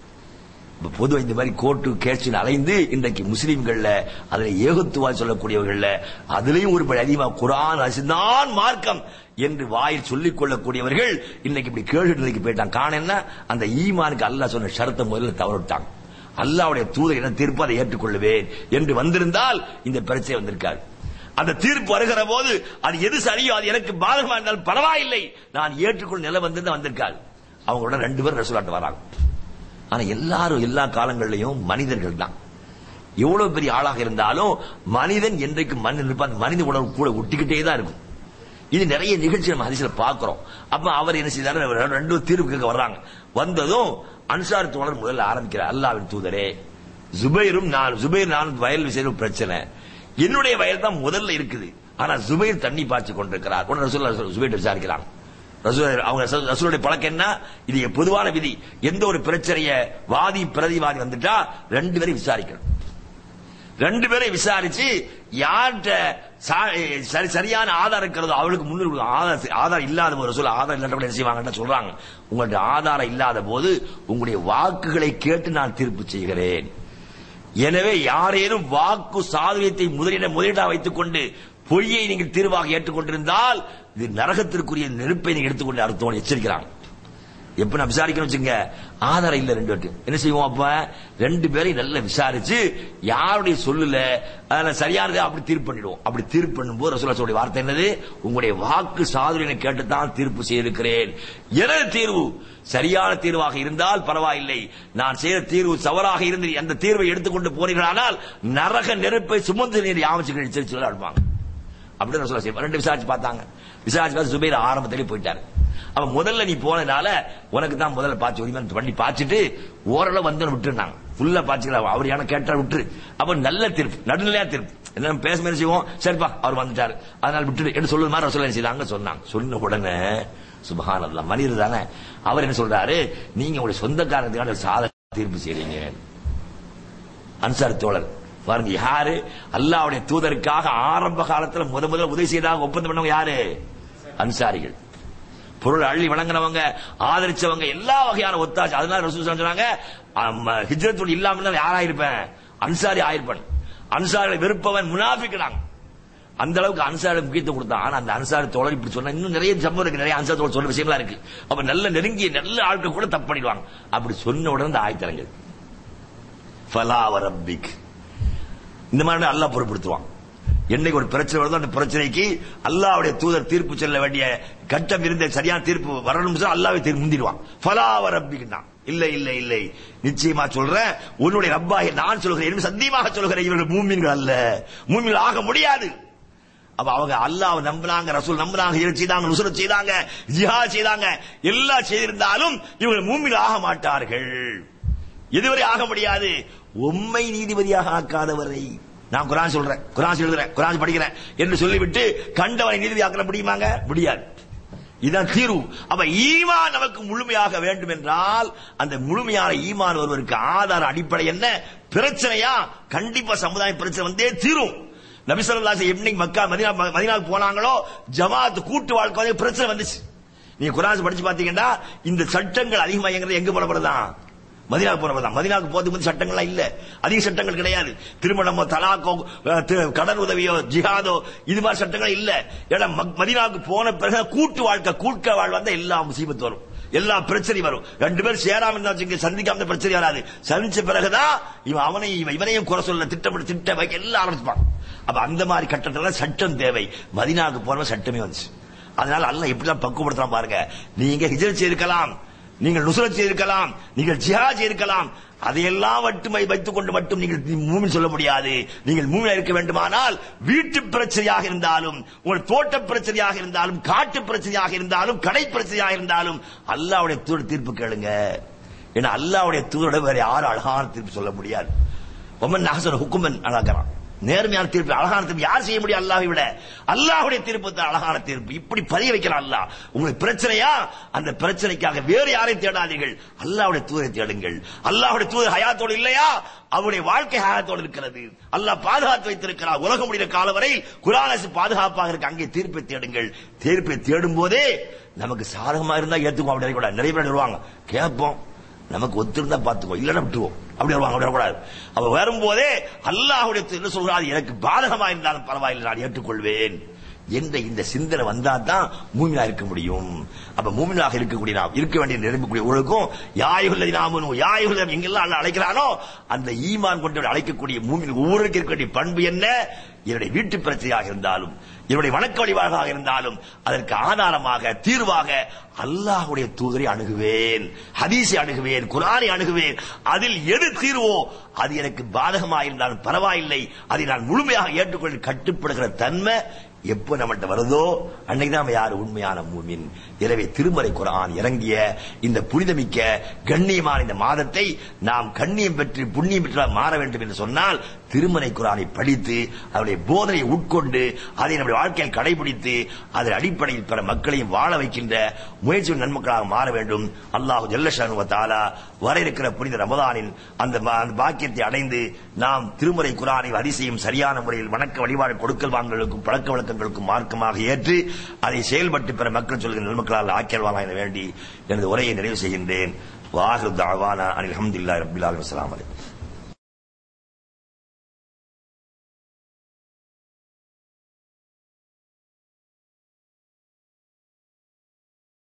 [SPEAKER 3] இப்ப பொதுவா இந்த மாதிரி கோர்ட்டு கேட்சில் அலைந்து இன்றைக்கு முஸ்லீம்கள்ல அதுல ஏகத்துவா சொல்லக்கூடியவர்கள்ல அதுலயும் ஒரு படி அதிகமா குரான் அசிதான் மார்க்கம் என்று வாயில் சொல்லிக் கொள்ளக்கூடியவர்கள் இன்னைக்கு இப்படி கேள்வி நிலைக்கு போயிட்டாங்க காரணம் என்ன அந்த ஈமானுக்கு அல்லாஹ் சொன்ன ஷரத்தை முதல்ல தவறிட்டாங்க அல்லாஹ்வுடைய தூதர் என்ன தீர்ப்பு அதை ஏற்றுக்கொள்ளுவேன் என்று வந்திருந்தால் இந்த பிரச்சனை வந்திருக்காது அந்த தீர்ப்பு வருகிற போது அது எது சரியோ அது எனக்கு பாதகமா இருந்தாலும் பரவாயில்லை நான் ஏற்றுக்கொள் நிலை வந்து வந்திருக்காது அவங்களோட ரெண்டு பேரும் ரசூலாட்டு வராங்க ஆனா எல்லாரும் எல்லா காலங்களிலையும் மனிதர்கள் தான் எவ்வளவு பெரிய ஆளாக இருந்தாலும் மனிதன் என்றைக்கு மனிதன் இருப்பான் மனித உணர்வு கூட ஒட்டிக்கிட்டே தான் இருக்கும் இது நிறைய நிகழ்ச்சி நம்ம ஹதீஸ்ல பாக்குறோம் அப்ப அவர் என்ன செய்தாரு அவர் ரெண்டு பேரும் தீர்வு கேட்க வர்றாங்க வந்ததும் அன்சார் தோழர் முதல்ல ஆரம்பிக்கிறார் அல்லாவின் தூதரே ஜுபைரும் நான் ஜுபைர் நான் வயல் விஷயம் பிரச்சனை என்னுடைய வயல் தான் முதல்ல இருக்குது ஆனா ஜுபைர் தண்ணி பாய்ச்சி கொண்டிருக்கிறார் உடனே ரசூல்லா ஜுபைர் விசாரிக்கிறாங்க ரசூல் அவங்க ரசூ- ரசூலுடைய பழக்கம் என்ன இது பொதுவான விதி எந்த ஒரு பிரச்சனைய வாதி பிரதிவாதி வந்துட்டா ரெண்டு பேரையும் விசாரிக்கணும் ரெண்டு பேரையும் விசாரிச்சு யார்கிட்ட சா- சரி சரியான ஆதாரம் இருக்கிறதோ அவளுக்கு முன்னுரிமை ஆதாரம் ஆதாரம் இல்லாத போது சொல்ல ஆதாரம் இல்லாதவங்க என்ன செய்வாங்கன்னு சொல்றாங்க உங்கள்ட்ட ஆதாரம் இல்லாத போது உங்களுடைய வாக்குகளை கேட்டு நான் தீர்ப்பு செய்கிறேன் எனவே யாரேனும் வாக்கு சாதுரியத்தை முதலிட முதலீடா வைத்துக் கொண்டு பொய்யை நீங்கள் தீர்வாக ஏற்றுக்கொண்டிருந்தால் இது நரகத்திற்குரிய நெருப்பை நீங்க எடுத்துக்கொண்டு அர்த்தம் எச்சரிக்கிறாங்க எப்ப நான் விசாரிக்கணும் வச்சுங்க ஆதாரம் இல்ல ரெண்டு பேருக்கு என்ன செய்வோம் அப்ப ரெண்டு பேரையும் நல்லா விசாரிச்சு யாருடைய சொல்லல அதுல சரியானதை அப்படி தீர்ப்பு பண்ணிடுவோம் அப்படி தீர்ப்பு பண்ணும்போது ரசூலா சொல்லுடைய வார்த்தை என்னது உங்களுடைய வாக்கு சாதுரியனை கேட்டுத்தான் தீர்ப்பு செய்திருக்கிறேன் எனது தீர்வு சரியான தீர்வாக இருந்தால் பரவாயில்லை நான் செய்த தீர்வு தவறாக இருந்து அந்த தீர்வை எடுத்துக்கொண்டு போனீர்களானால் நரக நெருப்பை சுமந்து நீர் யாமச்சுகள் எச்சரிச்சு அனுப்பாங்க அப்படின்னு ரசூலா செய்வாங்க ரெண்டு விசாரிச்சு பார்த்தாங்க விசாரிச்சு பார்த்து சுபைர் ஆரம்பத்திலே போயிட்டாரு அவன் முதல்ல நீ போனதுனால உனக்கு தான் முதல்ல பாய்ச்சி உரிமை பண்ணி பாய்ச்சிட்டு ஓரளவு வந்து விட்டுருந்தாங்க ஃபுல்லா பாய்ச்சிக்கலாம் அவர் ஏன்னா கேட்டா விட்டுரு அப்ப நல்ல தீர்ப்பு நடுநிலையா தீர்ப்பு என்ன பேச மாதிரி செய்வோம் சரிப்பா அவர் வந்துட்டாரு அதனால விட்டுரு என்று சொல்லுது மாதிரி ரசூலா என்ன செய்தாங்க சொன்னாங்க சொன்ன உடனே சுபஹானல்லாஹ் மனிதர் தானே அவர் என்ன சொல்றாரு நீங்க உங்களுடைய சொந்தக்காரத்துக்கான சாத தீர்ப்பு செய்றீங்க அன்சார் தோழர் பாருங்க யாரு அல்லாவுடைய தூதருக்காக ஆரம்ப காலத்துல முத முதல்ல உதவி செய்தாக ஒப்பந்தம் பண்ணவங்க யாரு அன்சாரிகள் பொருள் அள்ளி வழங்கினவங்க ஆதரிச்சவங்க எல்லா வகையான ஒத்தாச்சு அதனால ரசூல் சொன்னாங்க ஹிஜ்ரத்துள் இல்லாம இருந்தா யாரா இருப்பேன் அன்சாரி ஆயிருப்பேன் அன்சாரிகளை வெறுப்பவன் முனாஃபிக்கிறாங்க அந்த அளவுக்கு அன்சாரி முக்கியத்துவம் கொடுத்தான் ஆனா அந்த அன்சாரி தோழர் இப்படி சொன்னா இன்னும் நிறைய சம்பவம் இருக்கு நிறைய அன்சாரி தோழர் சொல்ற விஷயங்களா இருக்கு அப்ப நல்ல நெருங்கிய நல்ல ஆட்கள் கூட தப்பு பண்ணிடுவாங்க அப்படி சொன்ன உடனே இந்த ஆயத்தரங்கள் ஃபலா வரப்பிக் இந்த மாதிரி அல்லாஹ் பொறுப்படுத்துவான் என்னைக்கு ஒரு பிரச்சனை வருதோ அந்த பிரச்சனைக்கு அல்லாஹ்வுடைய தூதர் தீர்ப்பு சொல்ல வேண்டிய கட்டம் இருந்த சரியான தீர்ப்பு வரணும் அல்லாஹ்வை தீர்ப்பு முந்திடுவான் ஃபலாவ ரப்பிக்குன்னா இல்ல இல்ல இல்லை நிச்சயமா சொல்றேன் உன்னுடைய ரப்பாக நான் சொல்கிறேன் என்று சத்தியமாக சொல்கிறேன் இவர்கள் மூமின்கள் அல்ல மூமின்கள் ஆக முடியாது அப்ப அவங்க அல்லாஹ் நம்பினாங்க ரசூல் நம்பினாங்க இதை செய்தாங்க நுசுரத் செய்தாங்க ஜிஹாத் செய்தாங்க எல்லாம் செய்திருந்தாலும் இவங்க மூமின்கள் ஆக மாட்டார்கள் இதுவரை ஆக முடியாது உண்மை நீதிபதியாக ஆக்காதவரை நான் குரான் சொல்றேன் குரான் எழுதுறேன் குரான் படிக்கிறேன் என்று சொல்லிவிட்டு கண்டவரை நீதிபதி ஆக்க முடியுமாங்க முடியாது இதான் தீர்வு அப்ப ஈமான் நமக்கு முழுமையாக வேண்டும் என்றால் அந்த முழுமையான ஈமான் ஒருவருக்கு ஆதார அடிப்படை என்ன பிரச்சனையா கண்டிப்பா சமுதாய பிரச்சனை வந்தே தீரும் நபி ஸல்லல்லாஹு அலைஹி எப்படி மக்கா மதீனா மதீனாவுக்கு போனாங்களோ ஜமாத் கூட்டு வாழ்க்கை வந்து பிரச்சனை வந்துச்சு நீங்க குரான் படிச்சு பாத்தீங்கன்னா இந்த சட்டங்கள் அதிகமா எங்கிறது எங்க போடப்படுதான் மதினாவுக்கு போறவங்க மதினாவுக்கு போறதுக்கு முந்தைய சட்டங்கள்லாம் இல்ல அதிக சட்டங்கள் கிடையாது திருமணமோ தலாக்கோ அஹ், தி- கடன் உதவியோ ஜிஹாதோ இது மாதிரி சட்டங்கள் இல்ல ஏன்னா மக்- மதீனாவுக்கு போன பிறகு கூட்டு வாழ்க்கை கூட்ட வாழ் வந்தா எல்லா முசீபத்து வரும் எல்லா பிரச்சனை வரும் ரெண்டு பேரும் சேராம இருந்தா வச்சுங்க சந்திக்காம இருந்தா பிரச்சனை வராது சந்திச்ச பிறகுதான் இவன் அவனையும் இவன் இவனையும் குறை சொல்ல திட்டமிட்டு திட்ட வைக்க எல்லாம் ஆரம்பிப்பான் அப்ப அந்த மாதிரி கட்டத்துல சட்டம் தேவை மதினாவுக்கு போனவன் சட்டமே வந்துச்சு அதனால அல்லாஹ் எப்படிலாம் பக்குவப்படுத்தலாம் பாருங்க நீங்க ஹிஜரத் செய்திருக்கலாம் நீங்கள் நுசுரத் செய்திருக்கலாம் நீங்கள் ஜிஹாத் செய்திருக்கலாம் அதையெல்லாம் மட்டுமே வைத்துக் கொண்டு மட்டும் நீங்கள் மூமின் சொல்ல முடியாது நீங்கள் மூமினா இருக்க வேண்டுமானால் வீட்டு பிரச்சனையாக இருந்தாலும் உங்கள் தோட்ட பிரச்சனையாக இருந்தாலும் காட்டு பிரச்சனையாக இருந்தாலும் கடை பிரச்சனையாக இருந்தாலும் அல்லாஹ்வுடைய தூர தீர்ப்பு கேளுங்க ஏன்னா அல்லாஹ்வுடைய தூரோட வேற யாரும் அழகான தீர்ப்பு சொல்ல முடியாது ஒமன் நஹசன் ஹுக்குமன் அழகான் நேர்மையான தீர்ப்பு அழகான தீர்ப்பு யார் செய்ய முடியும் அல்லாஹ்வை விட அல்லாஹ்வுடைய தீர்ப்பு தான் அழகான தீர்ப்பு இப்படி பதிய வைக்கிறான் அல்லாஹ் உங்களுக்கு பிரச்சனையா அந்த பிரச்சனைக்காக வேறு யாரையும் தேடாதீர்கள் அல்லாஹ்வுடைய தூதரை தேடுங்கள் அல்லாஹ்வுடைய தூதர் ஹயாத்தோடு இல்லையா அவருடைய வாழ்க்கை ஹயாத்தோடு இருக்கிறது அல்லாஹ் பாதுகாத்து வைத்திருக்கிறார் உலகம் முடிகிற காலம் வரை குரானசு பாதுகாப்பாக இருக்க அங்கே தீர்ப்பை தேடுங்கள் தீர்ப்பை தேடும் போதே நமக்கு சாதகமா இருந்தா ஏத்துக்குவோம் அப்படி கூட நிறைய பேர் வருவாங்க கேட்போம் நமக்கு ஒத்திருந்தா பாத்துக்கோ இல்லன்னா விட்டுருவோம் அப்படி வருவாங்க அப்படி வரக்கூடாது அவ வரும்போதே அல்லாஹுடைய என்ன சொல்றாரு எனக்கு பாதகமா இருந்தாலும் பரவாயில்லை நான் ஏற்றுக்கொள்வேன் என்ற இந்த சிந்தனை வந்தா தான் மூமினா இருக்க முடியும் அப்ப மூமினாக இருக்கக்கூடிய நாம் இருக்க வேண்டிய நிரம்பக்கூடிய உலகம் யாயுள்ளதி நாமனும் யாயுள்ள எங்கெல்லாம் அல்லாஹ் அழைக்கிறானோ அந்த ஈமான் கொண்டு அழைக்கக்கூடிய மூமின் ஒவ்வொருவருக்கு இருக்க வேண்டிய பண்பு என்ன என்னுடைய வீட்டு பிரச்சனையாக இருந்தாலும் என்னுடைய வணக்க வழிபாடாக இருந்தாலும் அதற்கு ஆதாரமாக தீர்வாக அல்லாஹ்வுடைய தூதரை அணுகுவேன் ஹதீஸை அணுகுவேன் குரானை அணுகுவேன் அதில் எது தீர்வோ அது எனக்கு பாதகமாக இருந்தாலும் பரவாயில்லை அதை நான் முழுமையாக ஏற்றுக்கொள்ள கட்டுப்படுகிற தன்மை எப்போ நம்மகிட்ட வருதோ அன்னைக்கு தான் யார் உண்மையான மூமின் எனவே திருமறை குரான் இறங்கிய இந்த புனிதமிக்க கண்ணியமான இந்த மாதத்தை நாம் கண்ணியம் பெற்று புண்ணியம் பெற்று மாற வேண்டும் என்று சொன்னால் திருமறை குரானை படித்து அவருடைய போதனையை உட்கொண்டு அதை நம்முடைய வாழ்க்கையில் கடைபிடித்து அதன் அடிப்படையில் பிற மக்களையும் வாழ வைக்கின்ற முயற்சி நன்மக்களாக மாற வேண்டும் அல்லாஹு ஜல்லஷானு தாலா வர இருக்கிற புனித ரமதானின் அந்த பா- அந்த பாக்கியத்தை அடைந்து நாம் திருமறை குரானை அதிசயம் சரியான முறையில் வணக்க வழிபாடு கொடுக்கல் வாங்கலுக்கும் பழக்க வழக்கங்களுக்கும் மார்க்கமாக ஏற்று அதை செயல்பட்டு பிற மக்கள் சொல்கிற நன்மக்களால் ஆக்கியல்வாங்க என வேண்டி எனது உரையை நிறைவு செய்கின்றேன் வாஹு தாவானா அனில் அஹமதுல்லாஹி ரபில் அலைஹி வஸல்லம்